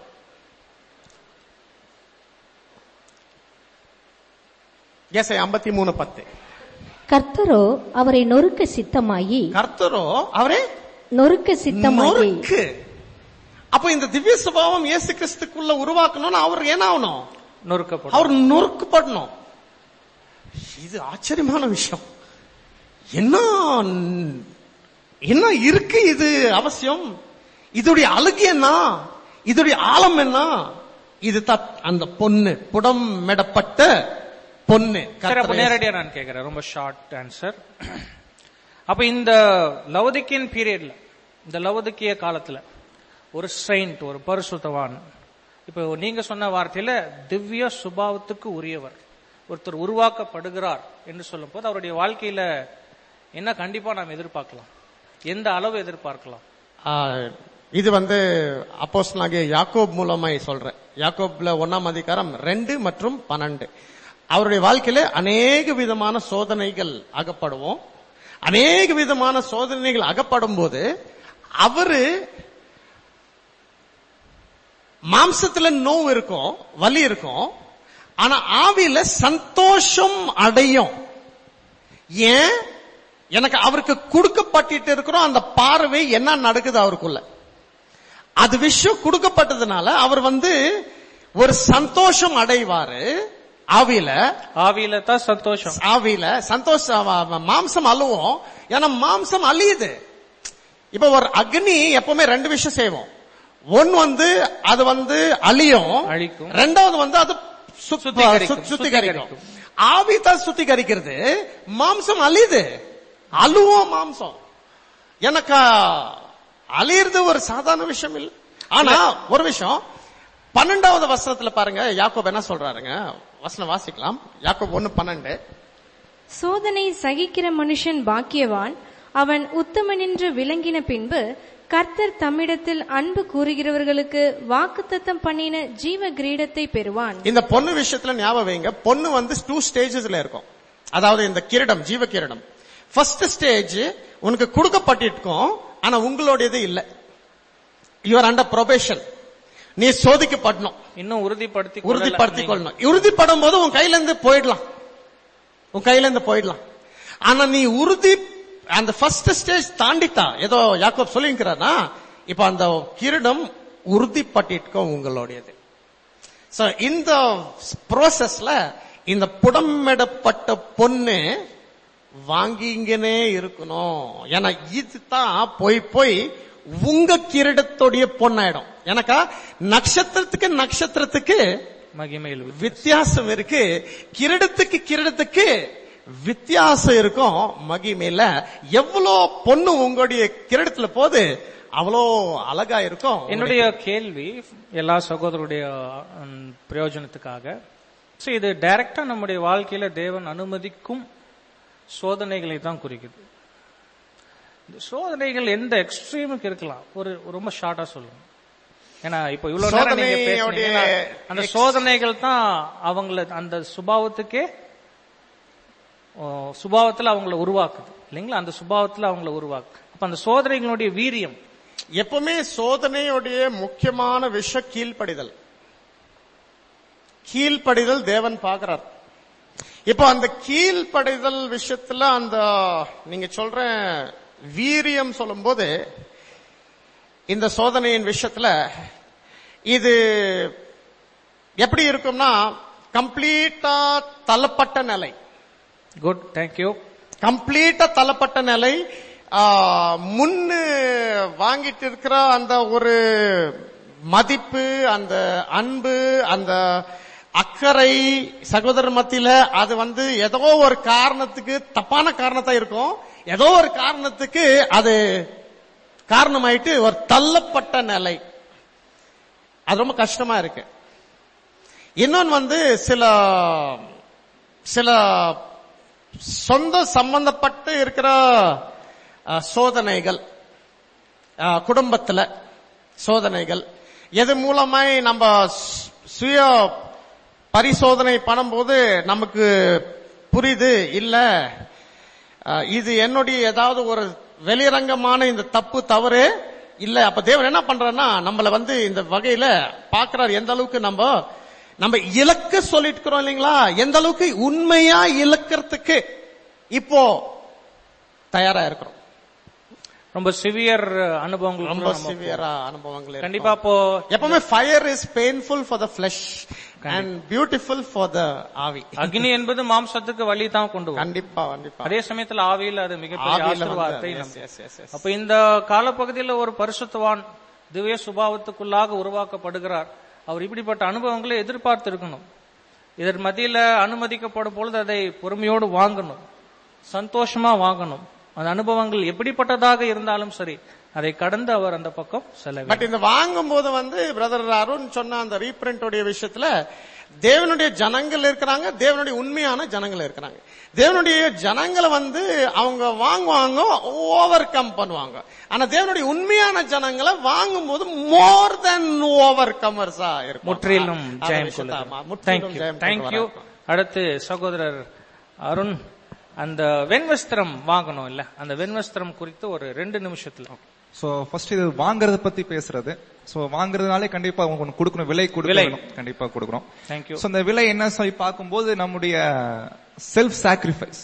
ஏசாயா ஐம்பத்தி மூணு பத்து கர்த்தரோ அவரை நொறுக்க சித்தமாயி கர்த்தரோ அவரே நொறுக்க சித்தமாயி நொறுக்கு அப்ப இந்த திவ்ய சுபாவம் இயேசு கிறிஸ்துக்குள்ள உருவாக்கணும்னு அவர் என்ன ஆகணும் நொறுக்கப்படும் அவர் நொறுக்கப்படணும் இது ஆச்சரியமான விஷயம் என்ன என்ன இருக்கு இது அவசியம் இதோடைய அழகு என்ன இதோடைய ஆழம் என்ன இது தான் அந்த பொண்ணு புடம் மெடப்பட்ட பொண்ணு சரி அப்ப கர்த்தரே. நேரடியா நான் கேக்குறேன் ரொம்ப ஷார்ட் ஆன்சர் அப்ப இந்த லவதிக்கின் பீரியட்ல இந்த லவதிக்கிய காலத்துல ஒரு செயின்ட் ஒரு பரிசுத்தவான் இப்போ நீங்க சொன்ன வார்த்தையில திவ்ய சுபாவத்துக்கு உரியவர் ஒருத்தர் உருவாக்கப்படுகிறார் என்று சொல்லும் போது அவருடைய வாழ்க்கையில என்ன கண்டிப்பா நாம் எதிர்பார்க்கலாம் எந்த அளவு எதிர்பார்க்கலாம் ஆ, இது வந்து அப்போஸ்தலனாகிய யாக்கோப் மூலமாய் சொல்றேன் யாக்கோப்ல ஒன்னாம் அதிகாரம் ரெண்டு மற்றும் பன்னெண்டு அவருடைய வாழ்க்கையில அநேக விதமான சோதனைகள் அகப்படுவோம் அநேக விதமான சோதனைகள் அகப்படும் போது அவரு மாம்சத்துல நோவு இருக்கும் வலி இருக்கும் ஆனா ஆவியில சந்தோஷம் அடையும் ஏன் எனக்கு அவருக்கு கொடுக்கப்பட்டிட்டு இருக்கிறோம் அந்த பார்வை என்ன நடக்குது அவருக்குள்ள அது விஷயம் கொடுக்கப்பட்டதுனால அவர் வந்து ஒரு சந்தோஷம் அடைவாரு ஆவியில ஆவியில தான் சந்தோஷம் ஆவியில சந்தோஷம் அவ- அவ- மாம்சம் அழுவோம் ஏன்னா மாம்சம் அழியுது இப்ப ஒரு அக்னி எப்பவுமே ரெண்டு விஷயம் செய்வோம் ஒன்னு வந்து அது வந்து அழியும் அழிக்கும். ரெண்டாவது வந்து அது சுத்- சுத்திகரிக்கும். சுத்- சுத்திகரிக்கும் சுத்திகரிக்கும். ஆவி தான் சுத்திகரிக்கிறது மாம்சம் அழியுது அழுவோம் மாம்சம் எனக்கு அழியிறது ஒரு சாதாரண விஷயம் இல்ல ஆனா ஒரு விஷயம் பன்னெண்டாவது வசனத்துல பாருங்க யாக்கோப் என்ன சொல்றாருங்க வசனம் வாசிக்கலாம் யாக்கோப் ஒன்னு பன்னெண்டு சோதனை சகிக்கிற மனுஷன் பாக்கியவான் அவன் உத்தமனென்று விளங்கின பின்பு கர்த்தர் தம்மிடத்தில் அன்பு கூறுகிறவர்களுக்கு வாக்குத்தத்தம் பண்ணின ஜீவ கிரீடத்தை பெறுவான் இந்த பொண்ணு விஷயத்துல ஞாபகம் வைங்க பொண்ணு வந்து டூ ஸ்டேஜஸ்ல இருக்கும் அதாவது இந்த கிரீடம் ஜீவ கிரீடம் ஃபர்ஸ்ட் ஸ்டேஜ் உனக்கு கொடுக்கப்பட்டிருக்கும் ஆனா உங்களுடையது இல்ல யுவர் அண்டர் ப்ரொபேஷன் நீ சோதிக்கப்படணும் இன்னும் உறுதிப்படுத்தி கொள்ளல உறுதிப்படுத்திக் நீங்க. கொள்ளணும் உறுதிப்படும் போது உன் கையில இருந்து போயிடலாம் உன் கையில இருந்து போயிடலாம் ஆனா நீ உறுதி அந்த ஃபர்ஸ்ட் ஸ்டேஜ் தாண்டிட்டான் ஏதோ யாக்கோப் சொல்லிங்கிறானா இப்ப அந்த கிரீடம் உறுதிப்பட்டிருக்கோம் உங்களுடையது சோ இந்த ப்ரோசஸ்ல இந்த புடமிடப்பட்ட பொண்ணு வாங்கிங்கனே இருக்கணும் ஏன்னா இதுதான் போய் போய் உங்க கிரீடத்துடைய பொண்ணாயிடும் எனக்கா நட்சத்திரத்துக்கு நட்சத்திரத்துக்கு மகிமையில் வித்தியாசம் இருக்கு கிரீடத்துக்கு கிரீடத்துக்கு வித்தியாசம் இருக்கும் மகிமையில எவ்வளோ பொண்ணு உங்களுடைய கிரீடத்துல போது அவ்வளோ அழகா இருக்கும் என்னுடைய கேள்வி எல்லா சகோதரருடைய ம், பிரயோஜனத்துக்காக So, இது டைரக்டா நம்முடைய வாழ்க்கையில தேவன் அனுமதிக்கும் சோதனைகளை தான் குறிக்குது இந்த சோதனைகள் எந்த எக்ஸ்ட்ரீமுக்கு இருக்கலாம் ஒரு ரொம்ப ஷார்ட்டா சொல்லுங்க ஏன்னா இப்ப இவ்வளவு நேரம் நீங்க சோதனையோடைய பேசுனீங்க. அந்த ex- சோதனைகள் தான் அவங்கள அந்த சுபாவத்துக்கே ஓ, சுபாவத்துல அவங்கள உருவாக்குது இல்லைங்களா அந்த சுபாவத்துல அவங்கள உருவாக்கு அப்ப அந்த சோதனைகளுடைய வீரியம் எப்பவுமே சோதனையுடைய முக்கியமான விஷயம் கீழ்ப்படிதல் கீழ்ப்படிதல் தேவன் பார்க்கிறார் இப்போ அந்த கீழ்ப்படிதல் விஷயத்துல அந்த நீங்க சொல்ற வீரியம் சொல்லும்போது இந்த சோதனையின் விஷயத்துல இது எப்படி இருக்கும்னா கம்ப்ளீட்டா தள்ளப்பட்ட நிலை குட் தேங்க்யூ கம்ப்ளீட்டா தள்ளப்பட்ட நிலை ஆ, முன்னு வாங்கிட்டு இருக்கிற அந்த ஒரு மதிப்பு அந்த அன்பு அந்த அக்கறை சகோதரர் மத்தியில அது வந்து ஏதோ ஒரு காரணத்துக்கு தப்பான காரணத்தா இருக்கும் ஏதோ ஒரு காரணத்துக்கு அது காரணமாயிட்டு ஒரு தள்ளப்பட்ட நிலை அது ரொம்ப கஷ்டமா இருக்கு இன்னொன்னு வந்து சில சில சொந்த சம்பந்தப்பட்டு இருக்கிற அஹ், சோதனைகள் அஹ், குடும்பத்துல சோதனைகள் எது மூலமாய் நம்ம சு- சுய பரிசோதனை பண்ணும்போது நமக்கு புரியுது இல்ல அஹ், இது என்னுடைய ஏதாவது ஒரு வெளிரங்கமான இந்த தப்பு தவறு இல்ல அப்ப தேவன் என்ன பண்றாருன்னா நம்மள வந்து இந்த வகையில பாக்குறாரு எந்த அளவுக்கு நம்ம நம்ம இலக்க சொல்லிட்டு இருக்கிறோம் இல்லைங்களா எந்த அளவுக்கு உண்மையா இலக்கிறதுக்கு இப்போ தயாரா இருக்கிறோம் ரொம்ப சிவியர் அனுபவங்கள் ரொம்ப கூட நம்ம சிவியரா அனுபவங்கள் இருக்கும். கண்டிப்பா அப்போ எப்பவுமே fire is painful for the flesh and beautiful for the ஆவி அக்னி என்பது மாம்சத்துக்கு வழி தான் கொண்டு வரும் கண்டிப்பா கண்டிப்பா அதே சமயத்துல ஆவியில் அது மிகப்பெரிய ஆவியில வந்து- ஆசீர்வாதத்தை yes, நமக்கு- yes, yes, yes. அப்ப இந்த காலப்பகுதியில் ஒரு பரிசுத்தவான் திவ்ய சுபாவத்துக்குள்ளாக உருவாக்கப்படுகிறார் அவர் இப்படிப்பட்ட அனுபவங்களை எதிர்பார்த்து இருக்கணும் இதன் மத்தியில அனுமதிக்கப்படும் பொழுது அதை பொறுமையோடு வாங்கணும் சந்தோஷமா வாங்கணும் அந்த அனுபவங்கள் எப்படிப்பட்டதாக இருந்தாலும் சரி அதை கடந்து அவர் அந்த பக்கம் செல்ல வேண்டும். பட் இந்த வாங்கும் போது வந்து பிரதர் அருண் சொன்ன அந்த ரீபிரிண்டோடைய விஷயத்துல தேவனுடைய ஜனங்கள் இருக்கிறாங்க தேவனுடைய உண்மையான ஜனங்கள் இருக்கிறாங்க தேவனுடைய ஜனங்களை வந்து அவங்க வாங்குவாங்க ஓவர் கம் பண்ணுவாங்க ஆனா தேவனுடைய உண்மையான ஜனங்களை வாங்கும் போது மோர் தென் ஓவர் கமர்ஸா இருக்கும் முற்றிலும் அந்த ஜெயம் விஷயத்தை, ஆமா, கொள்ளுங்கள் முற்றிலும் தேங்க்யூ ஜெயம் கொண்டு தேங்க்யூ வராங்க. அடுத்து சகோதரர் அருண் அந்த வெண்வஸ்திரம் வாங்கணும் இல்ல அந்த வெண்வஸ்திரம் குறித்து ஒரு ரெண்டு நிமிஷத்துல சோ ஃபர்ஸ்ட் இது வாங்குறத பத்தி பேசுறது சோ வாங்குறதுனாலே கண்டிப்பா அவங்க ஒண்ணு கொடுக்கணும் விலை விலை. கொடுக்கணும் கண்டிப்பா கொடுக்கணும் தேங்க்யூ சோ அந்த விலை என்ன சொல்லி பார்க்கும்போது நம்முடைய செல்ஃப் சாக்ரிஃபைஸ்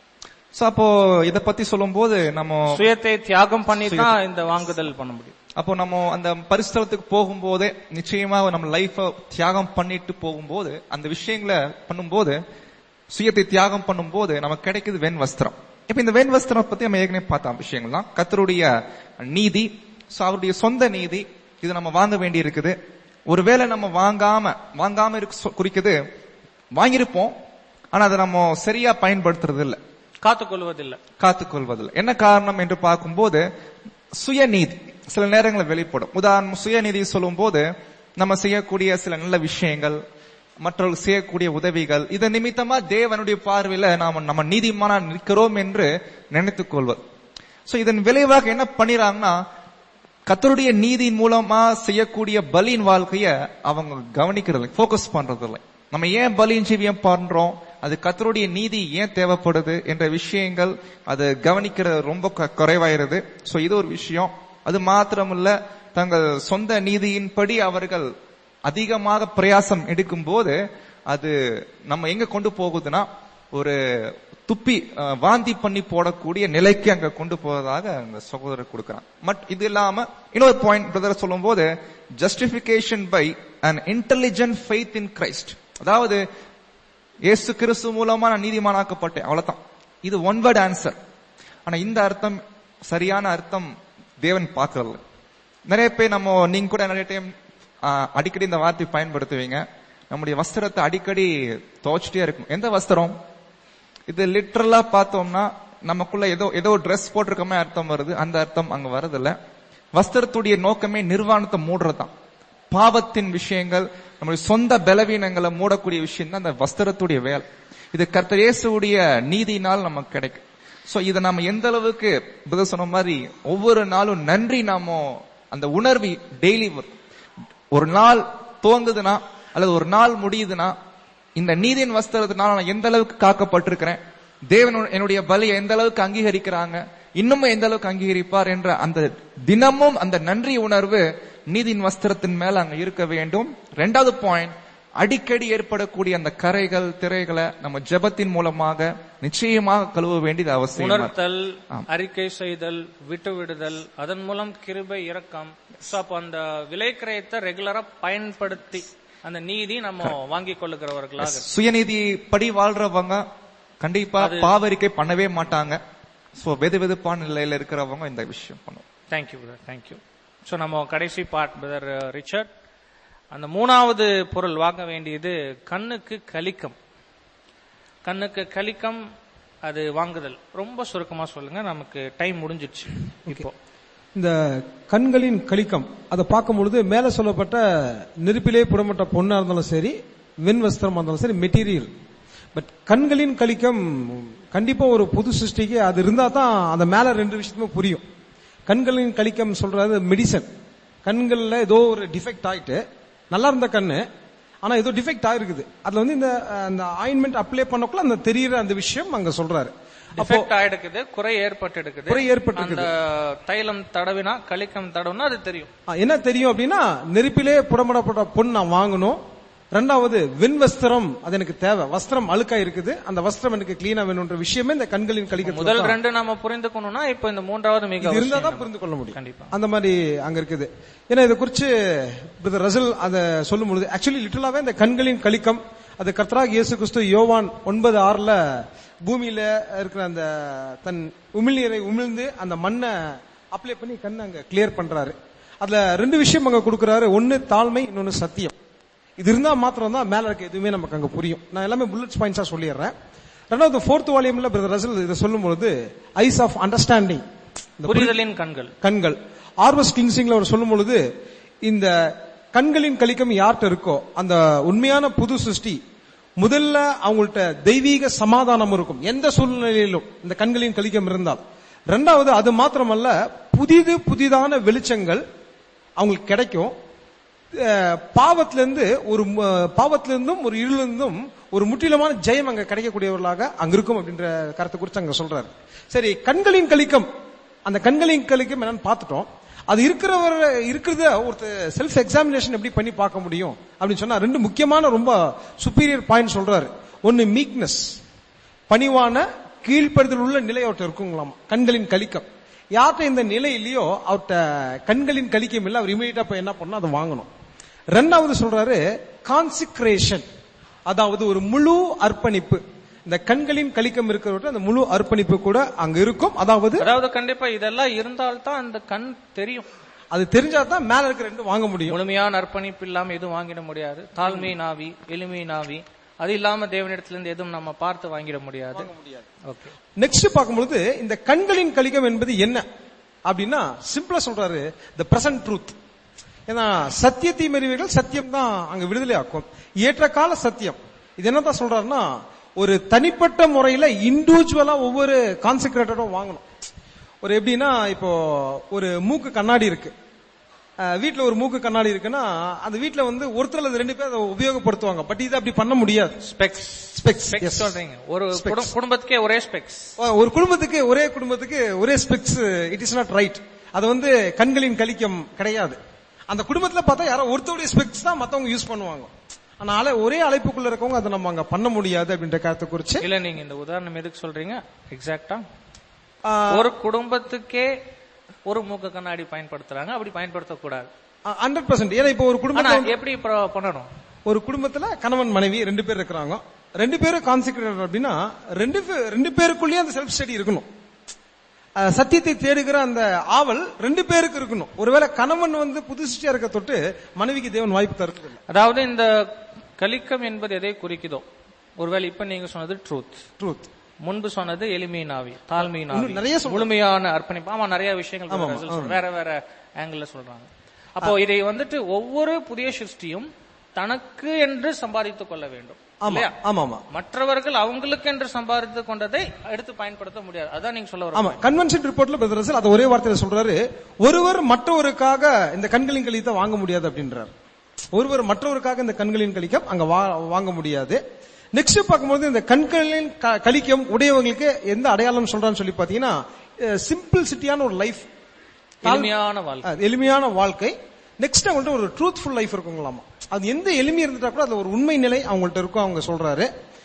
சோ அப்போ இத பத்தி சொல்லும்போது நம்ம சுயத்தை தியாகம் பண்ணி தான் இந்த வாங்குதல் பண்ண முடியும் அப்போ நம்ம அந்த பரிசுத்தலத்துக்கு போகும்போதே நிச்சயமா நம்ம லைஃப தியாகம் பண்ணிட்டு போகும்போது அந்த விஷயங்களை பண்ணும்போது சுயத்தை தியாகம் பண்ணும்போது நமக்கு கிடைக்குது வெண் வஸ்திரம் இப்ப இந்த வெண் வஸ்திரம் பத்தி நம்ம ஏற்கனவே பார்த்தோம் விஷயங்கள்லாம் கத்தருடைய நீதி சோ அவருடைய சொந்த நீதி இது நம்ம வாங்க வேண்டி இருக்குது ஒருவேளை நம்ம வாங்காம வாங்காம இருக்கு சொ- குறிக்குது வாங்கியிருப்போம் ஆனா அதை நம்ம சரியா பயன்படுத்துறது இல்ல காத்துக்கொள்வதில்லை காத்துக்கொள்வதில்லை என்ன காரணம் என்று பார்க்கும்போது சுயநீதி சில நேரங்களில் வெளிப்படும் உதாரணம் சுயநீதி சொல்லும்போது நம்ம செய்யக்கூடிய சில நல்ல விஷயங்கள் மற்றவர்கள் செய்யக்கூடிய உதவிகள் இதன் நிமித்தமா தேவனுடைய பார்வையில நாம நம்ம நீதிமானா நிற்கிறோம் என்று நினைத்துக் கொள்வது சோ இதன் விளைவாக என்ன பண்ணிடுறாங்கன்னா கத்தருடைய நீதியின் மூலமா செய்யக்கூடிய பலியின் வாழ்க்கைய அவங்க கவனிக்கிறது ஃபோக்கஸ் பண்றது இல்லை நம்ம ஏன் பலியின் ஜீவியம் பண்றோம் அது கத்தருடைய நீதி ஏன் தேவைப்படுது என்ற விஷயங்கள் அது கவனிக்கிறது ரொம்ப க- குறைவாயிருது சோ இது ஒரு விஷயம் அது மாத்திரமல்ல தங்கள் சொந்த நீதியின்படி அவர்கள் அதிகமாக பிரயாசம் எடுக்கும் போது அது நம்ம எங்க கொண்டு போகுதுன்னா ஒரு துப்பி அஹ், வாந்தி பண்ணி போடக்கூடிய நிலைக்கு அங்க கொண்டு போவதாக அந்த சகோதரர் கொடுக்கிறான் பட் இது இல்லாம இன்னொரு பாயிண்ட் பிரதர் சொல்லும்போது justification by an intelligent faith in Christ அதாவது இயேசு கிறிஸ்து மூலமா நான் நீதிமானாக்கப்பட்டேன் அவ்வளவுதான் இது ஒன் வேர்ட் ஆன்சர் ஆனா இந்த அர்த்தம் சரியான அர்த்தம் தேவன் பார்க்கறதில்ல நிறைய பேர் நம்ம நீங்க கூட நிறைய டைம் அடிக்கடி இந்த வார்த்தை பயன்படுத்துவீங்க நம்முடைய வஸ்திரத்தை அடிக்கடி துவைச்சிட்டே இருக்கும் எந்த வஸ்திரம் இது லிட்டரலா பார்த்தோம்னா நமக்குள்ள ஏதோ ஏதோ ட்ரெஸ் போட்டிருக்கமே அர்த்தம் வருது அந்த அர்த்தம் அங்க வரதில்ல வஸ்திரத்துடைய நோக்கமே நிர்வாணத்தை மூடுறதுதான் பாவத்தின் விஷயங்கள் நம்முடைய சொந்த பலவீனங்களை மூடக்கூடிய விஷயம் தான் அந்த வஸ்திரத்துடைய வேலை இது கர்த்தர் இயேசுவுடைய நீதியினால் நமக்கு கிடைக்கும் சோ இதை நாம எந்த அளவுக்கு பிரதர் சொன்ன மாதிரி ஒவ்வொரு நாளும் நன்றி நாம அந்த உணர்வி டெய்லி ஒரு நாள் துவங்குதுன்னா அல்லது ஒரு நாள் முடியுதுன்னா இந்த நீதியின் வஸ்திரத்தினால நான் எந்த அளவுக்கு காக்கப்பட்டிருக்கிறேன் தேவன் என்னுடைய பலியை எந்த அளவுக்கு அங்கீகரிக்கிறாங்க இன்னமும் எந்த அளவுக்கு அங்கீகரிப்பார் என்ற அந்த தினமும் அந்த நன்றி உணர்வு நீதியின் வஸ்திரத்தின் மேல அங்க இருக்க வேண்டும் ரெண்டாவது பாயிண்ட் அடிக்கடி ஏற்படக்கூடிய அந்த கரைகள் திரைகளை நம்ம ஜெபத்தின் மூலமாக நிச்சயமாக கழுவ வேண்டியது அவசியம் உணர்த்தல் அறிக்கை செய்தல் விட்டு விடுதல் அதன் மூலம் கிருபை இரக்கம் So, அப்போ அந்த விலைக்கிரயத்தை ரெகுலரா பயன்படுத்தி அந்த நீதி நம்ம வாங்கிக் கொள்ளுகிறவர்களாக சுயநீதி படி வாழ்றவங்க கண்டிப்பா பாவரிக்கை பண்ணவே மாட்டாங்க சோ வெது வெதுப்பான நிலையில இருக்கிறவங்க இந்த விஷயம் பண்ணுவோம் தேங்க்யூ பிரதர் தேங்க்யூ ஸோ நம்ம கடைசி பார்ட் பிரதர் ரிச்சர்ட் அந்த மூணாவது பொருள் வாங்க வேண்டியது கண்ணுக்கு கலிக்கம் கண்ணுக்கு கலிக்கம் அது வாங்குதல் ரொம்ப சுருக்கமா சொல்லுங்க நமக்கு டைம் முடிஞ்சிடுச்சு இப்போ இந்த கண்களின் கலிக்கம் அதை பார்க்கும் பொழுது மேல சொல்லப்பட்ட நெருப்பிலே புடப்பட்ட பொண்ணா இருந்தாலும் சரி வெண் வஸ்திரமா இருந்தாலும் சரி மெட்டீரியல் பட் கண்களின் கலிக்கம் கண்டிப்பா ஒரு புது சிருஷ்டிக்கு அது இருந்தா தான் அந்த மேல ரெண்டு விஷயத்துமே புரியும் கண்களின் கலிக்கம் சொல்றது மெடிசன் கண்கள்ல ஏதோ ஒரு டிஃபெக்ட் ஆயிட்டு நல்லா இருந்த கண்ணு ஆனா ஏதோ டிஃபெக்ட் ஆயிருக்குது அதுல வந்து இந்த அந்த ஆயின்மெண்ட் அப்ளை பண்ணக்குள்ள அந்த தெரியற அந்த விஷயம் அங்க சொல்றாரு அப்போ டிஃபெக்ட் ஆயிடுக்குது குறை ஏற்பட்டு எடுக்குது குறை ஏற்பட்டிருக்குது. அந்த தைலம் தடவினா கலிக்கம் தடவுனா அது தெரியும் ஆ, என்ன தெரியும் அப்படின்னா நெருப்பிலே புடமிடப்பட்ட பொன் நான் வாங்கணும் ரெண்டாவது வெண் வஸ்திரம் அது எனக்கு தேவை வஸ்திரம் அழுக்கா இருக்குது அந்த வஸ்திரம் எனக்கு கிளீனா வேணும்ன்ற விஷயமே இந்த கண்களின் கலிக்க முதல் ரெண்டு நம்ம புரிந்துக்கணும்னா இப்போ இந்த மூன்றாவது மிக இருந்தா தான் அவசியம். புரிந்து கொள்ள முடியும் கண்டிப்பா அந்த மாதிரி அங்க இருக்குது ஏன்னா இதை குறிச்சு பிரதர் ரசல் அதை சொல்லும் பொழுது ஆக்சுவலி லிட்டலாவே இந்த கண்களின் கலிக்கம் அது கர்த்தராக இயேசு கிறிஸ்து யோவான் ஒன்பது ஆறுல பூமியில இருக்கிற அந்த தன் உமிழ்நீரை உமிழ்ந்து அந்த மண்ணை அப்ளை பண்ணி கண்ணை அங்க கிளியர் பண்றாரு அதுல ரெண்டு விஷயம் அங்க கொடுக்கறாரு ஒன்னு தாழ்மை இன்னொன்னு சத்தியம் இது இருந்தா மாத்திரம் தான் மேல இருக்க எதுவுமே நமக்கு அங்க புரியும் நான் எல்லாமே புல்லட்ஸ் பாயிண்ட்ஸா சொல்லிடுறேன் ரெண்டாவது ஃபோர்த் வால்யூம்ல பிரதர் ரசல் இதை சொல்லும் பொழுது ஐஸ் ஆஃப் அண்டர்ஸ்டாண்டிங் புரிதலின் கண்கள் கண்கள் ஆர்வஸ் கிளின்சிங்ல அவர் சொல்லும் பொழுது இந்த கண்களின் கலிக்கம் யார்கிட்ட இருக்கோ அந்த உண்மையான புது சிருஷ்டி முதல்ல அவங்கள்ட்ட தெய்வீக சமாதானம் இருக்கும் எந்த சூழ்நிலையிலும் இந்த கண்களின் கலிக்கம் இருந்தால் ரெண்டாவது அது மாத்திரமல்ல புதிது புதிதான வெளிச்சங்கள் அவங்களுக்கு கிடைக்கும் அஹ், பாவத்திலிருந்து ஒரு ம- பாவத்திலிருந்தும் ஒரு இருளிலிருந்தும் ஒரு முற்றிலுமான ஜெயம் அங்க கிடைக்கக்கூடியவர்களாக அங்க இருக்கும் அப்படின்ற கருத்தை குறித்து அங்க சொல்றாரு சரி கண்களின் கலிக்கம் அந்த கண்களின் கலிக்கம் என்னன்னு பார்த்துட்டோம் அது இருக்கிறவர் இருக்கிறத ஒருத்தர் செல்ஃப் எக்ஸாமினேஷன் எப்படி பண்ணி பார்க்க முடியும் அப்படின்னு சொன்னா ரெண்டு முக்கியமான ரொம்ப சுப்பீரியர் பாயிண்ட் சொல்றாரு ஒன்னு மீக்னஸ் பணிவான கீழ்ப்படுதல் உள்ள நிலை அவர்கிட்ட இருக்குங்களாம் கண்களின் கலிக்கம் யார்கிட்ட இந்த நிலை இல்லையோ அவர்கிட்ட கண்களின் கலிக்கம் இல்லை அவர் இமீடியட்டா போய் என்ன பண்ணணும் அதை வாங்கணும் ரெண்டாவது சொல்றாரு கான்சிக்ரேஷன் அதாவது ஒரு முழு அர்ப்பணிப்பு இந்த கண்களின் கலிக்கம் இருக்கிறவர்கிட்ட அந்த முழு அர்ப்பணிப்பு கூட அங்க இருக்கும் அதாவது அதாவது கண்டிப்பா இதெல்லாம் இருந்தால்தான் அந்த கண் தெரியும் அது தெரிஞ்சாதான் மேல இருக்கிற ரெண்டு வாங்க முடியும் முழுமையான அர்ப்பணிப்பு இல்லாம எதுவும் வாங்கிட முடியாது தாழ்மை நாவி எளிமை நாவி அது இல்லாம தேவனிடத்திலிருந்து எதுவும் நம்ம பார்த்து வாங்கிட முடியாது ஓகே நெக்ஸ்ட் பார்க்கும்பொழுது இந்த கண்களின் கலிக்கம் என்பது என்ன அப்படின்னா சிம்பிளா சொல்றாரு த பிரசன்ட் ட்ரூத் ஏன்னா சத்தியத்தை மெறிவீர்கள் சத்தியம் தான் அங்க விடுதலை ஆக்கும் ஏற்ற கால சத்தியம் இது என்னதான் சொல்றாருன்னா ஒரு தனிப்பட்ட முறையில இண்டிவிஜுவலா ஒவ்வொரு கான்சென்ட்ரேட்டடும் வாங்கணும் ஒரு எப்படின்னா இப்போ ஒரு மூக்கு கண்ணாடி இருக்கு அஹ், வீட்ல ஒரு மூக்கு கண்ணாடி இருக்குன்னா அந்த வீட்ல வந்து ஒருத்தர் அல்லது ரெண்டு பேர் அதை உபயோகப்படுத்துவாங்க பட் இது அப்படி பண்ண முடியாது ஸ்பெக்ஸ் ஸ்பெக்ஸ் ஸ்பெக்ஸ் சொல்றீங்க ஒரு குடும்- குடும்பத்துக்கே ஒரே ஸ்பெக்ஸ் ஒரு குடும்பத்துக்கு ஒரே குடும்பத்துக்கு ஒரே specs it is not right அது வந்து கண்களின் கலிக்கம் கிடையாது அந்த குடும்பத்துல பார்த்தா யாரோ ஒருத்தருடைய ஸ்பெக்ஸ் தான் மத்தவங்க யூஸ் பண்ணுவாங்க ஆனா அலை ஒரே அழைப்புக்குள்ள இருக்கவங்க அதை நம்ம அங்க பண்ண முடியாது அப்படின்ற கருத்தை குறிச்சு இல்ல நீங்க இந்த உதாரணம் எதுக்கு சொல்றீங்க எக்ஸாக்டா ஆ, ஒரு குடும்பத்துக்கே ஒரு மூக்கு கண்ணாடி பயன்படுத்துறாங்க அப்படி பயன்படுத்தக்கூடாது ஹண்ட்ரட் பர்சன்ட் ஏன்னா இப்போ ஒரு ஆனா குடும்பத்துல எப்படி ப- பண்ணணும் ஒரு குடும்பத்துல கணவன் மனைவி ரெண்டு பேர் இருக்கிறாங்க ரெண்டு பேரும் கான்சிக்ரேட் அப்படின்னா ரெண்டு பே- ரெண்டு பேருக்குள்ளேயே அந்த செல்ஃப் ஸ்டடி இருக்கணும் அஹ், சத்தியத்தை தேடுகிற அந்த ஆவல் ரெண்டு பேருக்கு இருக்கணும் ஒருவேளை கணவன் வந்து புதுசியா இருக்க தொட்டு மனைவிக்கு தேவன் வாய்ப்பு தருது அதாவது இந்த கலிக்கம் என்பது எதை குறிக்குதோ ஒருவேளை இப்ப நீங்க சொன்னது ட்ரூத் ட்ரூத் முன்பு சொன்னது எளிமையின் ஆவி தாழ்மையின் ஆவி இன்னும் நிறைய சொல்றாங்க. முழுமையான அர்ப்பணிப்பு ஆமா நிறைய விஷயங்கள் வேற சொல்றாங்க. வேற வேற ஆங்கிள் சொல்றாங்க அப்போ இதை வந்துட்டு ஒவ்வொரு புதிய சிருஷ்டியும் தனக்கு என்று சம்பாதித்துக் கொள்ள வேண்டும் ஆமா இல்லையா ஆமா ஆமா மற்றவர்கள் அவங்களுக்கு என்று சம்பாதித்துக் கொண்டதை எடுத்து பயன்படுத்த முடியாது அதான் நீங்க சொல்ல வர ஆமா கன்வென்ஷன் ரிப்போர்ட்ல பிரதர் ரசல் அதை ஒரே வார்த்தையில சொல்றாரு ஒருவர் மற்றவருக்காக இந்த கண்களின் கழித்தை வாங்க முடியாது அப்படின்றார் ஒருவர் மற்றவருக்காக இந்த கண்களின் கழிக்கம் அங்க வா- வாங்க முடியாது நெக்ஸ்ட் பார்க்கும்போது இந்த கண்களின் க- கழிக்கம் உடையவங்களுக்கு எந்த அடையாளம் சொல்றான்னு சொல்லி பாத்தீங்கன்னா சிம்பிள் சிட்டியான ஒரு லைஃப் எளிமையான வாழ்க்கை அது எளிமையான வாழ்க்கை நெக்ஸ்ட் அவங்கள்ட்ட ஒரு ட்ரூத்ஃபுல் லைஃப் இருக்குங்களாமா அது எந்த எளிமை இருந்துட்டா கூட அது ஒரு உண்மை நிலை அவங்கள்ட்ட இருக்கும் அவங்க சொல்றாரு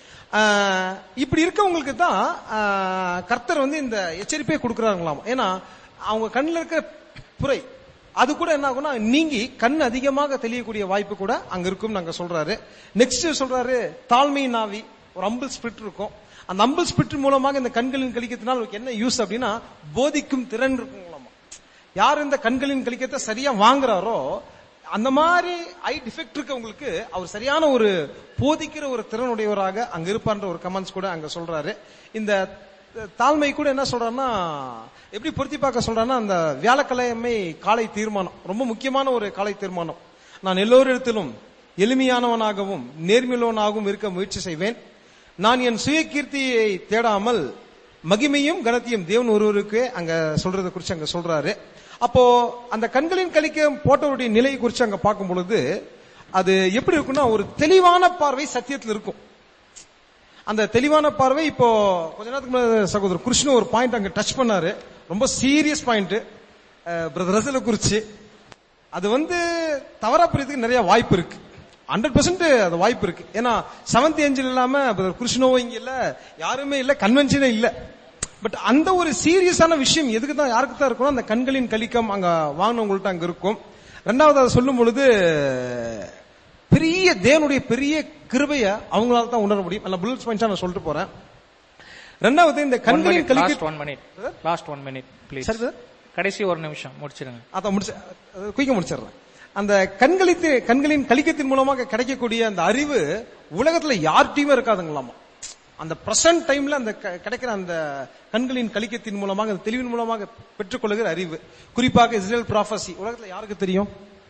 ஆஹ் இப்படி இருக்கவங்களுக்கு தான் ஆஹ் கர்த்தர் வந்து இந்த எச்சரிப்பை கொடுக்கறாங்களாம் ஏன்னா அவங்க கண்ணில் இருக்க புரை அது கூட என்ன ஆகும்னா நீங்கி கண் அதிகமாக தெளியக்கூடிய வாய்ப்பு கூட அங்க இருக்கும் நாங்க சொல்றாரு நெக்ஸ்ட் சொல்றாரு தாழ்மை நாவி ஒரு அம்பிள் ஸ்பிரிட் இருக்கும் அந்த அம்பிள் ஸ்பிரிட் மூலமாக இந்த கண்களின் கழிக்கிறதுனால உங்களுக்கு என்ன யூஸ் அப்படின்னா போதிக்கும் திறன் இருக்குங்களாமா யார் இந்த கண்களின் கழிக்கத்தை சரியா வாங்குறாரோ அந்த மாதிரி ஐ டிஃபெக்ட் இருக்கவங்களுக்கு அவர் சரியான ஒரு போதிக்கிற ஒரு திறனுடையவராக அங்க இருப்பார்ன்ற ஒரு கமெண்ட்ஸ் கூட அங்க சொல்றாரு இந்த தாழ்மை கூட என்ன சொல்றாருன்னா எப்படி பொருத்தி பார்க்க சொல்றாருன்னா அந்த வியாழக்கிழமை காலை தீர்மானம் ரொம்ப முக்கியமான ஒரு காலை தீர்மானம் நான் எல்லோரிடத்திலும் எளிமையானவனாகவும் நேர்மையுள்ளவனாகவும் இருக்க முயற்சி செய்வேன் நான் என் சுய கீர்த்தியை தேடாமல் மகிமையும் கனத்தையும் தேவன் ஒருவருக்கு அங்க சொல்றதை குறிச்சு அங்க சொல்றாரு அப்போ அந்த கண்களின் கழிக்க போட்டவருடைய நிலையை குறிச்சு அங்க பார்க்கும் பொழுது அது எப்படி இருக்கும்னா ஒரு தெளிவான பார்வை சத்தியத்தில் இருக்கும் அந்த தெளிவான பார்வை இப்போ கொஞ்ச நேரத்துக்கு முன்னாடி சகோதரர் கிருஷ்ணன் ஒரு பாயிண்ட் அங்க டச் பண்ணாரு ரொம்ப சீரியஸ் பாயிண்ட் பிரதர் ரசல குறிச்சு அது வந்து தவறா புரியறதுக்கு நிறைய வாய்ப்பு இருக்கு ஹண்ட்ரட் பர்சன்ட் அது வாய்ப்பு இருக்கு ஏன்னா செவன்த் ஏஞ்சல் இல்லாம பிரதர் கிருஷ்ணவோ இங்க இல்ல யாருமே இல்ல கன்வென்ஷனே இல்ல பட் அந்த ஒரு சீரியஸான விஷயம் எதுக்கு தான் யாருக்கு தான் இருக்கணும் அந்த கண்களின் கலிக்கம் அங்க வாங்கினவங்கள்ட்ட அங்க இருக்கும் ரெண்டாவது அதை சொல்லும் பொழுது பெரிய தேவனுடைய பெரிய கிருபைய அவங்களால தான் உணர முடியும் அல்ல புல்லட் பாயிண்ட்ஸா நான் சொல்லிட்டு போறேன் ரெண்டாவது இந்த கண்களின் லாஸ்ட் கலிக்க one minute last one minute please சரி சார் கடைசி ஒரு நிமிஷம் முடிச்சிருங்க அதான் முடிச்சு குயிக்க முடிச்சிடுறேன் அந்த கண்களித்து கண்களின் கலிக்கத்தின் மூலமாக கிடைக்கக்கூடிய அந்த அறிவு உலகத்துல யார்கிட்டயுமே இருக்காதுங்களாமா அந்த பிரசன்ட் டைம்ல அந்த க- கிடைக்கிற அந்த கண்களின் கலிக்கத்தின் மூலமாக அந்த தெளிவின் மூலமாக பெற்றுக்கொள்ளுகிற அறிவு குறிப்பாக இஸ்ரேல் ப்ராஃபசி உலகத்துல யாருக்கு தெரியும்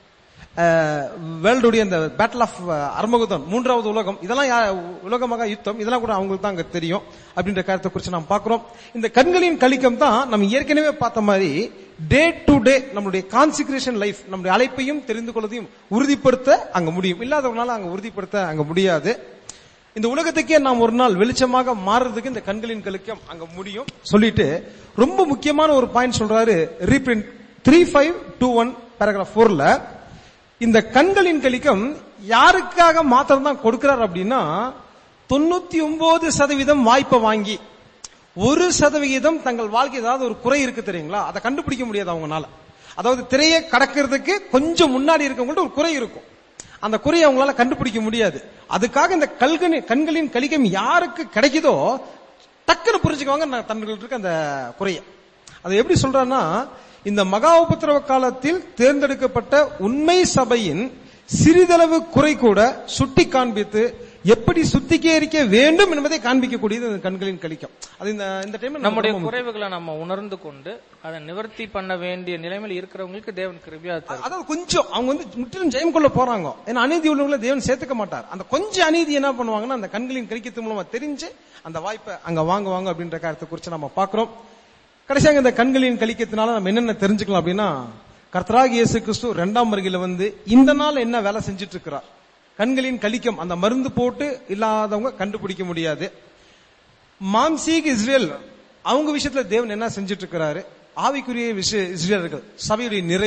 வேர்ல்டுடைய அந்த பேட்டில் ஆஃப் அர்மகுதன் மூன்றாவது உலகம் இதெல்லாம் யா- உலகமாக யுத்தம் இதெல்லாம் கூட அவங்களுக்கு தான் அங்க தெரியும் அப்படின்ற கருத்தை குறித்து நாம் பார்க்கிறோம் இந்த கண்களின் கலிக்கம் தான் நம்ம ஏற்கனவே பார்த்த மாதிரி டே டு டே நம்மளுடைய கான்சிக்ரேஷன் லைஃப் நம்முடைய அழைப்பையும் தெரிந்து கொள்வதையும் உறுதிப்படுத்த அங்க முடியும் இல்லாதவங்களால அங்க உறுதிப்படுத்த அங்க முடியாது இந்த உலகத்துக்கே நாம் ஒரு நாள் வெளிச்சமாக மாறுறதுக்கு இந்த கண்களின் கலிக்கம் அங்க முடியும் சொல்லிட்டு ரொம்ப முக்கியமான ஒரு பாயிண்ட் சொல்றாரு reprint three five two one paragraph ஃபோர்ல இந்த கண்களின் கலிக்கம் யாருக்காக மாத்திரம் தான் கொடுக்கிறார் அப்படின்னா தொண்ணூத்தி ஒன்பது சதவீதம் வாய்ப்பை வாங்கி ஒரு சதவிகிதம் தங்கள் வாழ்க்கை ஏதாவது ஒரு குறை இருக்கு தெரியுங்களா அதை கண்டுபிடிக்க முடியாது அவங்கனால அதாவது திரையை கடக்கிறதுக்கு கொஞ்சம் முன்னாடி இருக்கவங்கள்ட்ட ஒரு குறை இருக்கும் அந்த குறையை அவங்களால கண்டுபிடிக்க முடியாது அதுக்காக இந்த கல்கனி கண்களின் கலிக்கம் யாருக்கு கிடைக்குதோ டக்குன்னு புரிஞ்சுக்குவாங்க நான் தங்களுக்கு இருக்க அந்த குறைய அதை எப்படி சொல்றான்னா இந்த மகா உபத்திரவ காலத்தில் தேர்ந்தெடுக்கப்பட்ட உண்மை சபையின் சிறிதளவு குறை கூட சுட்டி காண்பித்து எப்படி சுத்திகரிக்க வேண்டும் என்பதை காண்பிக்கக்கூடியது இந்த கண்களின் கலிக்கம் அது இந்த இந்த டைம்ல நமக்கு நம்முடைய ரொம்ப முக்கியம். குறைவுகளை நம்ம உணர்ந்து கொண்டு அதை நிவர்த்தி பண்ண வேண்டிய நிலைமையில் இருக்கிறவங்களுக்கு தேவன் கிருபியா தரும் அதாவது கொஞ்சம் அவங்க வந்து முற்றிலும் ஜெயம் கொள்ள போறாங்க ஏன்னா அநீதி உள்ளவங்களை தேவன் சேர்த்துக்க மாட்டார் அந்த கொஞ்சம் அநீதி என்ன பண்ணுவாங்கன்னா அந்த கண்களின் கழிக்கத்து மூலமா தெரிஞ்சு அந்த வாய்ப்பை அங்க வாங்குவாங்க அப்படின்ற காரியத்தை குறித்து நம்ம பார்க்கிறோம் கடைசியாக இந்த கண்களின் கழிக்கத்தினால நம்ம என்னென்ன தெரிஞ்சுக்கலாம் அப்படின்னா கர்த்தராகி இயேசு கிறிஸ்து இரண்டாம் வருகையில வந்து இந்த நாள் என்ன வேலை செஞ்சுட்டு இருக்கிறார் கண்களின் கலிக்கம் அந்த மருந்து போட்டு இல்லாதவங்க கண்டுபிடிக்க முடியாது மாம்சீக் இஸ்ரேல் அவங்க விஷயத்துல தேவன் என்ன செஞ்சுட்டு இருக்கிறாரு ஆவிக்குரிய விஷய இஸ்ரேலர்கள் சபையுடைய நிறைவு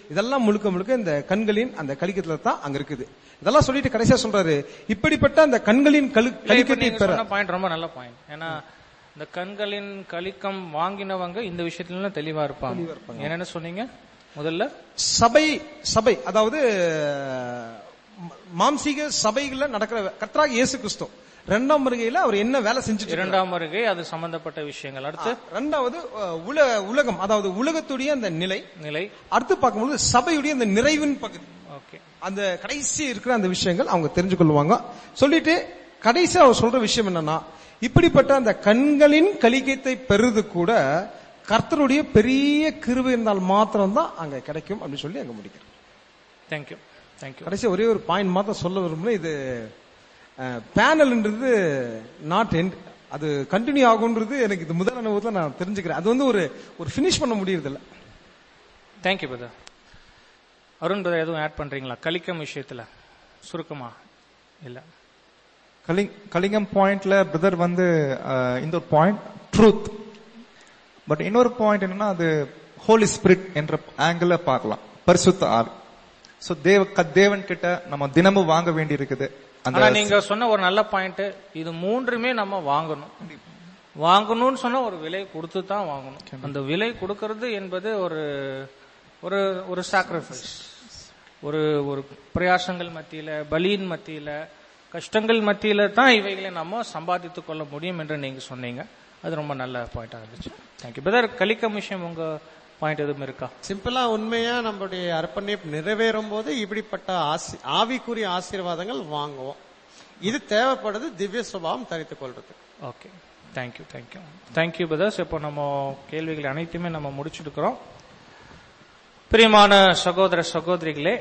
இதெல்லாம் முழுக்க முழுக்க இந்த கண்களின் அந்த கலிக்கத்துல தான் அங்க இருக்குது இதெல்லாம் சொல்லிட்டு கடைசியா சொல்றாரு இப்படிப்பட்ட அந்த கண்களின் கழு இல்ல, இப்ப கலிக்கத்தை நீங்க பெற சொன்ன பாயிண்ட் ரொம்ப நல்ல பாயிண்ட் ஏன்னா இந்த கண்களின் கலிக்கம் வாங்கினவங்க இந்த விஷயத்துல தெளிவா இருப்பாங்க என்னன்னு சொன்னீங்க முதல்ல சபை சபை அதாவது ம- மாம்சீக சபைகள்ல நடக்கிற கர்த்தராக இயேசு கிறிஸ்து ரெண்டாம் வருகையில அவர் என்ன வேலை செஞ்சுட்டு இருக்காரு? இரண்டாம் வருகை அது சம்பந்தப்பட்ட விஷயங்கள் அடுத்து ரெண்டாவது அஹ், உல- உலகம் அதாவது உலகத்துடைய அந்த நிலை நிலை அடுத்து பார்க்கும்போது சபையுடைய அந்த நிறைவின் பகுதி ஓகே அந்த கடைசி இருக்கிற அந்த விஷயங்கள் அவங்க தெரிஞ்சு கொள்வாங்க சொல்லிட்டு கடைசி அவர் சொல்ற விஷயம் என்னன்னா இப்படிப்பட்ட அந்த கண்களின் கலிகத்தை பெறுது கூட கர்த்தருடைய பெரிய கிருபை இருந்தால் மாத்திரம்தான் அங்க கிடைக்கும் அப்படின்னு சொல்லி அங்க முடிக்கிறேன் தேங்க்யூ தேங்க்யூ கடைசி ஒரே ஒரு பாயிண்ட் மாத்திரம் சொல்ல விரும்புறேன் இது பேனல்ன்றது நாட் எண்ட் அது கண்டினியூ ஆகுன்றது எனக்கு இது முதல் அனுபவத்தில் நான் தெரிஞ்சுக்கிறேன் அது வந்து ஒரு ஒரு ஃபினிஷ் பண்ண முடியறது இல்ல தேங்க்யூ பிரதர் அருண் பிரதர் எதுவும் ஆட் பண்றீங்களா கலிக்கம் விஷயத்துல சுருக்கமா இல்ல கலிங் கலிங்கம் பாயிண்ட்ல பிரதர் வந்து அஹ், இந்த ஒரு பாயிண்ட் ட்ரூத் பட் இன்னொரு பாயிண்ட் என்னன்னா அது ஹோலி ஸ்பிரிட் என்ற ஆங்கிள் பார்க்கலாம் பரிசுத்த ஆவி சோ தேவ க- தேவன் கிட்ட நம்ம தினமும் வாங்க வேண்டி இருக்குது ஆனா அந்த நீங்க சொன்ன ஒரு நல்ல பாயிண்ட் இது மூன்றுமே நம்ம வாங்கணும் வாங்கணும்னு சொன்னா ஒரு விலை கொடுத்து தான் வாங்கணும் அந்த விலை கொடுக்கறது என்பது ஒரு ஒரு ஒரு சாக்ரிஃபைஸ் ஒரு ஒரு பிரயாசங்கள் மத்தியில பலியின் மத்தியில கஷ்டங்கள் மத்தியில தான் இவைகளை நம்ம சம்பாதித்துக் கொள்ள முடியும் என்று நீங்க சொன்னீங்க அது ரொம்ப நல்ல பாயிண்டா இருந்துச்சு தேங்க்யூ பிரதர் கலிக்கம் விஷயம் உங்க பாயிண்ட் எதுவும் இருக்கா சிம்பிளா உண்மையா நம்மளுடைய அர்ப்பணிப்பு நிறைவேறும் போது இப்படிப்பட்ட ஆசி- ஆவிக்குரிய ஆசீர்வாதங்கள் வாங்குவோம் இது தேவைப்படுது திவ்ய சுபாவம் தரித்துக் கொள்றது okay thank you thank you thank you brothers இப்போ நம்ம கேள்விகள் அனைத்துமே நம்ம முடிச்சிருக்கிறோம் பிரியமான சகோதர சகோதரிகளே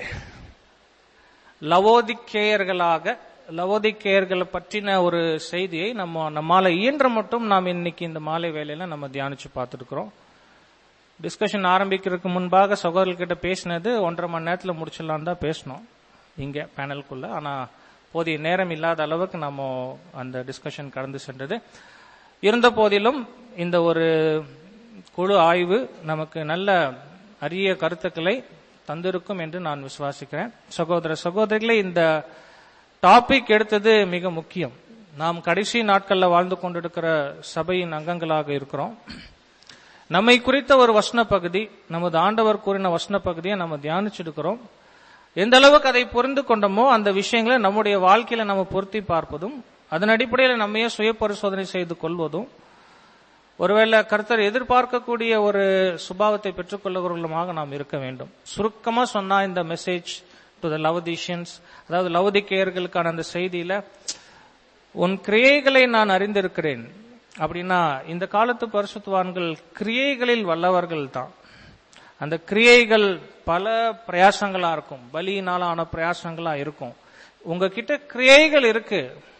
லவோதிக்கேயர்களாக லவோதிக்கேயர்களை பற்றின ஒரு செய்தியை நம்ம நம்மால இயன்ற மட்டும் நாம் இன்னைக்கு இந்த மாலை வேலையில நம்ம தியானிச்சு பார்த்துருக்கிறோம் டிஸ்கஷன் ஆரம்பிக்கிறதுக்கு முன்பாக சகோதரர்கிட்ட பேசினது ஒன்றரை மணி நேரத்துல முடிச்சிடலாம் தான் பேசணும் இங்க பேனலுக்குள்ள ஆனா போதிய நேரம் இல்லாத அளவுக்கு நம்ம அந்த டிஸ்கஷன் கடந்து சென்றது இருந்த போதிலும் இந்த ஒரு குழு ஆய்வு நமக்கு நல்ல அரிய கருத்துக்களை தந்திருக்கும் என்று நான் விசுவாசிக்கிறேன் சகோதர சகோதரிகளே இந்த டாபிக் எடுத்தது மிக முக்கியம் நாம் கடைசி நாட்கள்ல வாழ்ந்து கொண்டிருக்கிற சபையின் அங்கங்களாக இருக்கிறோம் நம்மை குறித்த ஒரு வசன பகுதி நமது ஆண்டவர் கூறின வசன பகுதியை நம்ம தியானிச்சிருக்கிறோம் எந்த அளவுக்கு அதை புரிந்து கொண்டோமோ அந்த விஷயங்களை நம்முடைய வாழ்க்கையில நம்ம பொருத்தி பார்ப்பதும் அதன் அடிப்படையில் நம்மையே சுய பரிசோதனை செய்து கொள்வதும் ஒருவேளை கர்த்தர் எதிர்பார்க்கக்கூடிய ஒரு சுபாவத்தை பெற்றுக்கொள்ளுகிறவர்களுமாக நாம் இருக்க வேண்டும் சுருக்கமா சொன்னா இந்த மெசேஜ் டு த லவதிஷியன்ஸ் அதாவது லவதிக்கேயர்களுக்கான அந்த செய்தியில உன் கிரியைகளை நான் அறிந்திருக்கிறேன் அப்படின்னா இந்த காலத்து பரிசுத்துவான்கள் கிரியைகளில் வல்லவர்கள் தான் அந்த கிரியைகள் பல பிரயாசங்களா இருக்கும் பலியினாலான பிரயாசங்களா இருக்கும் உங்ககிட்ட கிரியைகள் இருக்கு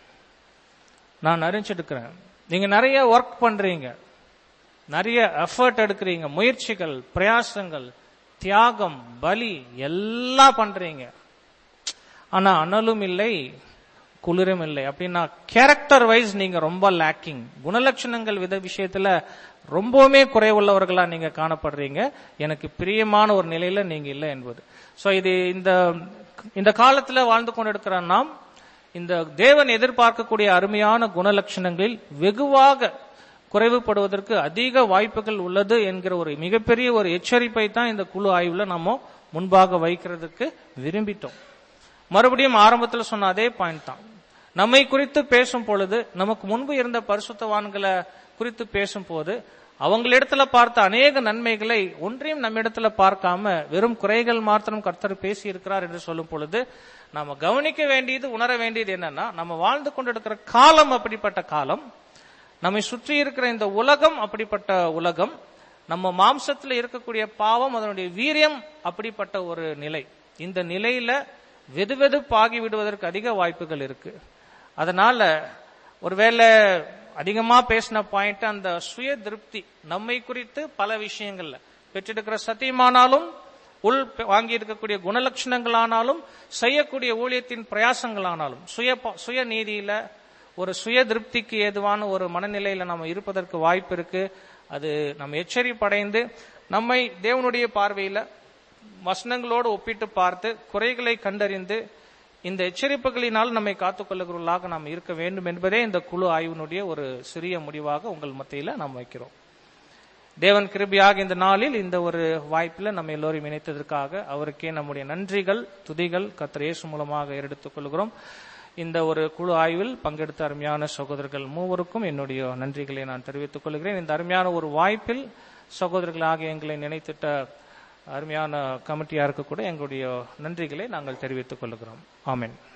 நான் அறிஞ்சிருக்கிறேன் நீங்க நிறைய ஒர்க் பண்றீங்க நிறைய எஃபர்ட் எடுக்கிறீங்க முயற்சிகள் பிரயாசங்கள் தியாகம் பலி எல்லாம் பண்றீங்க ஆனா அனலும் இல்லை குளிரும் இல்லை அப்படின்னா கேரக்டர் வைஸ் நீங்க ரொம்ப லேக்கிங் குணலட்சணங்கள் வித விஷயத்துல ரொம்பவுமே குறைவுள்ளவர்களா நீங்க காணப்படுறீங்க எனக்கு பிரியமான ஒரு நிலையில நீங்க இல்லை என்பது சோ இது இந்த இந்த காலத்துல வாழ்ந்து கொண்டிருக்கிற நாம் இந்த தேவன் எதிர்பார்க்கக்கூடிய அருமையான குணலட்சணங்களில் வெகுவாக குறைவுபடுவதற்கு அதிக வாய்ப்புகள் உள்ளது என்கிற ஒரு மிகப்பெரிய ஒரு எச்சரிப்பை தான் இந்த குழு ஆய்வுல நம்ம முன்பாக வைக்கிறதுக்கு விரும்பிட்டோம் மறுபடியும் ஆரம்பத்தில் சொன்ன அதே பாயிண்ட் தான் நம்மை குறித்து பேசும் பொழுது நமக்கு முன்பு இருந்த பரிசுத்தவான்களை குறித்து பேசும் போது அவங்களிடத்துல பார்த்த அநேக நன்மைகளை ஒன்றையும் நம்ம இடத்துல பார்க்காம வெறும் குறைகள் மாத்திரம் கர்த்தர் பேசி இருக்கிறார் என்று சொல்லும் பொழுது நாம கவனிக்க வேண்டியது உணர வேண்டியது என்னன்னா நம்ம வாழ்ந்து கொண்டிருக்கிற காலம் அப்படிப்பட்ட காலம் நம்மை சுற்றி இருக்கிற இந்த உலகம் அப்படிப்பட்ட உலகம் நம்ம மாம்சத்துல இருக்கக்கூடிய பாவம் அதனுடைய வீரியம் அப்படிப்பட்ட ஒரு நிலை இந்த நிலையில வெதுவெதுப்பாகி விடுவதற்கு அதிக வாய்ப்புகள் இருக்கு அதனால ஒருவேளை அதிகமா பேசின பாயிண்ட் அந்த சுய திருப்தி நம்மை குறித்து பல விஷயங்கள்ல பெற்றெடுக்கிற சத்தியமானாலும் உள் வாங்கி இருக்கக்கூடிய குணலட்சணங்களானாலும் செய்யக்கூடிய ஊழியத்தின் பிரயாசங்களானாலும் சுய ப- சுய நீதியில ஒரு சுய திருப்திக்கு ஏதுவான ஒரு மனநிலையில நம்ம இருப்பதற்கு வாய்ப்பு இருக்கு அது நம்ம எச்சரிப்படைந்து நம்மை தேவனுடைய பார்வையில வசனங்களோடு ஒப்பிட்டு பார்த்து குறைகளை கண்டறிந்து இந்த எச்சரிப்புகளினால் நம்மை காத்துக்கொள்ளுகிறவர்களாக நாம் இருக்க வேண்டும் என்பதே இந்த குழு ஆய்வினுடைய ஒரு சிறிய முடிவாக உங்கள் மத்தியில நாம் வைக்கிறோம் தேவன் கிருபியாக இந்த நாளில் இந்த ஒரு வாய்ப்பில் நம்ம எல்லோரும் இணைத்ததற்காக அவருக்கே நம்முடைய நன்றிகள் துதிகள் கர்த்தர் இயேசு மூலமாக எடுத்துக் கொள்கிறோம் இந்த ஒரு குழு ஆய்வில் பங்கெடுத்த அருமையான சகோதரர்கள் மூவருக்கும் என்னுடைய நன்றிகளை நான் தெரிவித்துக் கொள்கிறேன் இந்த அருமையான ஒரு வாய்ப்பில் சகோதரர்களாக எங்களை நினைத்திட்ட அருமையான கமிட்டியாருக்கு கூட எங்களுடைய நன்றிகளை நாங்கள் தெரிவித்துக் கொள்கிறோம் ஆமென்